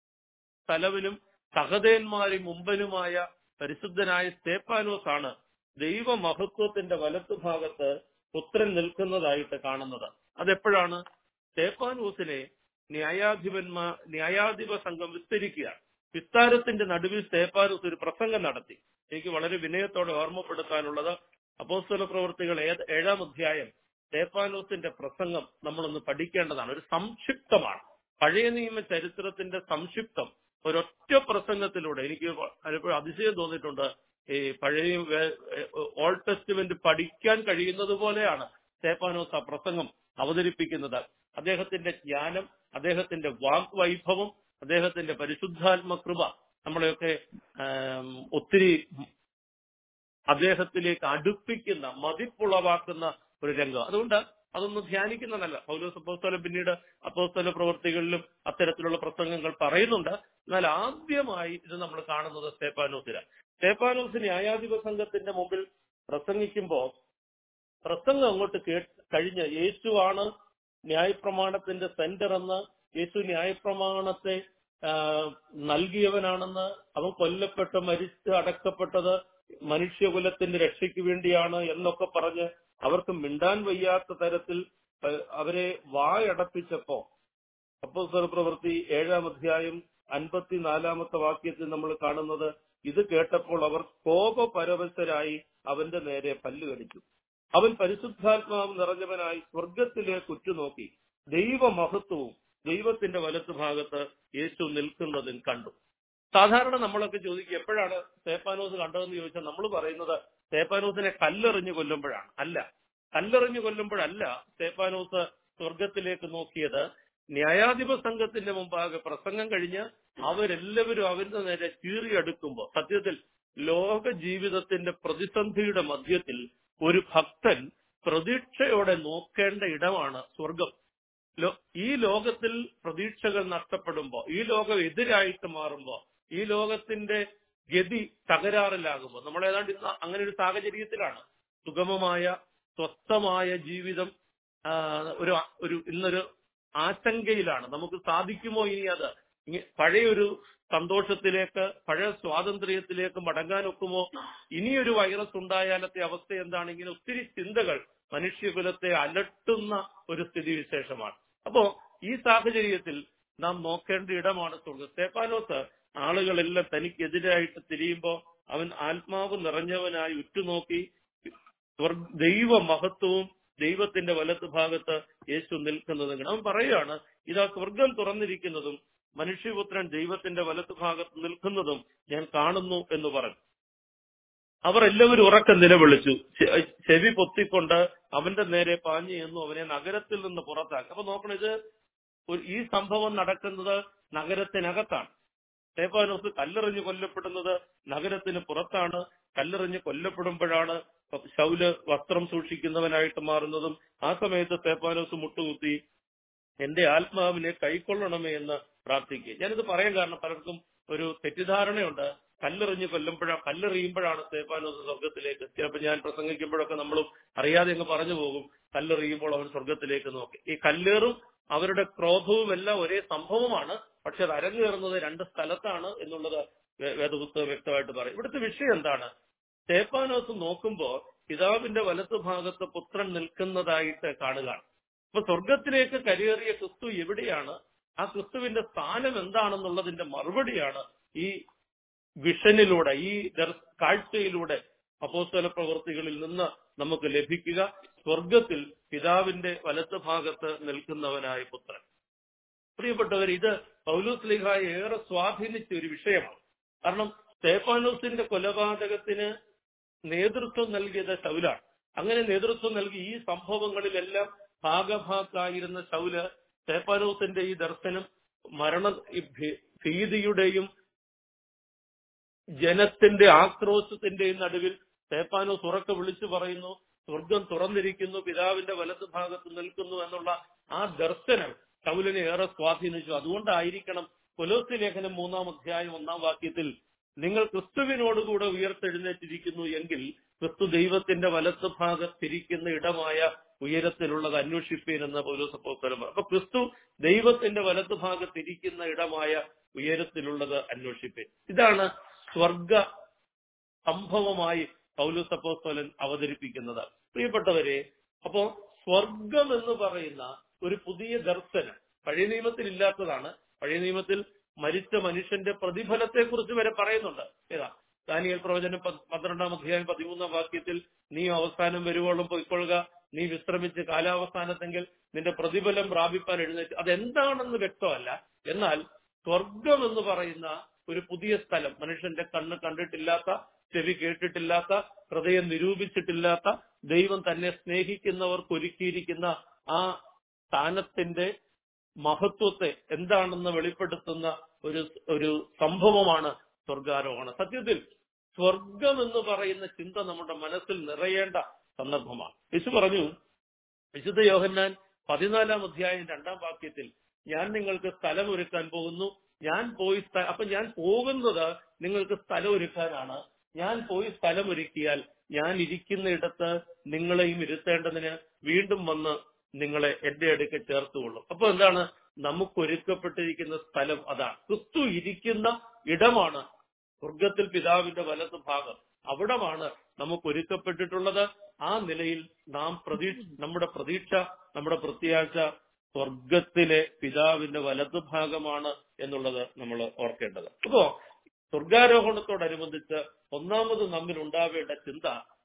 തലവനും സഹതന്മാരും മുമ്പനുമായ പരിശുദ്ധനായ സ്തേപ്പാനോസ് ആണ് ദൈവമഹത്വത്തിന്റെ വലത്തുഭാഗത്ത് പുത്രൻ നിൽക്കുന്നതായിട്ട് കാണുന്നത് അതെപ്പോഴാണ് സ്തേപ്പാനോസിനെ ന്യായാധിപന്മാർ ന്യായാധിപ സംഘം വിസ്തരിക്കുകയാണ് വിസ്താരത്തിന്റെ നടുവിൽ സ്തേപ്പാനോസ് ഒരു പ്രസംഗം നടത്തി എനിക്ക് വളരെ വിനയത്തോടെ ഓർമ്മപ്പെടുത്താനുള്ളത് അപ്പോസ്തല പ്രവൃത്തികൾ ഏത് ഏഴാം അധ്യായം സ്തേപ്പാനോസിന്റെ പ്രസംഗം നമ്മളൊന്ന് പഠിക്കേണ്ടതാണ് ഒരു സംക്ഷിപ്തമാണ് പഴയ നിയമ ചരിത്രത്തിന്റെ സംക്ഷിപ്തം ഒരൊറ്റ പ്രസംഗത്തിലൂടെ എനിക്ക് പലപ്പോഴും അതിശയം തോന്നിയിട്ടുണ്ട് ഈ പഴയ വേ- ഓൾഡ് ടെസ്റ്റ്മെന്റ് പഠിക്കാൻ കഴിയുന്നത് പോലെയാണ് സ്തേപ്പാനോസ് ആ പ്രസംഗം അവതരിപ്പിക്കുന്നത് അദ്ദേഹത്തിന്റെ ജ്ഞാനം അദ്ദേഹത്തിന്റെ വാഗ്വൈഭവം അദ്ദേഹത്തിന്റെ പരിശുദ്ധാത്മ കൃപ നമ്മളെയൊക്കെ ആം, ഒത്തിരി അദ്ദേഹത്തിലേക്ക് അടുപ്പിക്കുന്ന മതിപ്പുളവാക്കുന്ന ഒരു രംഗം അതുകൊണ്ട് അതൊന്നും ധ്യാനിക്കുന്നതല്ല പൗലോസ് അപ്പോസ്തലൻ പിന്നീട് അപ്പോസ്തല പ്രവൃത്തികളിലും അത്തരത്തിലുള്ള പ്രസംഗങ്ങൾ പറയുന്നുണ്ട് എന്നാൽ ആദ്യമായി ഇത് നമ്മൾ കാണുന്നത് സ്തേപ്പാനോസിലാണ് സ്തേപ്പാനോസ് ന്യായാധിപ സംഘത്തിന്റെ മുമ്പിൽ പ്രസംഗിക്കുമ്പോൾ പ്രസംഗം അങ്ങോട്ട് കേ കഴിഞ്ഞ് യേശുവാണ് ന്യായപ്രമാണത്തിന്റെ സെന്റർ എന്ന് യേശു ന്യായപ്രമാണത്തെ ആ, നൽകിയവനാണെന്ന് അവൻ കൊല്ലപ്പെട്ട് മരിച്ച് അടക്കപ്പെട്ടത് മനുഷ്യകുലത്തിന്റെ രക്ഷയ്ക്ക് വേണ്ടിയാണ് എന്നൊക്കെ പറഞ്ഞ് അവർക്ക് മിണ്ടാൻ വയ്യാത്ത തരത്തിൽ ആ, അവരെ വായടപ്പിച്ചപ്പോ അപ്പോസ്തല പ്രവൃത്തി ഏഴാം അധ്യായം അൻപത്തിനാലാമത്തെ വാക്യത്തിൽ നമ്മൾ കാണുന്നത് ഇത് കേട്ടപ്പോൾ അവർ കോപപരവശരായി അവന്റെ നേരെ പല്ല് കടിച്ചു അവൻ പരിശുദ്ധാത്മാവ് നിറഞ്ഞവനായി സ്വർഗത്തിലേക്ക് ഉറ്റുനോക്കി ദൈവമഹത്വവും ദൈവത്തിന്റെ വലത്തു ഭാഗത്ത് യേശു നിൽക്കുന്നതും കണ്ടു സാധാരണ നമ്മളൊക്കെ ചോദിക്കും എപ്പോഴാണ് സേപ്പാനോസ് കണ്ടതെന്ന് ചോദിച്ചാൽ നമ്മൾ പറയുന്നത് സേപ്പാനോസിനെ കല്ലെറിഞ്ഞു കൊല്ലുമ്പോഴാണ് അല്ല കല്ലെറിഞ്ഞു കൊല്ലുമ്പോഴല്ല സേപ്പാനോസ് സ്വർഗത്തിലേക്ക് നോക്കിയത് ന്യായാധിപ സംഘത്തിന്റെ മുമ്പാകെ പ്രസംഗം കഴിഞ്ഞ് അവരെല്ലാവരും അവരുടെ നേരെ ചീറിയെടുക്കുമ്പോൾ സത്യത്തിൽ ലോക ജീവിതത്തിന്റെ പ്രതിസന്ധിയുടെ മധ്യത്തിൽ ഒരു ഭക്തൻ പ്രതീക്ഷയോടെ നോക്കേണ്ട ഇടമാണ് സ്വർഗം ലോ- ഈ ലോകത്തിൽ പ്രതീക്ഷകൾ നഷ്ടപ്പെടുമ്പോ ഈ ലോകം എതിരായിട്ട് മാറുമ്പോ ഈ ലോകത്തിന്റെ ഗതി തകരാറിലാകുമ്പോൾ നമ്മൾ ഏതാണ്ട് ഇന്ന് അങ്ങനെ ഒരു സാഹചര്യത്തിലാണ് സുഗമമായ സ്വസ്ഥമായ ജീവിതം ആ, ഒരു ഒരു ഇന്നൊരു ആശങ്കയിലാണ് നമുക്ക് സാധിക്കുമോ ഇനി അത് ഇങ്ങ- പഴയൊരു സന്തോഷത്തിലേക്ക് പഴയ സ്വാതന്ത്ര്യത്തിലേക്ക് മടങ്ങാനൊക്കുമോ ഇനിയൊരു വൈറസ് ഉണ്ടായാലത്തെ അവസ്ഥ എന്താണ് ഇങ്ങനെ ഒത്തിരി ചിന്തകൾ മനുഷ്യകുലത്തെ അലട്ടുന്ന ഒരു സ്ഥിതിവിശേഷമാണ് അപ്പോ ഈ സാഹചര്യത്തിൽ നാം നോക്കേണ്ട ഇടമാണ് സ്വർഗം സ്തേഫാനോസ് ആളുകളെല്ലാം തനിക്കെതിരായിട്ട് തിരിയുമ്പോ അവൻ ആത്മാവ് നിറഞ്ഞവനായി ഉറ്റുനോക്കി സ്വർഗ- ദൈവ മഹത്വവും ദൈവത്തിന്റെ വലത്ത് ഭാഗത്ത് യേശു നിൽക്കുന്നതും കാണാം. അവൻ പറയുകയാണ് ഇതാ സ്വർഗം തുറന്നിരിക്കുന്നതും മനുഷ്യപുത്രൻ ദൈവത്തിന്റെ വലത്ത് ഭാഗത്ത് നിൽക്കുന്നതും ഞാൻ കാണുന്നു എന്ന് പറഞ്ഞു അവർ എല്ലാവരും ഉറക്കം നിലവിളിച്ചു ചെ- ചെവി പൊത്തിക്കൊണ്ട് അവന്റെ നേരെ പാഞ്ഞു എന്നു അവനെ നഗരത്തിൽ നിന്ന് പുറത്താക്കി അപ്പൊ നോക്കണം ഇത് ഒരു- ഈ സംഭവം നടക്കുന്നത് നഗരത്തിനകത്താണ് സ്തേഫാനോസ് കല്ലെറിഞ്ഞ് കൊല്ലപ്പെടുന്നത് നഗരത്തിന് പുറത്താണ് കല്ലെറിഞ്ഞ് കൊല്ലപ്പെടുമ്പോഴാണ് ശൗല് വസ്ത്രം സൂക്ഷിക്കുന്നവനായിട്ട് മാറുന്നതും ആ സമയത്ത് സ്തേഫാനോസ് മുട്ടുകുത്തി എന്റെ ആത്മാവിനെ കൈക്കൊള്ളണമേ എന്ന് പ്രാർത്ഥിക്കുക ഞാനിത് പറയാൻ കാരണം പലർക്കും ഒരു തെറ്റിദ്ധാരണയുണ്ട് കല്ലെറിഞ്ഞ് കൊല്ലുമ്പോഴാണ് കല്ലെറിയുമ്പോഴാണ് സ്തേഫാനോസ് സ്വർഗത്തിലേക്ക് ചിലപ്പോൾ ഞാൻ പ്രസംഗിക്കുമ്പോഴൊക്കെ നമ്മളും അറിയാതെ അങ്ങ് പറഞ്ഞു പോകും കല്ലെറിയുമ്പോൾ അവൻ സ്വർഗത്തിലേക്ക് നോക്കി ഈ കല്ലേറും അവരുടെ ക്രോധവും എല്ലാം ഒരേ സംഭവമാണ് പക്ഷെ അത് അരങ്ങേറുന്നത് രണ്ട് സ്ഥലത്താണ് എന്നുള്ളത് വേ- വേദപുസ്തകം വ്യക്തമായിട്ട് പറയും ഇവിടുത്തെ വിഷയം എന്താണ് സ്തേഫാനോസ് നോക്കുമ്പോൾ പിതാവിന്റെ വലത്തു ഭാഗത്ത് പുത്രൻ നിൽക്കുന്നതായിട്ട് കാണുകയാണ് അപ്പൊ സ്വർഗത്തിലേക്ക് കരയേറിയ ക്രിസ്തു എവിടെയാണ് ആ ക്രിസ്തുവിന്റെ സ്ഥാനം എന്താണെന്നുള്ളതിന്റെ മറുപടിയാണ് ഈ വിഷനിലൂടെ ഈ ദർ- കാഴ്ചയിലൂടെ അപ്പോസ്തല പ്രവൃത്തികളിൽ നിന്ന് നമുക്ക് ലഭിക്കുക സ്വർഗത്തിൽ പിതാവിന്റെ വലത്ത് ഭാഗത്ത് നിൽക്കുന്നവനായ പുത്രൻ പ്രിയപ്പെട്ടവർ ഇത് പൗലൂസ് ലിഹായെ ഏറെ സ്വാധീനിച്ച ഒരു വിഷയമാണ് കാരണം സ്തേഫാനോസിന്റെ കൊലപാതകത്തിന് നേതൃത്വം നൽകിയത് ശൗലാണ് അങ്ങനെ നേതൃത്വം നൽകി ഈ സംഭവങ്ങളിലെല്ലാം ഭാഗഭാക്കായിരുന്ന ശൗല് സ്തേഫാനോസിന്റെ ഈ ദർശനം മരണ ഈ ഭീ- ഭീതിയുടെയും ജനത്തിന്റെ ആക്രോശത്തിന്റെയും നടുവിൽ സ്തേഫാനോസ് ഉറക്കെ വിളിച്ചു പറയുന്നു സ്വർഗം തുറന്നിരിക്കുന്നു പിതാവിന്റെ വലതു ഭാഗത്ത് നിൽക്കുന്നു എന്നുള്ള ആ ദർശനം ശൗലിനെ ഏറെ സ്വാധീനിച്ചു അതുകൊണ്ടായിരിക്കണം കൊലോസി ലേഖനം മൂന്നാം അധ്യായം ഒന്നാം വാക്യത്തിൽ നിങ്ങൾ ക്രിസ്തുവിനോടുകൂടെ ഉയർത്തെഴുന്നേറ്റിരിക്കുന്നു എങ്കിൽ ക്രിസ്തു ദൈവത്തിന്റെ വലത്ത് ഭാഗത്തിരിക്കുന്ന ഇടമായ ഉയരത്തിലുള്ളത് അന്വേഷിപ്പീൻ എന്ന പൗലോസപ്പോസ്തലം അപ്പൊ ക്രിസ്തു ദൈവത്തിന്റെ വലത്ത് ഭാഗത്തിരിക്കുന്ന ഇടമായ ഉയരത്തിലുള്ളത് അന്വേഷിപ്പീൻ ഇതാണ് സ്വർഗ സംഭവമായി പൗലോസ് അപ്പോസ്തലൻ അവതരിപ്പിക്കുന്നത് പ്രിയപ്പെട്ടവരെ അപ്പോ സ്വർഗം എന്ന് പറയുന്ന ഒരു പുതിയ ദർശനം പഴയ നിയമത്തിൽ ഇല്ലാത്തതാണ് പഴയ നിയമത്തിൽ മരിച്ച മനുഷ്യന്റെ പ്രതിഫലത്തെ കുറിച്ച് വരെ പറയുന്നുണ്ട് ഏതാ ദാനിയൽ പ്രവചനം പ- പന്ത്രണ്ടാം അധ്യായം പതിമൂന്നാം വാക്യത്തിൽ നീ അവസാനം വരുവോളം പൊയ്ക്കൊള്ളുക നീ വിശ്രമിച്ച് കാലാവസാനത്തെങ്കിൽ നിന്റെ പ്രതിഫലം പ്രാപിപ്പാൻ എഴുന്നേറ്റ് അതെന്താണെന്ന് വ്യക്തമല്ല എന്നാൽ സ്വർഗം എന്ന് പറയുന്ന ഒരു പുതിയ സ്ഥലം മനുഷ്യന്റെ കണ്ണ് കണ്ടിട്ടില്ലാത്ത ചെവി കേട്ടിട്ടില്ലാത്ത ഹൃദയം നിരൂപിച്ചിട്ടില്ലാത്ത ദൈവം തന്നെ സ്നേഹിക്കുന്നവർക്ക് ഒരുക്കിയിരിക്കുന്ന ആ സ്ഥാനത്തിന്റെ മഹത്വത്തെ എന്താണെന്ന് വെളിപ്പെടുത്തുന്ന ഒരു ഒരു സംഭവമാണ് സ്വർഗാരോഹണം സത്യത്തിൽ സ്വർഗം എന്ന് പറയുന്ന ചിന്ത നമ്മുടെ മനസ്സിൽ നിറയേണ്ട സന്ദർഭമാണ് യേശു പറഞ്ഞു വിശുദ്ധ യോഹന്നാൻ പതിനാലാം അധ്യായം രണ്ടാം വാക്യത്തിൽ ഞാൻ നിങ്ങൾക്ക് സ്ഥലം ഒരുക്കാൻ പോകുന്നു ഞാൻ പോയി സ്ഥ- അപ്പൊ ഞാൻ പോകുന്നത് നിങ്ങൾക്ക് സ്ഥലം ഒരുക്കാനാണ് ഞാൻ പോയി സ്ഥലം ഒരുക്കിയാൽ ഞാൻ ഇരിക്കുന്ന ഇടത്ത് നിങ്ങളെയും ഇരുത്തേണ്ടതിന് വീണ്ടും വന്ന് നിങ്ങളെ എന്റെ അടുക്കൽ ചേർത്തുകൊള്ളും അപ്പൊ എന്താണ് നമുക്ക് ഒരുക്കപ്പെട്ടിരിക്കുന്ന സ്ഥലം അതാണ് ക്രിസ്തു ഇരിക്കുന്ന ഇടമാണ് സ്വർഗത്തിൽ പിതാവിന്റെ വലത് ഭാഗം അവിടമാണ് നമുക്ക് ഒരുക്കപ്പെട്ടിട്ടുള്ളത് ആ നിലയിൽ നാം പ്രതീക്ഷ നമ്മുടെ പ്രതീക്ഷ നമ്മുടെ പ്രത്യാശ സ്വർഗത്തിലെ പിതാവിന്റെ വലതു ഭാഗമാണ് എന്നുള്ളത് നമ്മൾ ഓർക്കേണ്ടത് അപ്പോ സ്വർഗാരോഹണത്തോടനുബന്ധിച്ച് ഒന്നാമത് നമ്മിൽ ഉണ്ടാവേണ്ട ചിന്ത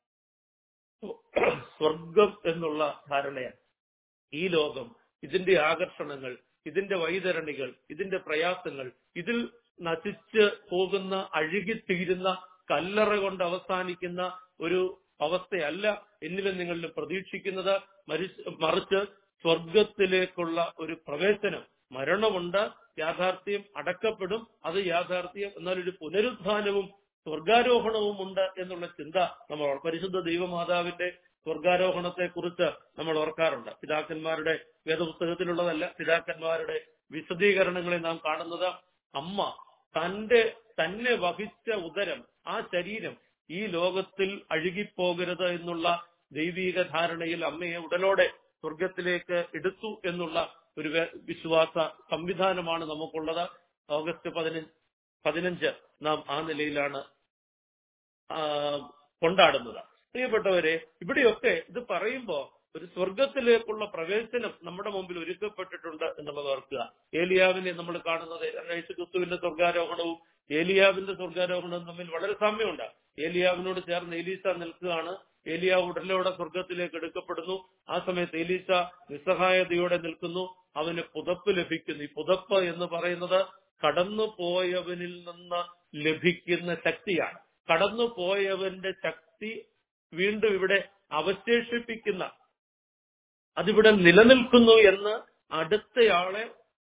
സ്വർഗം എന്നുള്ള ധാരണയാണ് ഈ ലോകം ഇതിന്റെ ആകർഷണങ്ങൾ ഇതിന്റെ വൈതരണികൾ ഇതിന്റെ പ്രയാസങ്ങൾ ഇതിൽ നശിച്ച് പോകുന്ന അഴുകിത്തീരുന്ന കല്ലറ കൊണ്ട് അവസാനിക്കുന്ന ഒരു അവസ്ഥയല്ല എന്നിലും നിങ്ങളിൽ പ്രതീക്ഷിക്കുന്നത് മരിച്ച് മറിച്ച് സ്വർഗത്തിലേക്കുള്ള ഒരു പ്രവേശനം മരണമുണ്ട് യാഥാർത്ഥ്യം അടക്കപ്പെടും അത് യാഥാർത്ഥ്യം എന്നാൽ ഒരു പുനരുത്ഥാനവും സ്വർഗാരോഹണവും ഉണ്ട് എന്നുള്ള ചിന്ത നമ്മൾ ഓർ- പരിശുദ്ധ ദൈവമാതാവിന്റെ സ്വർഗാരോഹണത്തെ കുറിച്ച് നമ്മൾ ഓർക്കാറുണ്ട് പിതാക്കന്മാരുടെ വേദപുസ്തകത്തിലുള്ളതല്ല പിതാക്കന്മാരുടെ വിശദീകരണങ്ങളിൽ നാം കാണുന്നത് അമ്മ തന്റെ തന്നെ വഹിച്ച ഉദരം ആ ശരീരം ഈ ലോകത്തിൽ അഴുകിപ്പോകരുത് എന്നുള്ള ദൈവീക ധാരണയിൽ അമ്മയെ ഉടലോടെ സ്വർഗത്തിലേക്ക് എടുത്തു എന്നുള്ള ഒരു വേ- വിശ്വാസ സംവിധാനമാണ് നമുക്കുള്ളത് ഓഗസ്റ്റ് പതിനഞ്ച് പതിനഞ്ച് നാം ആ നിലയിലാണ് ആ, കൊണ്ടാടുന്നത് പ്രിയപ്പെട്ടവരെ ഇവിടെയൊക്കെ ഇത് പറയുമ്പോ ഒരു സ്വർഗത്തിലേക്കുള്ള പ്രവേശനം നമ്മുടെ മുമ്പിൽ ഒരുക്കപ്പെട്ടിട്ടുണ്ട് എന്നുള്ളത് ഓർക്കുക ഏലിയാവിനെ നമ്മൾ കാണുന്നത് യേശു ക്രിസ്തുവിന്റെ സ്വർഗാരോഹണവും ഏലിയാവിന്റെ സ്വർഗാരോഹണവും തമ്മിൽ വളരെ സാമ്യമുണ്ട് ഏലിയാവിനോട് ചേർന്ന് എലീസ നിൽക്കുകയാണ് ഏലിയാവ് ഉടലോടെ സ്വർഗത്തിലേക്ക് എടുക്കപ്പെടുന്നു ആ സമയത്ത് എലീസ നിസ്സഹായതയോടെ നിൽക്കുന്നു അവന് പുതപ്പ് ലഭിക്കുന്നു ഈ പുതപ്പ് എന്ന് പറയുന്നത് കടന്നു പോയവനിൽ നിന്ന് ലഭിക്കുന്ന ശക്തിയാണ് കടന്നു പോയവന്റെ ശക്തി വീണ്ടും ഇവിടെ അവശേഷിപ്പിക്കുന്ന അതിവിടെ നിലനിൽക്കുന്നു എന്ന് അടുത്തയാളെ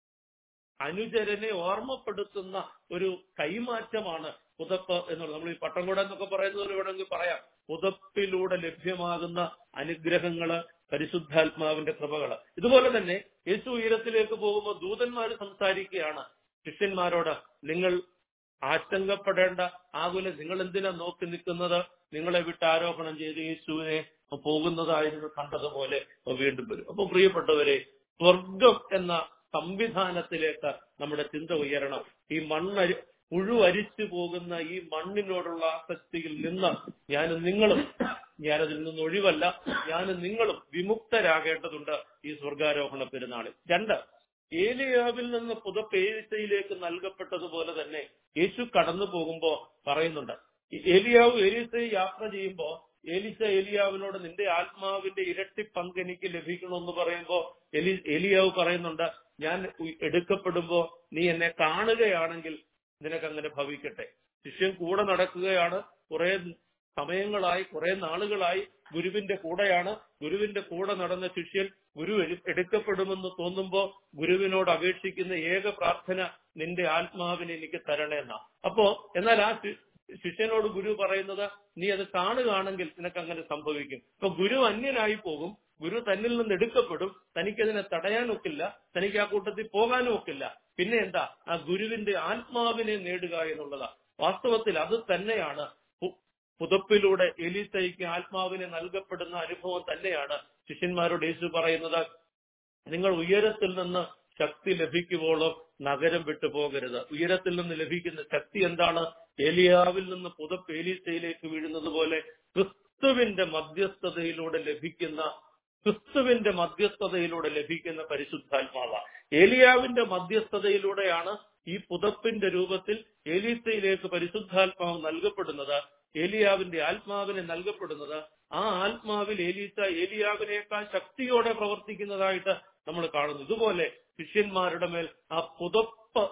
അനുചരനെ ഓർമ്മപ്പെടുത്തുന്ന ഒരു കൈമാറ്റമാണ് പുതപ്പ് എന്നുള്ളത് നമ്മൾ ഈ പട്ടംകുട എന്നൊക്കെ പറയുന്നത് വേണമെങ്കിൽ പറയാം പുതപ്പിലൂടെ ലഭ്യമാകുന്ന അനുഗ്രഹങ്ങള് പരിശുദ്ധാത്മാവിന്റെ കൃപകള് ഇതുപോലെ തന്നെ യേശു ഉയരത്തിലേക്ക് പോകുമ്പോൾ ദൂതന്മാർ സംസാരിക്കുകയാണ് ശിഷ്യന്മാരോട് നിങ്ങൾ ആശങ്കപ്പെടേണ്ട ആകുല നിങ്ങൾ എന്തിനാ നോക്കി നിൽക്കുന്നത് നിങ്ങളെ വിട്ട് ആരോപണം ചെയ്ത് യേശുവിനെ പോകുന്നതായിരുന്നു കണ്ടതുപോലെ വീണ്ടും വരും അപ്പൊ പ്രിയപ്പെട്ടവരെ സ്വർഗം എന്ന സംവിധാനത്തിലേക്ക് നമ്മുടെ ചിന്ത ഉയരണം ഈ മണ്ണരി പുഴുവരിച്ചു പോകുന്ന ഈ മണ്ണിനോടുള്ള ആസക്തിയിൽ നിന്ന് ഞാനും നിങ്ങളും ഞാനതിൽ നിന്ന് ഒഴിവല്ല ഞാനും നിങ്ങളും വിമുക്തരാകേണ്ടതുണ്ട് ഈ സ്വർഗാരോഹണ പെരുന്നാളിൽ രണ്ട് ഏലിയാവിൽ നിന്ന് പുതപ്പ് ഏലിസയിലേക്ക് നൽകപ്പെട്ടതുപോലെ തന്നെ യേശു കടന്നു പോകുമ്പോ പറയുന്നുണ്ട് ഈ ഏലിയാവ് ഏലിസയെ യാത്ര ചെയ്യുമ്പോ ഏലിസ ഏലിയാവിനോട് നിന്റെ ആത്മാവിന്റെ ഇരട്ടി പങ്ക് എനിക്ക് ലഭിക്കണമെന്ന് പറയുമ്പോ എലി ഏലിയാവ് പറയുന്നുണ്ട് ഞാൻ ഉ- എടുക്കപ്പെടുമ്പോ നീ എന്നെ കാണുകയാണെങ്കിൽ നിനക്ക് അങ്ങനെ ഭവിക്കട്ടെ ശിഷ്യൻ കൂടെ നടക്കുകയാണ് കുറെ സമയങ്ങളായി കുറെ നാളുകളായി ഗുരുവിന്റെ കൂടെയാണ് ഗുരുവിന്റെ കൂടെ നടന്ന ശിഷ്യൻ ഗുരു എഴു- എടുക്കപ്പെടുമെന്ന് തോന്നുമ്പോ ഗുരുവിനോട് അപേക്ഷിക്കുന്ന ഏക പ്രാർത്ഥന നിന്റെ ആത്മാവിനെ എനിക്ക് തരണേന്ന അപ്പോ എന്നാൽ ആ ശി- ശിഷ്യനോട് ഗുരു പറയുന്നത് നീ അത് കാണുകയാണെങ്കിൽ നിനക്ക് അങ്ങനെ സംഭവിക്കും അപ്പൊ ഗുരു അന്യനായി പോകും ഗുരു തന്നിൽ നിന്ന് എടുക്കപ്പെടും തനിക്കതിനെ തടയാനൊക്കില്ല തനിക്ക് ആ കൂട്ടത്തിൽ പോകാനും ഒക്കില്ല പിന്നെ എന്താ ആ ഗുരുവിന്റെ ആത്മാവിനെ നേടുക എന്നുള്ളതാ വാസ്തവത്തിൽ അത് തന്നെയാണ് പു- പുതപ്പിലൂടെ എലിസയ്ക്ക് ആത്മാവിനെ നൽകപ്പെടുന്ന അനുഭവം തന്നെയാണ് ശിഷ്യന്മാരോട് യേശു പറയുന്നത് നിങ്ങൾ ഉയരത്തിൽ നിന്ന് ശക്തി ലഭിക്കുവോളം നഗരം വിട്ടു പോകരുത് ഉയരത്തിൽ നിന്ന് ലഭിക്കുന്ന ശക്തി എന്താണ് ഏലിയാവിൽ നിന്ന് പുതപ്പ് ഏലീസയിലേക്ക് വീഴുന്നത് പോലെ ക്രിസ്തുവിന്റെ മധ്യസ്ഥതയിലൂടെ ലഭിക്കുന്ന ക്രിസ്തുവിന്റെ മധ്യസ്ഥതയിലൂടെ ലഭിക്കുന്ന പരിശുദ്ധാത്മാവ ഏലിയാവിന്റെ മധ്യസ്ഥതയിലൂടെയാണ് ഈ പുതപ്പിന്റെ രൂപത്തിൽ ഏലീസയിലേക്ക് പരിശുദ്ധാത്മാവ് നൽകപ്പെടുന്നത് ഏലിയാവിന്റെ ആത്മാവിനെ നൽകപ്പെടുന്നത് ആ ആത്മാവിൽ ഏലീസ ഏലിയാവിനേക്കാൾ ശക്തിയോടെ പ്രവർത്തിക്കുന്നതായിട്ട് നമ്മൾ കാണുന്നു ഇതുപോലെ ശിഷ്യന്മാരുടെ മേൽ ആ പുതപ്പ്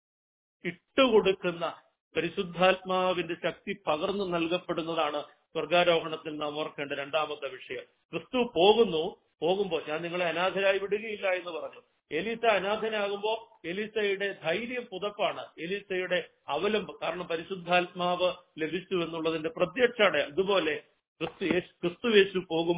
ഇട്ടുകൊടുക്കുന്ന പരിശുദ്ധാത്മാവിന്റെ ശക്തി പകർന്നു നൽകപ്പെടുന്നതാണ് സ്വർഗാരോഹണത്തിൽ നാം ഓർക്കേണ്ട രണ്ടാമത്തെ വിഷയം ക്രിസ്തു പോകുന്നു പോകുമ്പോൾ ഞാൻ നിങ്ങളെ അനാഥരായി വിടുകയില്ല എന്ന് പറഞ്ഞു എലീസ അനാഥനാകുമ്പോ എലീസയുടെ ധൈര്യം പുതപ്പാണ് എലീസയുടെ അവലംബം കാരണം പരിശുദ്ധാത്മാവ് ലഭിച്ചു എന്നുള്ളതിന്റെ പ്രത്യക്ഷ അടയാളം. ഇതുപോലെ ക്രിസ്തു യേശു ക്രിസ്തു യേശു പോകുമ്പോ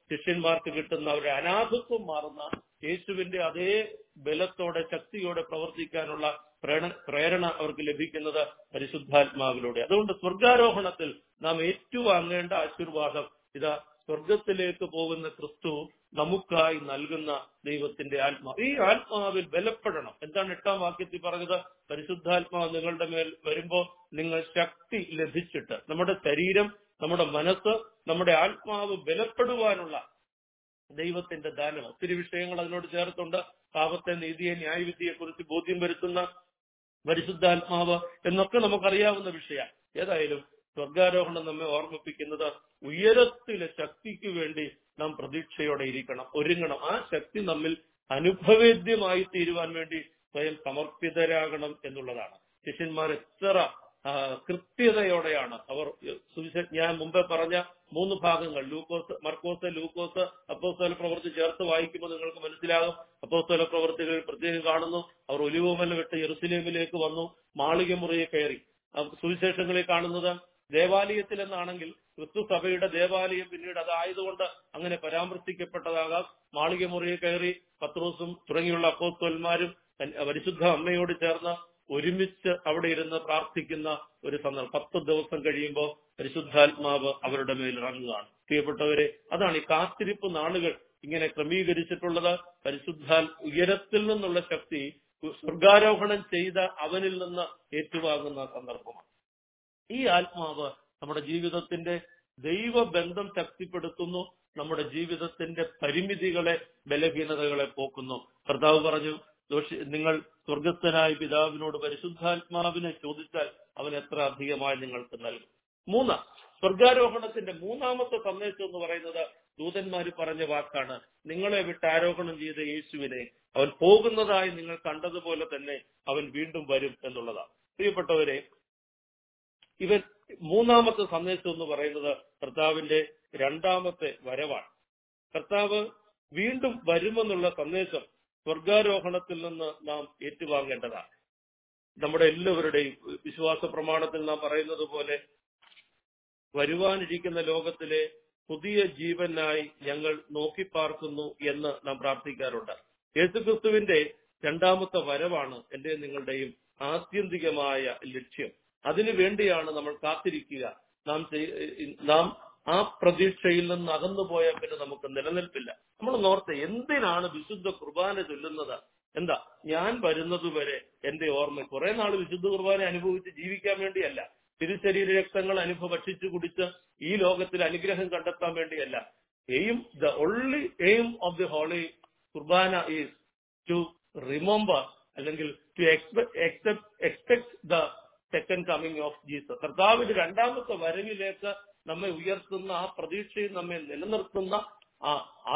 ശിഷ്യന്മാർക്ക് കിട്ടുന്ന അവരുടെ അനാഥത്വം മാറുന്ന യേശുവിന്റെ അതേ ബലത്തോടെ ശക്തിയോടെ പ്രവർത്തിക്കാനുള്ള പ്രേരണ പ്രേരണ അവർക്ക് ലഭിക്കുന്നത് പരിശുദ്ധാത്മാവിലൂടെ അതുകൊണ്ട് സ്വർഗാരോഹണത്തിൽ നാം ഏറ്റുവാങ്ങേണ്ട ആശീർവാദം ഇതാ സ്വർഗത്തിലേക്ക് പോകുന്ന ക്രിസ്തു നമുക്കായി നൽകുന്ന ദൈവത്തിന്റെ ആത്മാവ് ഈ ആത്മാവിൽ ബലപ്പെടണം എന്താണ് എട്ടാം വാക്യത്തിൽ പറഞ്ഞത് പരിശുദ്ധാത്മാവ് നിങ്ങളുടെ മേൽ വരുമ്പോ നിങ്ങൾ ശക്തി ലഭിച്ചിട്ട് നമ്മുടെ ശരീരം നമ്മുടെ മനസ്സ് നമ്മുടെ ആത്മാവ് ബലപ്പെടുവാനുള്ള ദൈവത്തിന്റെ ദാനം ഒത്തിരി വിഷയങ്ങൾ അതിനോട് ചേർത്തുണ്ട് പാപത്തെ നീതിയെ ന്യായവിധിയെ കുറിച്ച് ബോധ്യം വരുത്തുന്ന പരിശുദ്ധാത്മാവ് എന്നൊക്കെ നമുക്കറിയാവുന്ന വിഷയം ഏതായാലും സ്വർഗാരോഹണം നമ്മെ ഓർമ്മിപ്പിക്കുന്നത് ഉയരത്തിലെ ശക്തിക്ക് വേണ്ടി നാം പ്രതീക്ഷയോടെ ഇരിക്കണം ഒരുങ്ങണം ആ ശക്തി നമ്മിൽ അനുഭവേദ്യമായി തീരുവാൻ വേണ്ടി സ്വയം സമർപ്പിതരാകണം എന്നുള്ളതാണ് ശിഷ്യന്മാർ എത്ര ആ, കൃത്യതയോടെയാണ് അവർ സുവിശേ- ഞാൻ മുമ്പേ പറഞ്ഞ മൂന്ന് ഭാഗങ്ങൾ ലൂക്കോസ് മർക്കോസ് ലൂക്കോസ് അപ്പോസ്തല പ്രവൃത്തി ചേർത്ത് വായിക്കുമ്പോൾ നിങ്ങൾക്ക് മനസ്സിലാകും അപ്പോസ്തല പ്രവൃത്തികൾ പ്രത്യേകം കാണുന്നു അവർ ഒലിവുമല വിട്ട് യെറുസലേമിലേക്ക് വന്നു മാളിക മുറിയെ കയറി ആ, സുവിശേഷങ്ങളിൽ കാണുന്നത് ദേവാലയത്തിൽ എന്നാണെങ്കിൽ ക്രിസ്തു സഭയുടെ ദേവാലയം പിന്നീട് അതായതുകൊണ്ട് അങ്ങനെ പരാമർശിക്കപ്പെട്ടതാകാം മാളിക മുറിയെ കയറി പത്രോസും തുടങ്ങിയുള്ള അപ്പോസ്തോന്മാരും പരിശുദ്ധ അമ്മയോട് ചേർന്ന് ഒരുമിച്ച് അവിടെ ഇരുന്ന് പ്രാർത്ഥിക്കുന്ന ഒരു സന്ദർഭം പത്ത് ദിവസം കഴിയുമ്പോൾ പരിശുദ്ധാത്മാവ് അവരുടെ മേൽ ഇറങ്ങുകയാണ് പ്രിയപ്പെട്ടവരെ അതാണ് ഈ കാത്തിരിപ്പ് നാളുകൾ ഇങ്ങനെ ക്രമീകരിച്ചിട്ടുള്ളത് പരിശുദ്ധാൽ ഉയരത്തിൽ നിന്നുള്ള ശക്തി സ്വർഗാരോഹണം ചെയ്ത അവനിൽ നിന്ന് ഏറ്റുവാങ്ങുന്ന സന്ദർഭമാണ് ഈ ആത്മാവ് നമ്മുടെ ജീവിതത്തിന്റെ ദൈവബന്ധം ശക്തിപ്പെടുത്തുന്നു നമ്മുടെ ജീവിതത്തിന്റെ പരിമിതികളെ ബലഹീനതകളെ പോക്കുന്നു കർത്താവ് പറഞ്ഞു ദോഷി നിങ്ങൾ സ്വർഗസ്ഥനായ പിതാവിനോട് പരിശുദ്ധാത്മാവിനെ ചോദിച്ചാൽ അവൻ എത്ര അധികമായി നിങ്ങൾക്ക് നൽകും മൂന്ന് സ്വർഗാരോഹണത്തിന്റെ മൂന്നാമത്തെ സന്ദേശം എന്ന് പറയുന്നത് ദൂതന്മാര് പറഞ്ഞ വാക്കാണ് നിങ്ങളെ വിട്ട് ആരോഹണം ചെയ്ത യേശുവിനെ അവൻ പോകുന്നതായി നിങ്ങൾ കണ്ടതുപോലെ തന്നെ അവൻ വീണ്ടും വരും എന്നുള്ളതാണ് പ്രിയപ്പെട്ടവരെ ഇവൻ മൂന്നാമത്തെ സന്ദേശം എന്ന് പറയുന്നത് കർത്താവിന്റെ രണ്ടാമത്തെ വരവാണ് കർത്താവ് വീണ്ടും വരുമെന്നുള്ള സന്ദേശം സ്വർഗാരോഹണത്തിൽ നിന്ന് നാം ഏറ്റുവാങ്ങേണ്ടതാണ് നമ്മുടെ എല്ലാവരുടെയും വിശ്വാസ പ്രമാണത്തിൽ നാം പറയുന്നത് പോലെ വരുവാനിരിക്കുന്ന ലോകത്തിലെ പുതിയ ജീവനായി ഞങ്ങൾ നോക്കിപ്പാർക്കുന്നു എന്ന് നാം പ്രാർത്ഥിക്കാറുണ്ട് യേശുക്രിസ്തുവിന്റെ രണ്ടാമത്തെ വരവാണ് എന്റെ നിങ്ങളുടെയും ആത്യന്തികമായ ലക്ഷ്യം അതിനു വേണ്ടിയാണ് നമ്മൾ കാത്തിരിക്കുക നാം ചെയ്- നാം ആ പ്രതീക്ഷയിൽ നിന്ന് അകന്നു പോയാൽ പിന്നെ നമുക്ക് നിലനിൽപ്പില്ല നമ്മൾ നോർത്ത് എന്തിനാണ് വിശുദ്ധ കുർബാന ചൊല്ലുന്നത് എന്താ ഞാൻ വരുന്നതുവരെ എന്റെ ഓർമ്മ കുറെ നാൾ വിശുദ്ധ കുർബാന അനുഭവിച്ച് ജീവിക്കാൻ വേണ്ടിയല്ല തിരുശരീര രക്തങ്ങൾ അനുഭവ ഭക്ഷിച്ചു കുടിച്ച് ഈ ലോകത്തിൽ അനുഗ്രഹം കണ്ടെത്താൻ വേണ്ടിയല്ല aim the only aim of the holy Qurbana is to remember അല്ലെങ്കിൽ to expect the second coming of Jesus കർത്താവിന്റെ രണ്ടാമത്തെ വരവിലേക്ക് നമ്മെ ഉയർത്തുന്ന ആ പ്രതീക്ഷയിൽ നമ്മെ നിലനിർത്തുന്ന ആ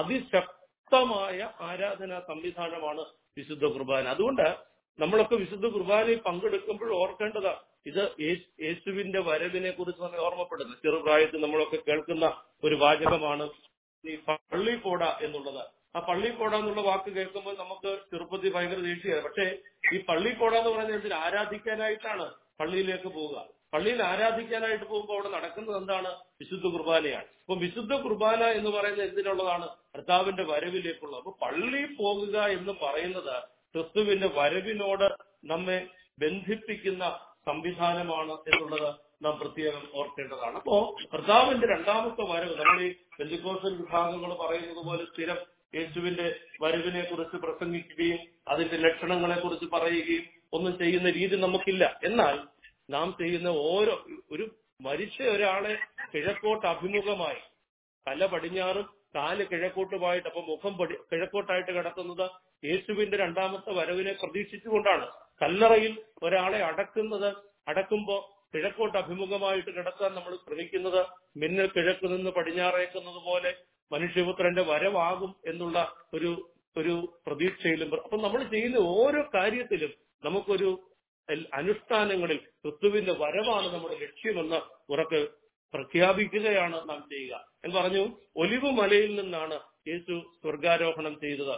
അതിശക്തമായ ആരാധനാ സംവിധാനമാണ് വിശുദ്ധ കുർബാന അതുകൊണ്ട് നമ്മളൊക്കെ വിശുദ്ധ കുർബാനയിൽ പങ്കെടുക്കുമ്പോൾ ഓർക്കേണ്ടത് ഇത് യേശു- യേശുവിന്റെ വരവിനെ കുറിച്ച് നമ്മെ ഓർമ്മപ്പെടുന്നു ചെറുപ്രായത്തിൽ നമ്മളൊക്കെ കേൾക്കുന്ന ഒരു വാചകമാണ് ഈ പള്ളി പോട എന്നുള്ളത് ആ പള്ളി പോട എന്നുള്ള വാക്ക് കേൾക്കുമ്പോൾ നമുക്ക് ചെറുപ്പത്തിൽ ഭയങ്കര ദേഷ്യമാണ് പക്ഷേ ഈ പള്ളി പോട എന്ന് പറയുന്നത് എന്തിന് ആരാധിക്കാനായിട്ടാണ് പള്ളിയിലേക്ക് പോവുക പള്ളിയിൽ ആരാധിക്കാനായിട്ട് പോകുമ്പോൾ അവിടെ നടക്കുന്നത് എന്താണ് വിശുദ്ധ കുർബാനയാണ് അപ്പൊ വിശുദ്ധ കുർബാന എന്ന് പറയുന്നത് എന്തിനുള്ളതാണ് കർത്താവിന്റെ വരവിലേക്കുള്ളത് അപ്പൊ പള്ളിയിൽ പോകുക എന്ന് പറയുന്നത് ക്രിസ്തുവിന്റെ വരവിനോട് നമ്മെ ബന്ധിപ്പിക്കുന്ന സംവിധാനമാണ് എന്നുള്ളത് നാം പ്രത്യേകം ഓർക്കേണ്ടതാണ് അപ്പോ കർത്താവിന്റെ രണ്ടാമത്തെ വരവ് നമ്മൾ ഈ ബന്ധുക്കോസൽ വിഭാഗങ്ങൾ പറയുന്നത് പോലെ സ്ഥിരം യേശുവിന്റെ വരവിനെ കുറിച്ച് പ്രസംഗിക്കുകയും അതിന്റെ ലക്ഷണങ്ങളെ കുറിച്ച് പറയുകയും ഒന്നും ചെയ്യുന്ന രീതി നമുക്കില്ല എന്നാൽ നാം ചെയ്യുന്ന ഓരോ ഒരു മരിച്ച ഒരാളെ കിഴക്കോട്ട് അഭിമുഖമായി തല പടിഞ്ഞാറും കാല് കിഴക്കോട്ടുമായിട്ട് അപ്പൊ മുഖം പടി കിഴക്കോട്ടായിട്ട് കിടക്കുന്നത് യേശുവിന്റെ രണ്ടാമത്തെ വരവിനെ പ്രതീക്ഷിച്ചുകൊണ്ടാണ് കല്ലറയിൽ ഒരാളെ അടക്കുന്നത് അടക്കുമ്പോ കിഴക്കോട്ട് അഭിമുഖമായിട്ട് കിടക്കാൻ നമ്മൾ ശ്രമിക്കുന്നത് മിന്നൽ കിഴക്ക് നിന്ന് പടിഞ്ഞാറേക്കുന്നത് പോലെ മനുഷ്യപുത്രന്റെ വരവാകും എന്നുള്ള ഒരു ഒരു പ്രതീക്ഷയിലും അപ്പൊ നമ്മൾ ചെയ്യുന്ന ഓരോ കാര്യത്തിലും നമുക്കൊരു എൽ- അനുഷ്ഠാനങ്ങളിൽ ക്രിസ്തുവിന്റെ വരവാണ് നമ്മുടെ ലക്ഷ്യമെന്ന് ഉറക്കെ പ്രഖ്യാപിക്കുകയാണ് നാം ചെയ്യുക എന്ന് പറഞ്ഞു ഒലിവ് മലയിൽ നിന്നാണ് യേശു സ്വർഗാരോഹണം ചെയ്തത്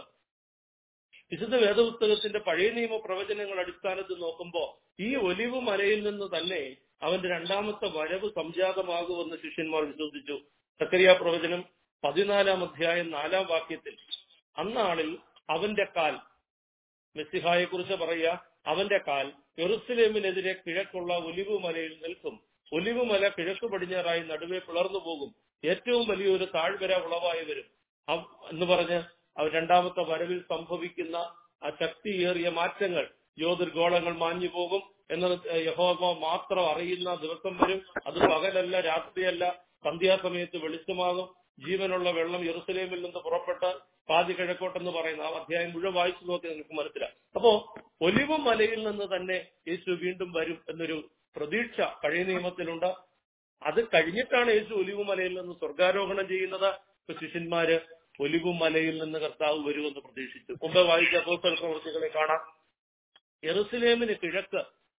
വിശുദ്ധ വേദപുസ്തകത്തിന്റെ പഴയ നിയമ പ്രവചനങ്ങൾ അടിസ്ഥാനത്തിൽ നോക്കുമ്പോൾ ഈ ഒലിവ് മലയിൽ നിന്ന് തന്നെ അവന്റെ രണ്ടാമത്തെ വരവ് സംജാതമാകുമെന്ന് ശിഷ്യന്മാർ വിശ്വസിച്ചു സക്കരിയ പ്രവചനം പതിനാലാം അധ്യായം നാലാം വാക്യത്തിൽ അന്നാളിൽ അവന്റെ കാൽ മെസ്സിഹായെ കുറിച്ച് പറയുക അവന്റെ കാൽ യെറുസലേമിനെതിരെ കിഴക്കുള്ള ഒലിവ് മലയിൽ നിൽക്കും ഒലിവ് മല കിഴക്ക് പടിഞ്ഞാറായി നടുവെ പിളർന്നു പോകും ഏറ്റവും വലിയൊരു താഴ്വര ഉളവായി വരും അവ- എന്ന് പറഞ്ഞ് അവ രണ്ടാമത്തെ വരവിൽ സംഭവിക്കുന്ന ആ ശക്തിയേറിയ മാറ്റങ്ങൾ ജ്യോതിർഗോളങ്ങൾ മാഞ്ഞു പോകും എന്നത് യഹോവ മാത്രം അറിയുന്ന ദിവസം വരും അത് പകലല്ല രാത്രിയല്ല സന്ധ്യാസമയത്ത് വെളിച്ചമാകും ജീവനുള്ള വെള്ളം യെറുസലേമിൽ നിന്ന് പുറപ്പെട്ട് പാതി കിഴക്കോട്ടെന്ന് പറയുന്ന ആ അധ്യായം മുഴുവൻ വായിച്ചു നോക്കി നിങ്ങൾക്ക് മനസ്സിലാവും അപ്പോ ഒലിവ് മലയിൽ നിന്ന് തന്നെ യേശു വീണ്ടും വരും എന്നൊരു പ്രതീക്ഷ പഴയ നിയമത്തിലുണ്ട് അത് കഴിഞ്ഞിട്ടാണ് യേശു ഒലിവ് മലയിൽ നിന്ന് സ്വർഗാരോഹണം ചെയ്യുന്നത് ഇപ്പൊ ശിഷ്യന്മാര് ഒലിവ് മലയിൽ നിന്ന് കർത്താവ് വരുമെന്ന് പ്രതീക്ഷിച്ചു മുമ്പ് വായിച്ച അപ്പോസ്തല പ്രവൃത്തികളെ കാണാം യെറുസലേമിന് കിഴക്ക്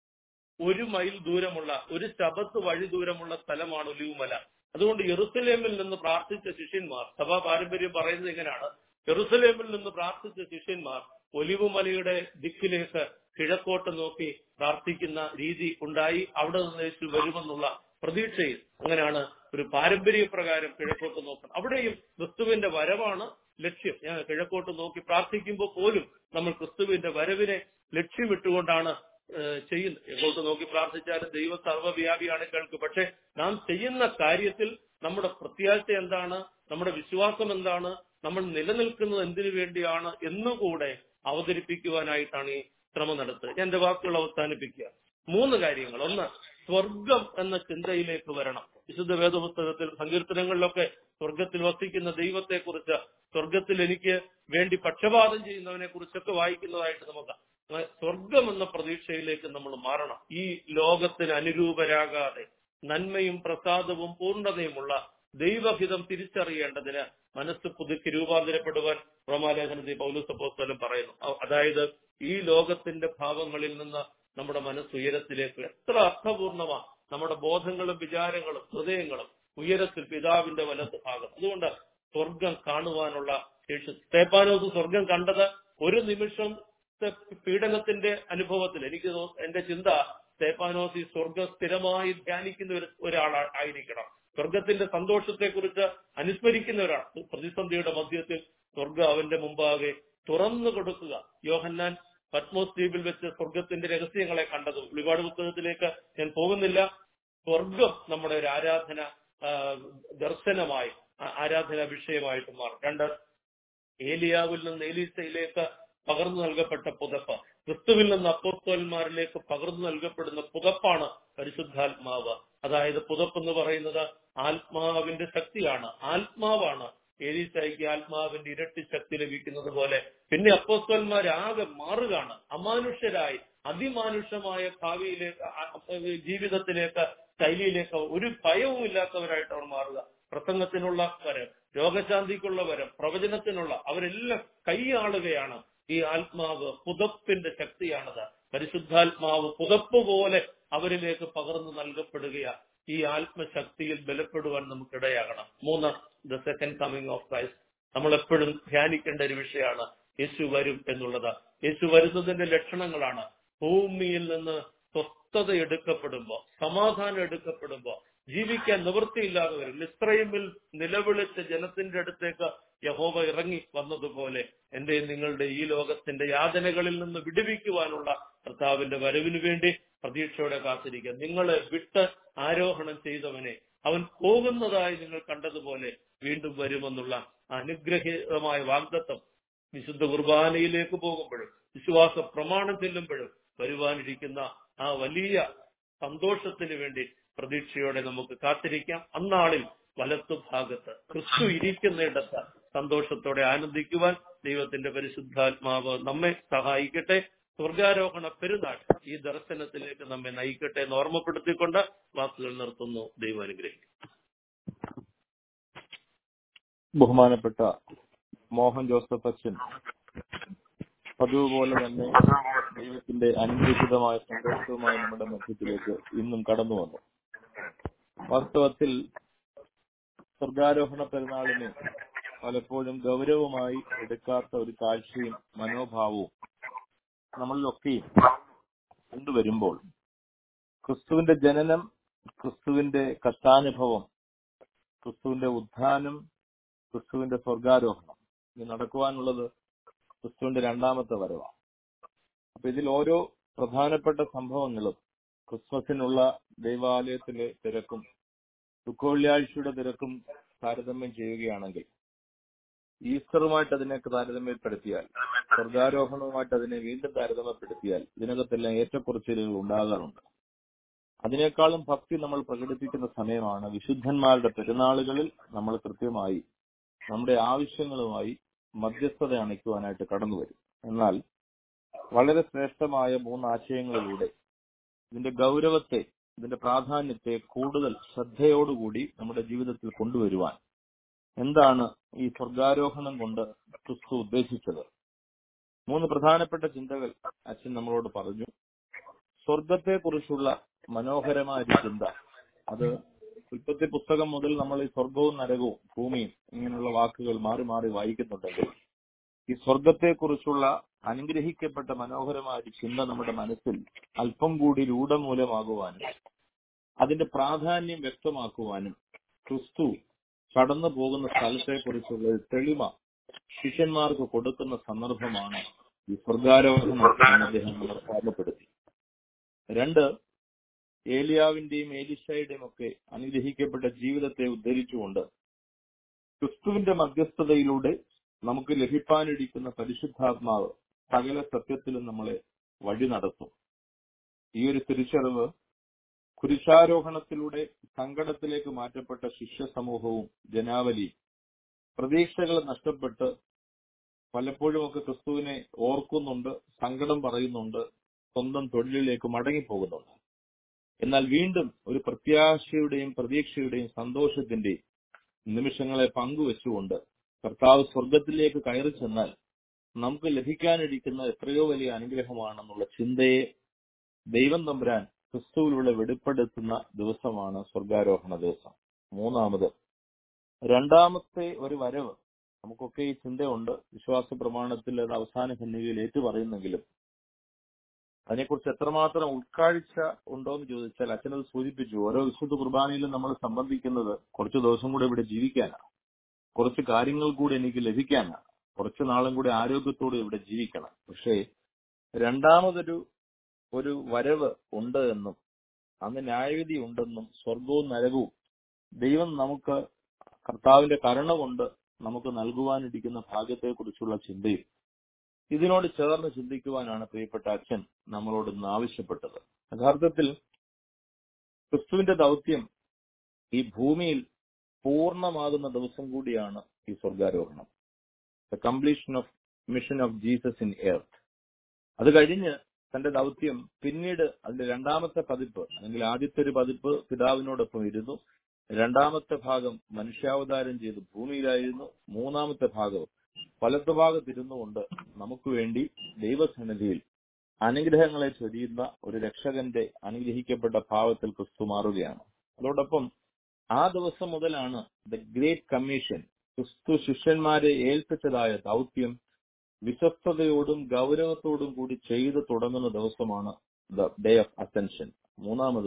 ഒരു മൈൽ ദൂരമുള്ള ഒരു ശബത്ത് വഴി ദൂരമുള്ള സ്ഥലമാണ് ഒലിവുമല അതുകൊണ്ട് യെറുസലേമിൽ നിന്ന് പ്രാർത്ഥിച്ച ശിഷ്യന്മാർ സഭാ പാരമ്പര്യം പറയുന്നത് ഇങ്ങനെയാണ് യെറുസലേമിൽ നിന്ന് പ്രാർത്ഥിച്ച ശിഷ്യന്മാർ ഒലിവുമലയുടെ ദിക്കിലേക്ക് കിഴക്കോട്ട് നോക്കി പ്രാർത്ഥിക്കുന്ന രീതി ഉണ്ടായി അവിടെ നിന്ന് യേശു വരുമെന്നുള്ള പ്രതീക്ഷയിൽ അങ്ങനെയാണ് ഒരു പാരമ്പര്യ പ്രകാരം കിഴക്കോട്ട് നോക്കണം അവിടെയും ക്രിസ്തുവിന്റെ വരവാണ് ലക്ഷ്യം ഞാൻ കിഴക്കോട്ട് നോക്കി പ്രാർത്ഥിക്കുമ്പോൾ പോലും നമ്മൾ ക്രിസ്തുവിന്റെ വരവിനെ ലക്ഷ്യമിട്ടുകൊണ്ടാണ് ഏഹ് ചെയ്യുന്നത് എങ്ങോട്ട് നോക്കി പ്രാർത്ഥിച്ചാലും ദൈവം സർവ്വവ്യാപിയാണ് കേൾക്കും പക്ഷെ നാം ചെയ്യുന്ന കാര്യത്തിൽ നമ്മുടെ പ്രത്യാശ എന്താണ് നമ്മുടെ വിശ്വാസം എന്താണ് നമ്മൾ നിലനിൽക്കുന്നത് എന്തിനു വേണ്ടിയാണ് എന്നുകൂടെ അവതരിപ്പിക്കുവാനായിട്ടാണ് ഈ ശ്രമം നടത്തുക ഞാൻ എന്റെ വാക്കുകൾ അവസാനിപ്പിക്കുക മൂന്ന് കാര്യങ്ങൾ ഒന്ന് സ്വർഗം എന്ന ചിന്തയിലേക്ക് വരണം വിശുദ്ധ വേദപുസ്തകത്തിൽ സങ്കീർത്തനങ്ങളിലൊക്കെ സ്വർഗത്തിൽ വസിക്കുന്ന ദൈവത്തെക്കുറിച്ച് സ്വർഗത്തിൽ എനിക്ക് വേണ്ടി പക്ഷപാതം ചെയ്യുന്നവനെ കുറിച്ചൊക്കെ വായിക്കുന്നതായിട്ട് നമുക്ക് സ്വർഗം എന്ന പ്രതീക്ഷയിലേക്ക് നമ്മൾ മാറണം ഈ ലോകത്തിന് അനുരൂപരാകാതെ നന്മയും പ്രസാദവും പൂർണ്ണതയുമുള്ള ദൈവഹിതം തിരിച്ചറിയേണ്ടതിന് മനസ്സ് പുതുക്കി രൂപാന്തരപ്പെടുവാൻ റോമാലേഖനത്തിൽ പൗലുസപ്പോസ്തലം പറയുന്നു അ- അതായത് ഈ ലോകത്തിന്റെ ഭാവങ്ങളിൽ നിന്ന് നമ്മുടെ മനസ്സ് ഉയരത്തിലേക്ക് എത്ര അർത്ഥപൂർണമാ നമ്മുടെ ബോധങ്ങളും വിചാരങ്ങളും ഹൃദയങ്ങളും ഉയരത്തിൽ പിതാവിന്റെ വലത്ത് ഭാഗം അതുകൊണ്ട് സ്വർഗം കാണുവാനുള്ള ശേഷി സ്തേപ്പാനോസ് സ്വർഗം കണ്ടത് ഒരു നിമിഷം പീഡനത്തിന്റെ അനുഭവത്തിൽ എനിക്ക് തോ- എന്റെ ചിന്ത സ്തേപ്പാനോസ് ഈ സ്വർഗം സ്ഥിരമായി ധ്യാനിക്കുന്ന ഒരു ഒരാൾ ആയിരിക്കണം സ്വർഗത്തിന്റെ സന്തോഷത്തെക്കുറിച്ച് അനുസ്മരിക്കുന്ന ഒരാൾ പ്രതിസന്ധിയുടെ മധ്യത്തിൽ സ്വർഗം അവന്റെ മുമ്പാകെ തുറന്നു കൊടുക്കുക യോഹന്നാൻ പത്മോസ് ദ്വീപിൽ വെച്ച് സ്വർഗത്തിന്റെ രഹസ്യങ്ങളെ കണ്ടത് ഒരുപാട് പുസ്തകത്തിലേക്ക് ഞാൻ പോകുന്നില്ല സ്വർഗം നമ്മുടെ ഒരു ആരാധന ആ, ദർശനമായി ആ, ആരാധന വിഷയമായിട്ട് മാറും രണ്ട് ഏലിയാവിൽ നിന്ന് ഏലീസയിലേക്ക് പകർന്നു നൽകപ്പെട്ട പുതപ്പ് ക്രിസ്തുവിൽ നിന്ന് അപ്പോസ്തോലന്മാരിലേക്ക് പകർന്നു നൽകപ്പെടുന്ന പുതപ്പാണ് പരിശുദ്ധാത്മാവ് അതായത് പുതപ്പ് എന്ന് പറയുന്നത് ആത്മാവിന്റെ ശക്തിയാണ് ആത്മാവാണ് ഏലീസയ്ക്ക് ആത്മാവിന്റെ ഇരട്ടി ശക്തി ലഭിക്കുന്നത് പോലെ പിന്നെ അപ്പോസ്തോലന്മാരാകെ മാറുകയാണ് അമാനുഷ്യരായി അതിമാനുഷമായ ഭാവിയിലേക്ക് ആ- ആ- ജീവിതത്തിലേക്ക് ശൈലിയിലേക്ക് ഒരു ഭയവും ഇല്ലാത്തവരായിട്ട് അവർ മാറുക പ്രസംഗത്തിനുള്ള വരം രോഗശാന്തിക്കുള്ള വരം പ്രവചനത്തിനുള്ള അവരെല്ലാം കൈയാളുകയാണ് ഈ ആത്മാവ് പുതപ്പിന്റെ ശക്തിയാണത് പരിശുദ്ധാത്മാവ് പുതപ്പ് പോലെ അവരിലേക്ക് പകർന്നു നൽകപ്പെടുകയാണ് ഈ ആത്മശക്തിയിൽ ബലപ്പെടുവാൻ നമുക്കിടയാകണം മൂന്ന് the second coming of Christ നമ്മൾ എപ്പോഴും ധ്യാനിക്കേണ്ട ഒരു വിഷയമാണ് യേശു വരും എന്നുള്ളത് യേശു വരുന്നതിന്റെ ലക്ഷണങ്ങളാണ് ഭൂമിയിൽ നിന്ന് സ്വസ്ഥത എടുക്കപ്പെടുമ്പോ സമാധാനം എടുക്കപ്പെടുമ്പോ ജീവിക്കാൻ നിവൃത്തിയില്ലാതെ വരും ഇസ്രയേമിൽ നിലവിളിച്ച ജനത്തിന്റെ അടുത്തേക്ക് യഹോവ ഇറങ്ങി വന്നതുപോലെ എന്റെ നിങ്ങളുടെ ഈ ലോകത്തിന്റെ യാതനകളിൽ നിന്ന് വിടുവിക്കുവാനുള്ള കർത്താവിന്റെ വരവിനു വേണ്ടി പ്രതീക്ഷയോടെ കാത്തിരിക്കുക നിങ്ങളെ വിട്ട് ആരോഹണം ചെയ്തവനെ അവൻ പോകുന്നതായി നിങ്ങൾ കണ്ടതുപോലെ വീണ്ടും വരുമെന്നുള്ള അനുഗ്രഹീതമായ വാഗ്ദത്തം വിശുദ്ധ കുർബാനയിലേക്ക് പോകുമ്പോഴും വിശ്വാസ പ്രമാണം ചെല്ലുമ്പോഴും വരുവാനിരിക്കുന്ന ആ വലിയ സന്തോഷത്തിന് വേണ്ടി പ്രതീക്ഷയോടെ നമുക്ക് കാത്തിരിക്കാം അന്നാളിൽ വലത്തു ഭാഗത്ത് ക്രിസ്തു ഇരിക്കുന്നിടത്ത് സന്തോഷത്തോടെ ആനന്ദിക്കുവാൻ ദൈവത്തിന്റെ പരിശുദ്ധാത്മാവ് നമ്മെ സഹായിക്കട്ടെ സ്വർഗാരോഹണ പെരുന്നാൾ ഈ ദർശനത്തിലേക്ക് നമ്മെ നയിക്കട്ടെ എന്ന് ഓർമ്മപ്പെടുത്തിക്കൊണ്ട് വാക്കുകൾ നിർത്തുന്നു ദൈവം അനുഗ്രഹിക്കും ബഹുമാനപ്പെട്ട മോഹൻ ജോസഫ് അച്ഛൻ പതിവ് പോലെ തന്നെ ദൈവത്തിന്റെ അനുഗ്രഹീതമായ സന്തോഷവുമായി നമ്മുടെ മധ്യത്തിലേക്ക് ഇന്നും കടന്നു വന്നു വാസ്തവത്തിൽ സ്വർഗാരോഹണ പെരുന്നാളിന് പലപ്പോഴും ഗൗരവമായി എടുക്കാത്ത ഒരു കാഴ്ചയും മനോഭാവവും നമ്മളിലൊക്കെയും കൊണ്ടുവരുമ്പോൾ ക്രിസ്തുവിന്റെ ജനനം ക്രിസ്തുവിന്റെ കഷ്ടാനുഭവം ക്രിസ്തുവിന്റെ ഉത്ഥാനം ക്രിസ്തുവിന്റെ സ്വർഗാരോഹണം ഇനി നടക്കുവാനുള്ളത് ക്രിസ്തുവിന്റെ രണ്ടാമത്തെ വരവാണ് അപ്പൊ ഇതിൽ ഓരോ പ്രധാനപ്പെട്ട സംഭവങ്ങളും ക്രിസ്മസിനുള്ള ദൈവാലയത്തിലെ തിരക്കും ദുഃഖവെള്ളിയാഴ്ചയുടെ തിരക്കും താരതമ്യം ചെയ്യുകയാണെങ്കിൽ ഈസ്റ്ററുമായിട്ട് അതിനെ താരതമ്യപ്പെടുത്തിയാൽ സ്വർഗാരോഹണവുമായിട്ട് അതിനെ വീണ്ടും താരതമ്യപ്പെടുത്തിയാൽ ഇതിനകത്തെല്ലാം ഏറ്റക്കുറച്ചിലുകൾ ഉണ്ടാകാറുണ്ട് അതിനേക്കാളും ഭക്തി നമ്മൾ പ്രകടിപ്പിക്കുന്ന സമയമാണ് വിശുദ്ധന്മാരുടെ പെരുന്നാളുകളിൽ നമ്മൾ കൃത്യമായി നമ്മുടെ ആവശ്യങ്ങളുമായി മധ്യസ്ഥത അണയ്ക്കുവാനായിട്ട് കടന്നു വരും എന്നാൽ വളരെ ശ്രേഷ്ഠമായ മൂന്ന് ആശയങ്ങളിലൂടെ ഇതിന്റെ ഗൗരവത്തെ ഇതിന്റെ പ്രാധാന്യത്തെ കൂടുതൽ ശ്രദ്ധയോടുകൂടി നമ്മുടെ ജീവിതത്തിൽ കൊണ്ടുവരുവാൻ എന്താണ് ഈ സ്വർഗാരോഹണം കൊണ്ട് ക്രിസ്തു ഉദ്ദേശിച്ചത് മൂന്ന് പ്രധാനപ്പെട്ട ചിന്തകൾ അച്ഛൻ നമ്മളോട് പറഞ്ഞു സ്വർഗത്തെക്കുറിച്ചുള്ള മനോഹരമായ ഒരു ചിന്ത അത് ഉൽപ്പത്തി പുസ്തകം മുതൽ നമ്മൾ ഈ സ്വർഗവും നരകവും ഭൂമിയും ഇങ്ങനെയുള്ള വാക്കുകൾ മാറി മാറി വായിക്കുന്നുണ്ടെങ്കിൽ ഈ സ്വർഗത്തെക്കുറിച്ചുള്ള അനുഗ്രഹിക്കപ്പെട്ട മനോഹരമായ ഒരു ചിന്ത നമ്മുടെ മനസ്സിൽ അല്പം കൂടി രൂഢമൂലമാകുവാനും അതിന്റെ പ്രാധാന്യം വ്യക്തമാക്കുവാനും ക്രിസ്തു കടന്നു പോകുന്ന സ്ഥലത്തെക്കുറിച്ചുള്ള ഒരു തെളിമ ശിഷ്യന്മാർക്ക് കൊടുക്കുന്ന സന്ദർഭമാണ് ഈ സ്വർഗാരോഹണം എന്ന് അദ്ദേഹം നമ്മളെ ഓർമ്മപ്പെടുത്തി രണ്ട് ഏലിയാവിന്റെയും ഏലിഷയുടെയും ഒക്കെ അനുഗ്രഹിക്കപ്പെട്ട ജീവിതത്തെ ഉദ്ധരിച്ചുകൊണ്ട് ക്രിസ്തുവിന്റെ മധ്യസ്ഥതയിലൂടെ നമുക്ക് ലഭിക്കാനിരിക്കുന്ന പരിശുദ്ധാത്മാവ് സകല സത്യത്തിലും നമ്മളെ വഴി നടത്തും ഈ ഒരു തിരിച്ചറിവ് കുരിശാരോഹണത്തിലൂടെ സങ്കടത്തിലേക്ക് മാറ്റപ്പെട്ട ശിഷ്യ സമൂഹവും ജനാവലി പ്രതീക്ഷകൾ നഷ്ടപ്പെട്ട് പലപ്പോഴും ഒക്കെ ക്രിസ്തുവിനെ ഓർക്കുന്നുണ്ട് സങ്കടം പറയുന്നുണ്ട് സ്വന്തം തൊഴിലിലേക്ക് മടങ്ങിപ്പോകുന്നുണ്ട് എന്നാൽ വീണ്ടും ഒരു പ്രത്യാശയുടെയും പ്രതീക്ഷയുടെയും സന്തോഷത്തിന്റെയും നിമിഷങ്ങളെ പങ്കുവെച്ചുകൊണ്ട് കർത്താവ് സ്വർഗത്തിലേക്ക് കയറി ചെന്നാൽ നമുക്ക് ലഭിക്കാനിരിക്കുന്ന എത്രയോ വലിയ അനുഗ്രഹമാണെന്നുള്ള ചിന്തയെ ദൈവം തമ്പുരാൻ ക്രിസ്തുവിലൂടെ വെളിപ്പെടുത്തുന്ന ദിവസമാണ് സ്വർഗാരോഹണ ദിവസം മൂന്നാമത് രണ്ടാമത്തെ ഒരു വരവ് നമുക്കൊക്കെ ഈ ചിന്തയുണ്ട് വിശ്വാസ പ്രമാണത്തിൽ അത് അവസാന ഖണ്ഡികയിൽ ഏറ്റു പറയുന്നെങ്കിലും അതിനെക്കുറിച്ച് എത്രമാത്രം ഉൾക്കാഴ്ച ഉണ്ടോ എന്ന് ചോദിച്ചാൽ അച്ഛനത് സൂചിപ്പിച്ചു ഓരോ വിശുദ്ധ കുർബാനയിലും നമ്മൾ സംബന്ധിക്കുന്നത് കുറച്ച് ദിവസം കൂടെ ഇവിടെ ജീവിക്കാനാണ് കുറച്ച് കാര്യങ്ങൾ കൂടി എനിക്ക് ലഭിക്കാനാണ് കുറച്ച് നാളും കൂടി ആരോഗ്യത്തോടെ ഇവിടെ ജീവിക്കണം പക്ഷേ രണ്ടാമതൊരു ഒരു വരവ് ഉണ്ട് എന്നും അന്ന് ന്യായവിധി ഉണ്ടെന്നും സ്വർഗവും നരകവും ദൈവം നമുക്ക് കർത്താവിന്റെ കരുണ കൊണ്ട് നമുക്ക് നൽകുവാനിരിക്കുന്ന ഭാഗ്യത്തെക്കുറിച്ചുള്ള ചിന്തയും ഇതിനോട് ചേർന്ന് ചിന്തിക്കുവാനാണ് പ്രിയപ്പെട്ട അച്ഛൻ നമ്മളോട് ഇന്ന് ആവശ്യപ്പെട്ടത് യഥാർത്ഥത്തിൽ ക്രിസ്തുവിന്റെ ദൗത്യം ഈ ഭൂമിയിൽ പൂർണ്ണമാകുന്ന ദിവസം കൂടിയാണ് ഈ സ്വർഗാരോഹണം the completion of mission of Jesus in earth അത് കഴിഞ്ഞ് തന്റെ ദൗത്യം പിന്നീട് അതിന്റെ രണ്ടാമത്തെ പതിപ്പ് അല്ലെങ്കിൽ ആദ്യത്തെ ഒരു പതിപ്പ് പിതാവിനോടൊപ്പം ഇരുന്നു രണ്ടാമത്തെ ഭാഗം മനുഷ്യാവതാരം ചെയ്ത് ഭൂമിയിലായിരുന്നു മൂന്നാമത്തെ ഭാഗം വലത്തുഭാഗത്തിരുന്നുകൊണ്ട് നമുക്ക് വേണ്ടി ദൈവസന്നിധിയിൽ അനുഗ്രഹങ്ങളെ ചൊരിയുന്ന ഒരു രക്ഷകന്റെ അനുഗ്രഹിക്കപ്പെട്ട ഭാവത്തിൽ ക്രിസ്തു മാറുകയാണ് അതോടൊപ്പം ആ ദിവസം മുതലാണ് ദ ഗ്രേറ്റ് കമ്മീഷൻ ക്രിസ്തു ശിഷ്യന്മാരെ ഏൽപ്പിച്ചതായ ദൗത്യം വിശ്വസ്തയോടും ഗൗരവത്തോടും കൂടി ചെയ്തു തുടങ്ങുന്ന ദിവസമാണ് ദ ഡേ ഓഫ് അസെൻഷൻ മൂന്നാമത്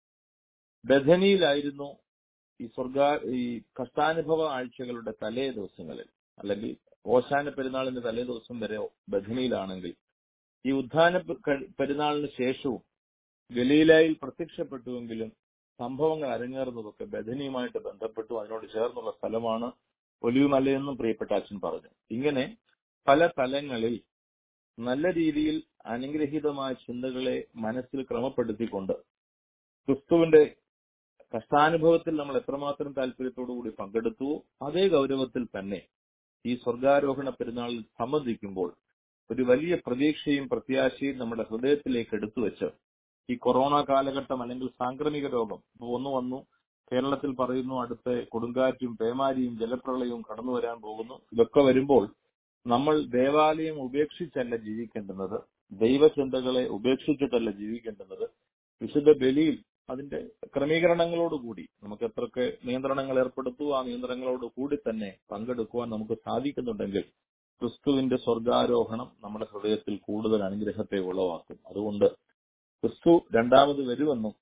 ബഥനിയിലായിരുന്നു ഈ സ്വർഗ ഈ കഷ്ടാനുഭവ ആഴ്ചകളുടെ തലേ ദിവസങ്ങളിൽ അല്ലെങ്കിൽ ഓശാന പെരുന്നാളിന്റെ തലേ ദിവസം വരെ ബഥനിയിലാണെങ്കിൽ ഈ ഉദ്ധാന പെരുന്നാളിന് ശേഷവും ഗലീലയിൽ പ്രത്യക്ഷപ്പെട്ടുവെങ്കിലും സംഭവങ്ങൾ അരങ്ങേറുന്നതൊക്കെ ബഥനിയുമായിട്ട് ബന്ധപ്പെട്ടു അതിനോട് ചേർന്നുള്ള സ്ഥലമാണ് ഒലിവുമലയെന്നും പ്രിയപ്പെട്ട അച്ഛൻ പറഞ്ഞു ഇങ്ങനെ പല തലങ്ങളിൽ നല്ല രീതിയിൽ അനുഗ്രഹീതമായ ചിന്തകളെ മനസ്സിൽ ക്രമപ്പെടുത്തിക്കൊണ്ട് ക്രിസ്തുവിന്റെ കഷ്ടാനുഭവത്തിൽ നമ്മൾ എത്രമാത്രം താല്പര്യത്തോടു കൂടി പങ്കെടുത്തു അതേ ഗൗരവത്തിൽ തന്നെ ഈ സ്വർഗാരോഹണ പെരുന്നാളിൽ സംബന്ധിക്കുമ്പോൾ ഒരു വലിയ പ്രതീക്ഷയും പ്രത്യാശയും നമ്മുടെ ഹൃദയത്തിലേക്ക് എടുത്തു വെച്ച് ഈ കൊറോണ കാലഘട്ടം അല്ലെങ്കിൽ സാംക്രമിക രോഗം ഇപ്പൊ ഒന്ന് വന്നു കേരളത്തിൽ പറയുന്നു അടുത്ത കൊടുങ്കാറ്റും പേമാരിയും ജലപ്രളയവും കടന്നു വരാൻ പോകുന്നു ഇതൊക്കെ വരുമ്പോൾ നമ്മൾ ദേവാലയം ഉപേക്ഷിച്ചല്ല ജീവിക്കേണ്ടുന്നത് ദൈവചിന്തകളെ ഉപേക്ഷിച്ചിട്ടല്ല ജീവിക്കേണ്ടുന്നത് വിശുദ്ധ ബലിയിൽ അതിന്റെ ക്രമീകരണങ്ങളോടുകൂടി നമുക്ക് എത്രയൊക്കെ നിയന്ത്രണങ്ങൾ ഏർപ്പെടുത്തു ആ നിയന്ത്രണങ്ങളോട് കൂടി തന്നെ പങ്കെടുക്കുവാൻ നമുക്ക് സാധിക്കുന്നുണ്ടെങ്കിൽ ക്രിസ്തുവിന്റെ സ്വർഗാരോഹണം നമ്മുടെ ഹൃദയത്തിൽ കൂടുതൽ അനുഗ്രഹത്തെ ഉളവാക്കും അതുകൊണ്ട് ക്രിസ്തു രണ്ടാമത് വരുമെന്നും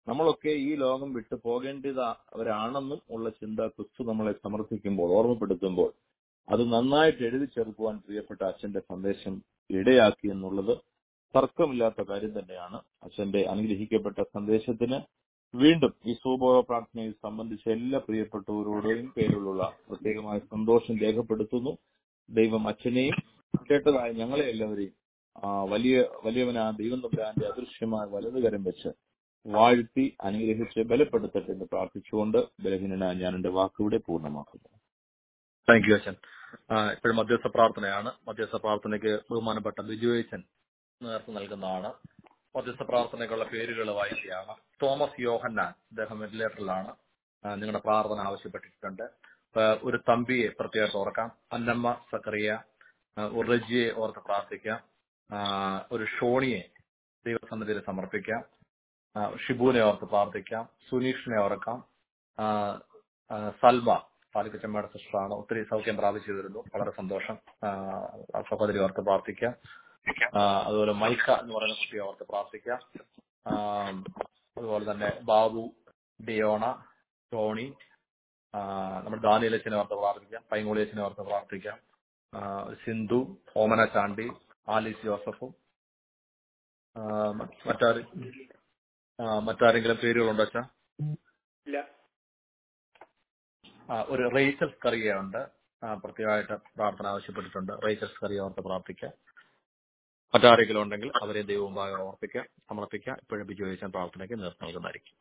നമ്മളൊക്കെ ഈ ലോകം വിട്ടു പോകേണ്ടവരാണെന്നും ഉള്ള ചിന്ത ക്രിസ്തു നമ്മളെ സമർത്ഥിക്കുമ്പോൾ ഓർമ്മപ്പെടുത്തുമ്പോൾ അത് നന്നായിട്ട് എഴുതി ചേർക്കുവാൻ പ്രിയപ്പെട്ട അച്ഛന്റെ സന്ദേശം ഇടയാക്കി എന്നുള്ളത് തർക്കമില്ലാത്ത കാര്യം തന്നെയാണ് അച്ഛന്റെ അനുഗ്രഹിക്കപ്പെട്ട സന്ദേശത്തിന് വീണ്ടും ഈ സൂബോധ പ്രാർത്ഥനയിൽ സംബന്ധിച്ച എല്ലാ പ്രിയപ്പെട്ടവരോടെയും പേരിലുള്ള പ്രത്യേകമായ സന്തോഷം രേഖപ്പെടുത്തുന്നു ദൈവം അച്ഛനെയും കേട്ടതായ ഞങ്ങളെ എല്ലാവരെയും ആ വലിയ വലിയവനാ ദൈവം തമ്പുരാന്റെ അദൃശ്യമായ വലതുകരം വെച്ച് വാഴ്ത്തി അനുഗ്രഹിച്ച് ബലപ്പെടുത്തട്ടെ എന്ന് പ്രാർത്ഥിച്ചുകൊണ്ട് ബലഹീനനായ ഞാൻ എന്റെ വാക്കിവിടെ പൂർണ്ണമാക്കുന്നു താങ്ക് യു അച്ഛൻ ആ, ഇപ്പോഴും മധ്യസ്ഥ പ്രാർത്ഥനയാണ് മധ്യസ്ഥ പ്രാർത്ഥനയ്ക്ക് ബഹുമാനപ്പെട്ട ബിജു അച്ഛൻ നേതൃത്വം നൽകുന്നതാണ് മധ്യസ്ഥ പ്രാർത്ഥനയ്ക്കുള്ള പേരുകൾ വായിക്കുകയാണ് തോമസ് യോഹന്നാൻ അദ്ദേഹം വെന്റിലേറ്ററിലാണ് ആ, നിങ്ങളുടെ പ്രാർത്ഥന ആവശ്യപ്പെട്ടിട്ടുണ്ട് ആ, ഒരു തമ്പിയെ പ്രത്യേകം ഓർക്കാം അന്നമ്മ സക്കറിയ ആ, ഒരു റജിയെ ഓർത്ത് പ്രാർത്ഥിക്കാം ആ, ഒരു ഷോണിയെ ദൈവസന്നിധിയിൽ സമർപ്പിക്കാം ആ, ഷിബുവിനെ ഓർത്ത് പ്രാർത്ഥിക്കാം സുനീഷിനെ ഓർക്കാം ആ, ആ, സൽമ പാലിക്കച്ചമ്മയുടെ സിസ്റ്ററാണ് ഒത്തിരി സൗഖ്യം പ്രാപിച്ചു വരുന്നു വളരെ സന്തോഷം ആ, ആ സഹോദരി ഓർത്ത് പ്രാർത്ഥിക്കാം ആ, അതുപോലെ മൈക്ക എന്ന് പറയുന്ന കുട്ടിയെ ഓർത്ത് പ്രാർത്ഥിക്കാം ആ, അതുപോലെ തന്നെ ബാബു ഡിയോണ ടോണി ആ, നമ്മുടെ ദാനിയലച്ചനെ ഓർത്ത് പ്രാർത്ഥിക്കാം പൈങ്ങോളിയച്ചനെ ഓർത്ത് പ്രാർത്ഥിക്കാം ആ, സിന്ധു ഓമന ചാണ്ടി ആലീസ് ജോസഫും ആ, മറ്റാര് ആ, മറ്റാരെങ്കിലും പേരുകളുണ്ടോ അച്ഛാ ഇല്ല ആ, ഒരു റേച്ചൽ സ്കറിയ ഉണ്ട് ആ, പ്രത്യേകമായിട്ട് പ്രാർത്ഥന ആവശ്യപ്പെട്ടിട്ടുണ്ട് റേച്ചൽ സ്കറിയ ഓർത്ത് പ്രാർത്ഥിക്കാം മറ്റാരെങ്കിലും ഉണ്ടെങ്കിൽ അവരെ ദൈവമുമ്പാകെ ഓർപ്പിക്കുക സമർപ്പിക്കുക ഇപ്പോഴും ബിജു ചോദിച്ചാൽ പ്രാർത്ഥനയ്ക്ക് നേതൃത്വം നൽകുന്നതായിരിക്കും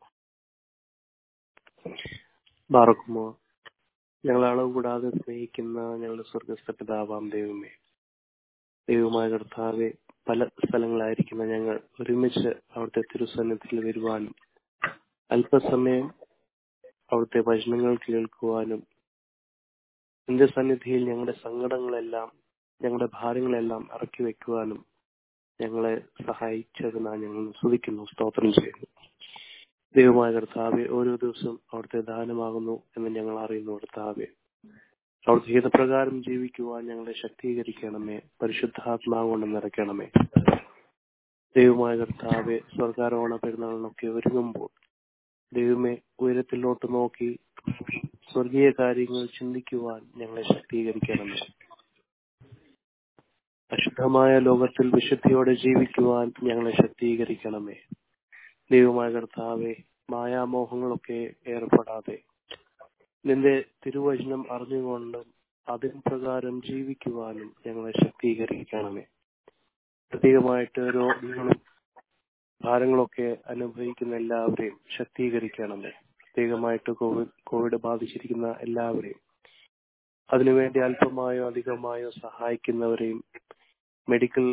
ബാറക്കുമോ ഞങ്ങൾ അളവ് കൂടാതെ സ്നേഹിക്കുന്ന ഞങ്ങളുടെ സ്വർഗസ്ഥ പിതാവാം ദൈവമേ ദൈവമായ കർത്താവെ പല സ്ഥലങ്ങളായിരിക്കുന്ന ഞങ്ങൾ ഒരുമിച്ച് അവിടുത്തെ തിരുസന്നിധിയിൽ വരുവാനും അല്പസമയം അവിടുത്തെ വചനങ്ങൾ കേൾക്കുവാനും നിന്റെ സന്നിധിയിൽ ഞങ്ങളുടെ സങ്കടങ്ങളെല്ലാം ഞങ്ങളുടെ ഭാരങ്ങളെല്ലാം ഇറക്കി വെക്കുവാനും ഞങ്ങളെ സഹായിച്ചതിനാ ഞങ്ങൾ സ്തുതിക്കുന്നു സ്തോത്രം ചെയ്യുന്നു ദൈവമായ കർത്താവെ ഓരോ ദിവസവും അവിടുത്തെ ദാനമാകുന്നു എന്ന് ഞങ്ങൾ അറിയുന്നു കർത്താവെ അവിടുത്തെ ഹിതപ്രകാരം ജീവിക്കുവാൻ ഞങ്ങളെ ശക്തീകരിക്കണമേ പരിശുദ്ധാത്മാവ് കൊണ്ട് നിറയ്ക്കണമേ ദൈവമായ കർത്താവെ സ്വർഗാരോഹണ പെരുന്നാളിനൊക്കെ ഒരുങ്ങുമ്പോൾ ദൈവമേ ഉയരത്തിലോട്ട് നോക്കി സ്വർഗീയ കാര്യങ്ങൾ ചിന്തിക്കുവാൻ ഞങ്ങളെ ശക്തീകരിക്കണമേ അശുദ്ധമായ ലോകത്തിൽ വിശുദ്ധിയോടെ ജീവിക്കുവാൻ ഞങ്ങളെ ശക്തീകരിക്കണമേ ദൈവമായ കർത്താവെ മായാമോഹങ്ങളൊക്കെ ഏർപ്പെടാതെ നിന്റെ തിരുവചനം അറിഞ്ഞുകൊണ്ടും അതിൻ പ്രകാരം ജീവിക്കുവാനും ഞങ്ങളെ ശക്തീകരിക്കണമേ പ്രത്യേകമായിട്ട് രോഗങ്ങളും ഭാരങ്ങളൊക്കെ അനുഭവിക്കുന്ന എല്ലാവരെയും ശക്തീകരിക്കണമേ പ്രത്യേകമായിട്ട് കോവിഡ് കോവിഡ് ബാധിച്ചിരിക്കുന്ന എല്ലാവരെയും അതിനുവേണ്ടി അല്പമായോ അധികമായോ സഹായിക്കുന്നവരെയും മെഡിക്കൽ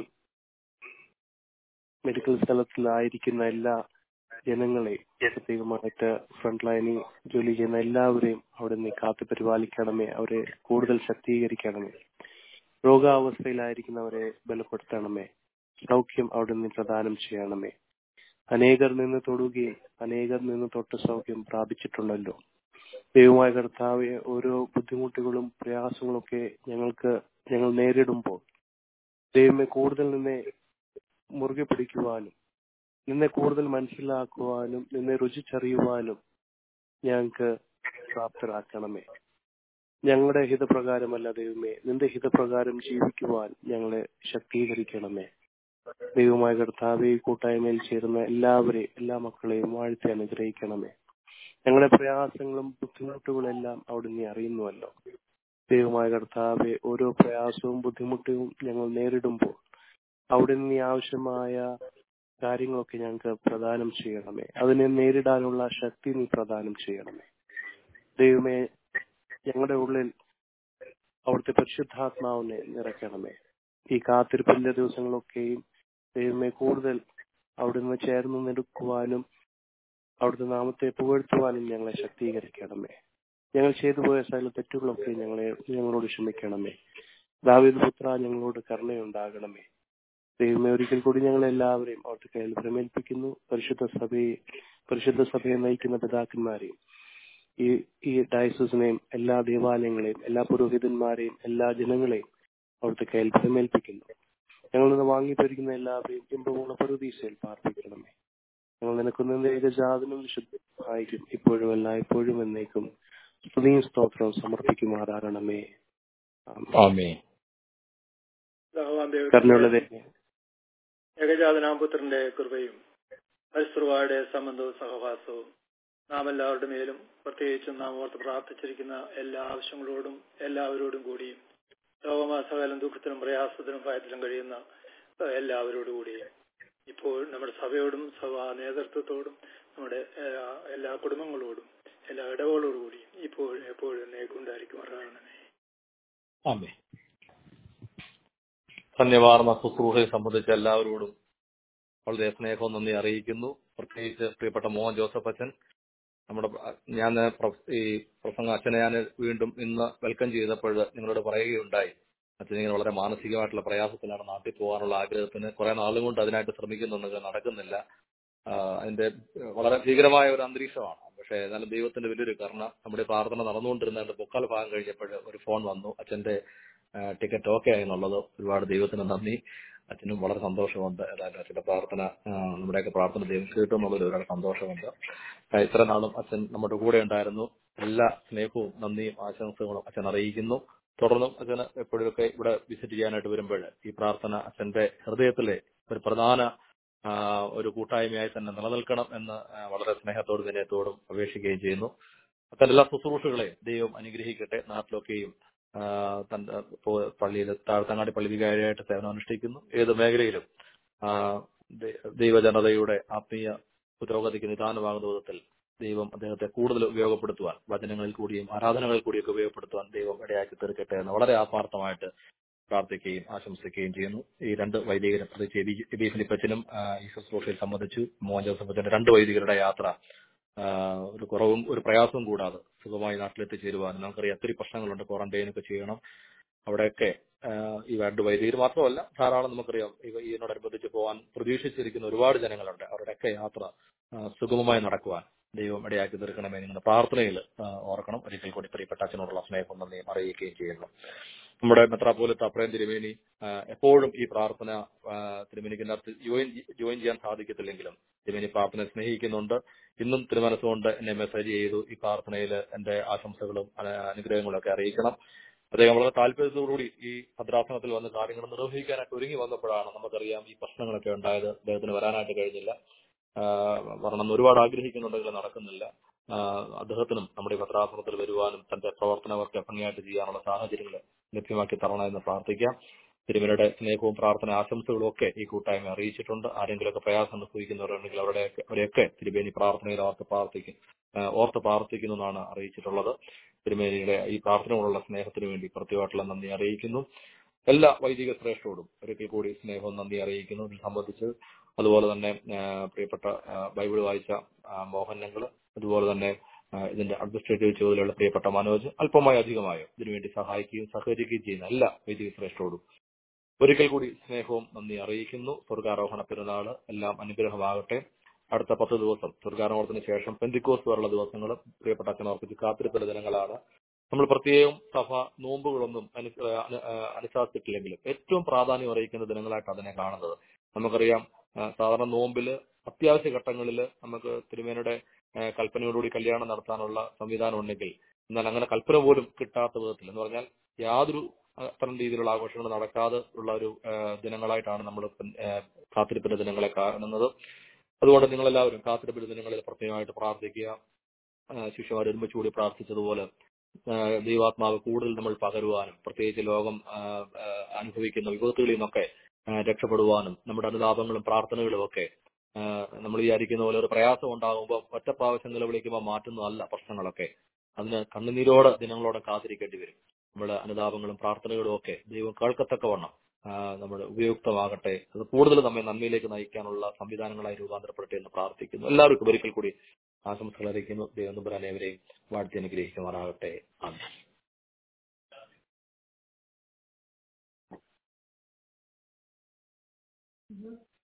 മെഡിക്കൽ സ്ഥലത്തിലായിരിക്കുന്ന എല്ലാ ജനങ്ങളെയും പ്രത്യേകമായിട്ട് ഫ്രണ്ട് ലൈനിൽ ജോലി ചെയ്യുന്ന എല്ലാവരെയും അവിടെ നീ കാത്തു പരിപാലിക്കണമേ അവരെ കൂടുതൽ ശക്തീകരിക്കണമേ രോഗാവസ്ഥയിലായിരിക്കുന്നവരെ ബലപ്പെടുത്തണമേ സൗഖ്യം അവിടെ നീ പ്രദാനം ചെയ്യണമേ അനേകർ നിന്ന് തൊടുകയും അനേകർ നിന്ന് തൊട്ട് സൗഖ്യം പ്രാപിച്ചിട്ടുണ്ടല്ലോ ദൈവമായ കർത്താവെ ഓരോ ബുദ്ധിമുട്ടുകളും പ്രയാസങ്ങളൊക്കെ ഞങ്ങൾക്ക് ഞങ്ങൾ നേരിടുമ്പോൾ ദൈവമെ കൂടുതൽ നിന്നെ മുറുകെ പിടിക്കുവാനും നിന്നെ കൂടുതൽ മനസ്സിലാക്കുവാനും നിന്നെ രുചിച്ചറിയുവാനും ഞങ്ങൾക്ക് പ്രാപ്തരാക്കണമേ ഞങ്ങളുടെ ഹിതപ്രകാരമല്ല ദൈവമേ നിന്റെ ഹിതപ്രകാരം ജീവിക്കുവാൻ ഞങ്ങളെ ശക്തീകരിക്കണമേ ദൈവമായ കർത്താവെ ഈ കൂട്ടായ്മയിൽ ചേരുന്ന എല്ലാവരെയും എല്ലാ മക്കളെയും വാഴ്ത്തി അനുഗ്രഹിക്കണമേ ഞങ്ങളുടെ പ്രയാസങ്ങളും ബുദ്ധിമുട്ടുകളും എല്ലാം അവിടെ നീ അറിയുന്നുവല്ലോ ദൈവമായ കർത്താവെ ഓരോ പ്രയാസവും ബുദ്ധിമുട്ടും ഞങ്ങൾ നേരിടുമ്പോൾ അവിടെ നീ ആവശ്യമായ കാര്യങ്ങളൊക്കെ ഞങ്ങൾക്ക് പ്രദാനം ചെയ്യണമേ അതിനെ നേരിടാനുള്ള ശക്തി നീ പ്രദാനം ചെയ്യണമേ ദൈവമേ ഞങ്ങളുടെ ഉള്ളിൽ അവിടുത്തെ പരിശുദ്ധാത്മാവിനെ നിറയ്ക്കണമേ ഈ കാത്തിരിപ്പിന്റെ ദിവസങ്ങളൊക്കെയും ദൈവമേ കൂടുതൽ അവിടുന്ന് ചേർന്ന് നിൽക്കുവാനും അവിടുത്തെ നാമത്തെ പുകഴ്ത്തുവാനും ഞങ്ങളെ ശക്തീകരിക്കണമേ ഞങ്ങൾ ചെയ്തു പോയ സകല തെറ്റുകളൊക്കെ ഞങ്ങളെ ഞങ്ങളോട് ക്ഷമിക്കണമേ ദാവീദ് പുത്ര ഞങ്ങളോട് കരുണയുണ്ടാകണമേ ദൈവമേ ഒരിക്കൽ കൂടി ഞങ്ങൾ എല്ലാവരെയും അവിടുത്തെ കയ്യിൽ പ്രമേൽപ്പിക്കുന്നു പരിശുദ്ധ സഭയെ പരിശുദ്ധ സഭയെ നയിക്കുന്ന പിതാക്കന്മാരെയും ഈ ഈ ഡയസസിനെയും എല്ലാ ദേവാലയങ്ങളെയും എല്ലാ പുരോഹിതന്മാരെയും എല്ലാ ജനങ്ങളെയും അവിടുത്തെ കയ്യിൽ പ്രമേൽപ്പിക്കുന്നു ഞങ്ങൾ നിന്ന് വാങ്ങിപ്പോയിരിക്കുന്ന എല്ലാവരെയും ഇമ്പമുള്ള പറുദീസയിൽ പാർപ്പിക്കണമേ ഞങ്ങൾ നിനക്കുന്ന ഏകജാതനും വിശുദ്ധമായിരിക്കും ഇപ്പോഴും എല്ലായ്പ്പോഴും എന്നേക്കും സ്തുതിയും സ്തോത്രവും സമർപ്പിക്കുമാറാകണമേ ആമേൻ. ആമേ കരുണയുള്ള ദൈവമേ, ഏകജാതനാം പുത്രന്റെ കൃപയും പരിസ്ഥിതിയുടെ സംബന്ധവും സഹവാസവും നാം എല്ലാവരുടെ മേലും പ്രത്യേകിച്ചും നാം ഓർത്ത് പ്രാർത്ഥിച്ചിരിക്കുന്ന എല്ലാ ആവശ്യങ്ങളോടും എല്ലാവരോടും കൂടിയും ലോകമാസകാലം ദുഃഖത്തിനും പ്രയാസത്തിനും ഭയത്തിലും കഴിയുന്ന ഏഹ്, എല്ലാവരോടും കൂടിയും ഇപ്പോൾ നമ്മുടെ സഭയോടും സഭാ നേതൃത്വത്തോടും നമ്മുടെ ഏഹ്, എല്ലാ കുടുംബങ്ങളോടും എല്ലാ ഇടവുകളോടും കൂടിയും ഇപ്പോൾ എപ്പോഴും എന്നേക്കുണ്ടായിരിക്കുമാറാകണമേ ആമേ ധന്യവാർന്ന ശുശ്രൂഷയെ സംബന്ധിച്ച എല്ലാവരോടും വളരെ സ്നേഹവും നന്ദി അറിയിക്കുന്നു പ്രത്യേകിച്ച് പ്രിയപ്പെട്ട മോഹൻ ജോസഫ് അച്ഛൻ നമ്മുടെ പ്ര- ഞാൻ പ്ര- ഈ പ്രസംഗ അച്ഛനെ ഞാൻ വീണ്ടും ഇന്ന് വെൽക്കം ചെയ്തപ്പോൾ നിങ്ങളോട് പറയുകയുണ്ടായി അച്ഛൻ ഇങ്ങനെ വളരെ മാനസികമായിട്ടുള്ള പ്രയാസത്തിലാണ് നാട്ടിൽ പോകാനുള്ള ആഗ്രഹത്തിന് കുറെ നാളും കൊണ്ട് അതിനായിട്ട് ശ്രമിക്കുന്നുണ്ടെങ്കിൽ നടക്കുന്നില്ല ആ, അതിന്റെ വളരെ ഭീകരമായ ഒരു അന്തരീക്ഷമാണ് പക്ഷേ എന്നാലും ദൈവത്തിന്റെ വലിയൊരു കരുണ നമ്മുടെ പ്രാർത്ഥന നടന്നുകൊണ്ടിരുന്നതിന്റെ മുക്കാൽ ഭാഗം കഴിഞ്ഞപ്പോൾ ഒരു ഫോൺ വന്നു അച്ഛന്റെ ടിക്കറ്റ് ഓക്കെ ആയി എന്നുള്ളത് ഒരുപാട് ദൈവത്തിന് നന്ദി അച്ഛനും വളരെ സന്തോഷമുണ്ട് ഏതായാലും അച്ഛന്റെ പ്രാർത്ഥന ആ, നമ്മുടെയൊക്കെ പ്രാർത്ഥന ദൈവം കേട്ടു എന്നുള്ളതിൽ ഒരുപാട് സന്തോഷമുണ്ട് ആ, ഇത്ര നാളും അച്ഛൻ നമ്മുടെ കൂടെ ഉണ്ടായിരുന്നു എല്ലാ സ്നേഹവും നന്ദിയും ആശംസകളും അച്ഛൻ അറിയിക്കുന്നു തുടർന്നും അച്ഛന് എപ്പോഴൊക്കെ ഇവിടെ വിസിറ്റ് ചെയ്യാനായിട്ട് വരുമ്പോൾ ഈ പ്രാർത്ഥന അച്ഛന്റെ ഹൃദയത്തിലെ ഒരു പ്രധാന ആ, ഒരു കൂട്ടായ്മയായി തന്നെ നിലനിൽക്കണം എന്ന് ആ, വളരെ സ്നേഹത്തോടും വിനയത്തോടും അപേക്ഷിക്കുകയും ചെയ്യുന്നു അത്തരം എല്ലാ ശുശ്രൂഷകളെയും ദൈവം അനുഗ്രഹിക്കട്ടെ നാട്ടിലൊക്കെയും ആ, തന്റെ പോ- പള്ളിയിൽ താഴ്ത്തങ്ങാടി പള്ളി വികാരിയായിട്ട് സേവനം അനുഷ്ഠിക്കുന്നു ഏത് മേഖലയിലും ആ, ദൈ- ദൈവജനതയുടെ ആത്മീയ പുരോഗതിക്ക് നിദാനമാകുന്ന വിധത്തിൽ ദൈവം അദ്ദേഹത്തെ കൂടുതൽ ഉപയോഗപ്പെടുത്തുവാൻ വചനങ്ങളിൽ കൂടിയും ആരാധനകളിൽ കൂടിയൊക്കെ ഉപയോഗപ്പെടുത്തുവാൻ ദൈവം ഇടയാക്കി തീർക്കട്ടെ എന്ന് വളരെ ആത്മാർത്ഥമായിട്ട് പ്രാർത്ഥിക്കുകയും ആശംസിക്കുകയും ചെയ്യുന്നു ഈ രണ്ട് വൈദികരും പ്രത്യേകിച്ച് എബി എബി ഫിലിപ്പച്ചനും ആ, ഈ ശുശ്രൂഷയിൽ സംബന്ധിച്ചു മോഹൻ ജോസഫ് അച്ഛന്റെ രണ്ട് വൈദികരുടെ യാത്ര ആ, ഒരു കുറവും ഒരു പ്രയാസവും കൂടാതെ സുഖമായി നാട്ടിലെത്തിച്ചേരുവാനും നമുക്കറിയാം ഒത്തിരി പ്രശ്നങ്ങളുണ്ട് ക്വാറന്റൈനൊക്കെ ചെയ്യണം അവിടെയൊക്കെ ആ, ഈ രണ്ട് വൈദികർ മാത്രമല്ല ധാരാളം നമുക്കറിയാം ഇവ- ഇതിനോടനുബന്ധിച്ച് പോകാൻ പ്രതീക്ഷിച്ചിരിക്കുന്ന ഒരുപാട് ജനങ്ങളുണ്ട് അവരുടെയൊക്കെ യാത്ര ആ, സുഗമമായി നടക്കുവാൻ ദൈവം ഇടയാക്കി തീർക്കണമേ നിങ്ങളുടെ പ്രാർത്ഥനയിൽ ആ, ഓർക്കണം ഒരിക്കൽ കൂടി പ്രിയപ്പെട്ട അച്ഛനോടുള്ള സ്നേഹം നന്ദിയും അറിയിക്കുകയും ചെയ്യുന്നു നമ്മുടെ മെത്രാപോലത്ത് അപ്രയം തിരുമേനി ആ, എപ്പോഴും ഈ പ്രാർത്ഥന ആ, തിരുമേനിക്കകത്ത് ജോയിൻ ജോയിൻ ചെയ്യാൻ സാധിക്കത്തില്ലെങ്കിലും തിരുമേനി പ്രാർത്ഥന സ്നേഹിക്കുന്നുണ്ട് ഇന്നും തിരുമനസ്സുകൊണ്ട് എന്നെ മെസ്സേജ് ചെയ്തു ഈ പ്രാർത്ഥനയിൽ എന്റെ ആശംസകളും അന- അനുഗ്രഹങ്ങളും ഒക്കെ അറിയിക്കണം അദ്ദേഹം വളരെ താല്പര്യത്തോടുകൂടി ഈ ഭദ്രാസനത്തിൽ വന്ന് കാര്യങ്ങൾ നിർവഹിക്കാനായിട്ട് ഒരുങ്ങി വന്നപ്പോഴാണ് നമുക്കറിയാം ഈ പ്രശ്നങ്ങളൊക്കെ ഉണ്ടായത് അദ്ദേഹത്തിന് വരാനായിട്ട് കഴിഞ്ഞില്ല ആ, വരണമെന്ന് ഒരുപാട് ആഗ്രഹിക്കുന്നുണ്ടെങ്കിലും നടക്കുന്നില്ല ആ, അദ്ദേഹത്തിനും നമ്മുടെ ഈ ഭദ്രാസനത്തിൽ വരുവാനും തന്റെ പ്രവർത്തനമൊക്കെ ഭംഗിയായിട്ട് ചെയ്യാനുള്ള സാഹചര്യങ്ങൾ ലഭ്യമാക്കി തരണമെന്ന് പ്രാർത്ഥിക്കാം തിരുമലയുടെ സ്നേഹവും പ്രാർത്ഥന ആശംസകളും ഒക്കെ ഈ കൂട്ടായ്മ അറിയിച്ചിട്ടുണ്ട് ആരെങ്കിലുമൊക്കെ പ്രയാസം അനുഭവിക്കുന്നവരുണ്ടെങ്കിൽ അവരുടെ അവരെയൊക്കെ തിരുമേനി പ്രാർത്ഥനയിൽ ഓർത്ത് പ്രാർത്ഥിക്കും ആ, ഓർത്ത് പ്രാർത്ഥിക്കുന്നു എന്നാണ് അറിയിച്ചിട്ടുള്ളത് തിരുമേനിയുടെ ഈ പ്രാർത്ഥനയോടുള്ള സ്നേഹത്തിന് വേണ്ടി പ്രത്യേകമായിട്ടുള്ള നന്ദി അറിയിക്കുന്നു എല്ലാ വൈദിക ശ്രേഷ്ഠരോടും ഒരിക്കൽ കൂടി സ്നേഹവും നന്ദി അറിയിക്കുന്നു ഇത് സംബന്ധിച്ച് അതുപോലെ തന്നെ ആ, പ്രിയപ്പെട്ട ആ, ബൈബിൾ വായിച്ച ആ, മോഹനങ്ങൾ അതുപോലെ തന്നെ ആ, ഇതിന്റെ അഡ്മിനിസ്ട്രേറ്റീവ് ചുമതലയുള്ള പ്രിയപ്പെട്ട മനോജ് അല്പമായോ അധികമായോ ഇതിനുവേണ്ടി സഹായിക്കുകയും സഹകരിക്കുകയും ചെയ്യുന്ന എല്ലാ വൈദിക ശ്രേഷ്ഠരോടും ഒരിക്കൽ കൂടി സ്നേഹവും നന്ദി അറിയിക്കുന്നു സ്വർഗാരോഹണ പെരുന്നാള് എല്ലാം അനുഗ്രഹമാകട്ടെ അടുത്ത പത്ത് ദിവസം സ്വർഗാരോഹണത്തിന് ശേഷം പെന്തിക്കോസ് വരെയുള്ള ദിവസങ്ങൾ പ്രിയപ്പെട്ട അച്ഛനോർപ്പിച്ച് കാത്തിരിപ്പുള്ള ദിനങ്ങളാണ് നമ്മൾ പ്രത്യേകം സഭ നോമ്പുകളൊന്നും അനു- ആ, അനു- ആ, അനുശാസിച്ചിട്ടില്ലെങ്കിലും ഏറ്റവും പ്രാധാന്യം അറിയിക്കുന്ന ദിനങ്ങളായിട്ട് അതിനെ കാണുന്നത് നമുക്കറിയാം ആ, സാധാരണ നോമ്പില് അത്യാവശ്യ ഘട്ടങ്ങളിൽ നമുക്ക് തിരുമേനയുടെ ആ, കൽപ്പനയോടുകൂടി കല്യാണം നടത്താനുള്ള സംവിധാനം ഉണ്ടെങ്കിൽ എന്നാൽ അങ്ങനെ കൽപ്പന പോലും കിട്ടാത്ത വിധത്തിൽ എന്ന് പറഞ്ഞാൽ യാതൊരു അത്തരം രീതിയിലുള്ള ആഘോഷങ്ങൾ നടക്കാതെ ഉള്ള ഒരു ആ, ദിനങ്ങളായിട്ടാണ് നമ്മൾ കാത്തിരിപ്പിന്റെ ദിനങ്ങളെ കാണുന്നത് അതുകൊണ്ട് നിങ്ങളെല്ലാവരും കാത്തിരിപ്പിന്റെ ദിനങ്ങളിൽ പ്രത്യേകമായിട്ട് പ്രാർത്ഥിക്കുക ആ, ശിഷ്യന്മാർ ഒരുമിച്ച് കൂടി പ്രാർത്ഥിച്ചതുപോലെ ആ, ദൈവാത്മാവ് കൂടുതൽ നമ്മൾ പകരുവാനും പ്രത്യേകിച്ച് ലോകം ആ, ആ, അനുഭവിക്കുന്ന വിപത്തുകളിൽ നിന്നൊക്കെ ആ, രക്ഷപ്പെടുവാനും നമ്മുടെ അനുതാപങ്ങളും പ്രാർത്ഥനകളും ഒക്കെ ആ, നമ്മൾ വിചാരിക്കുന്ന പോലെ ഒരു പ്രയാസം ഉണ്ടാകുമ്പോൾ ഒറ്റ പ്രാവശ്യം നിലവിളിക്കുമ്പോൾ മാറ്റുന്നതല്ല പ്രശ്നങ്ങളൊക്കെ അതിന് കണ്ണുനീരോടെ ദിനങ്ങളോടെ കാത്തിരിക്കേണ്ടി വരും നമ്മുടെ അനുതാപങ്ങളും പ്രാർത്ഥനകളും ഒക്കെ ദൈവം കേൾക്കത്തക്കവണ്ണം ആ, നമ്മുടെ ഉപയുക്തമാകട്ടെ അത് കൂടുതൽ നമ്മെ നന്മയിലേക്ക് നയിക്കാനുള്ള സംവിധാനങ്ങളായി രൂപാന്തരപ്പെടട്ടെ എന്ന് പ്രാർത്ഥിക്കുന്നു എല്ലാവർക്കും ഒരിക്കൽ കൂടി ആശംസകൾ അറിയിക്കുന്നു ദൈവം നമ്പുരാനേവരെയും വാഴ്ത്തി അനുഗ്രഹിക്കുമാറാകട്ടെ ആമേൻ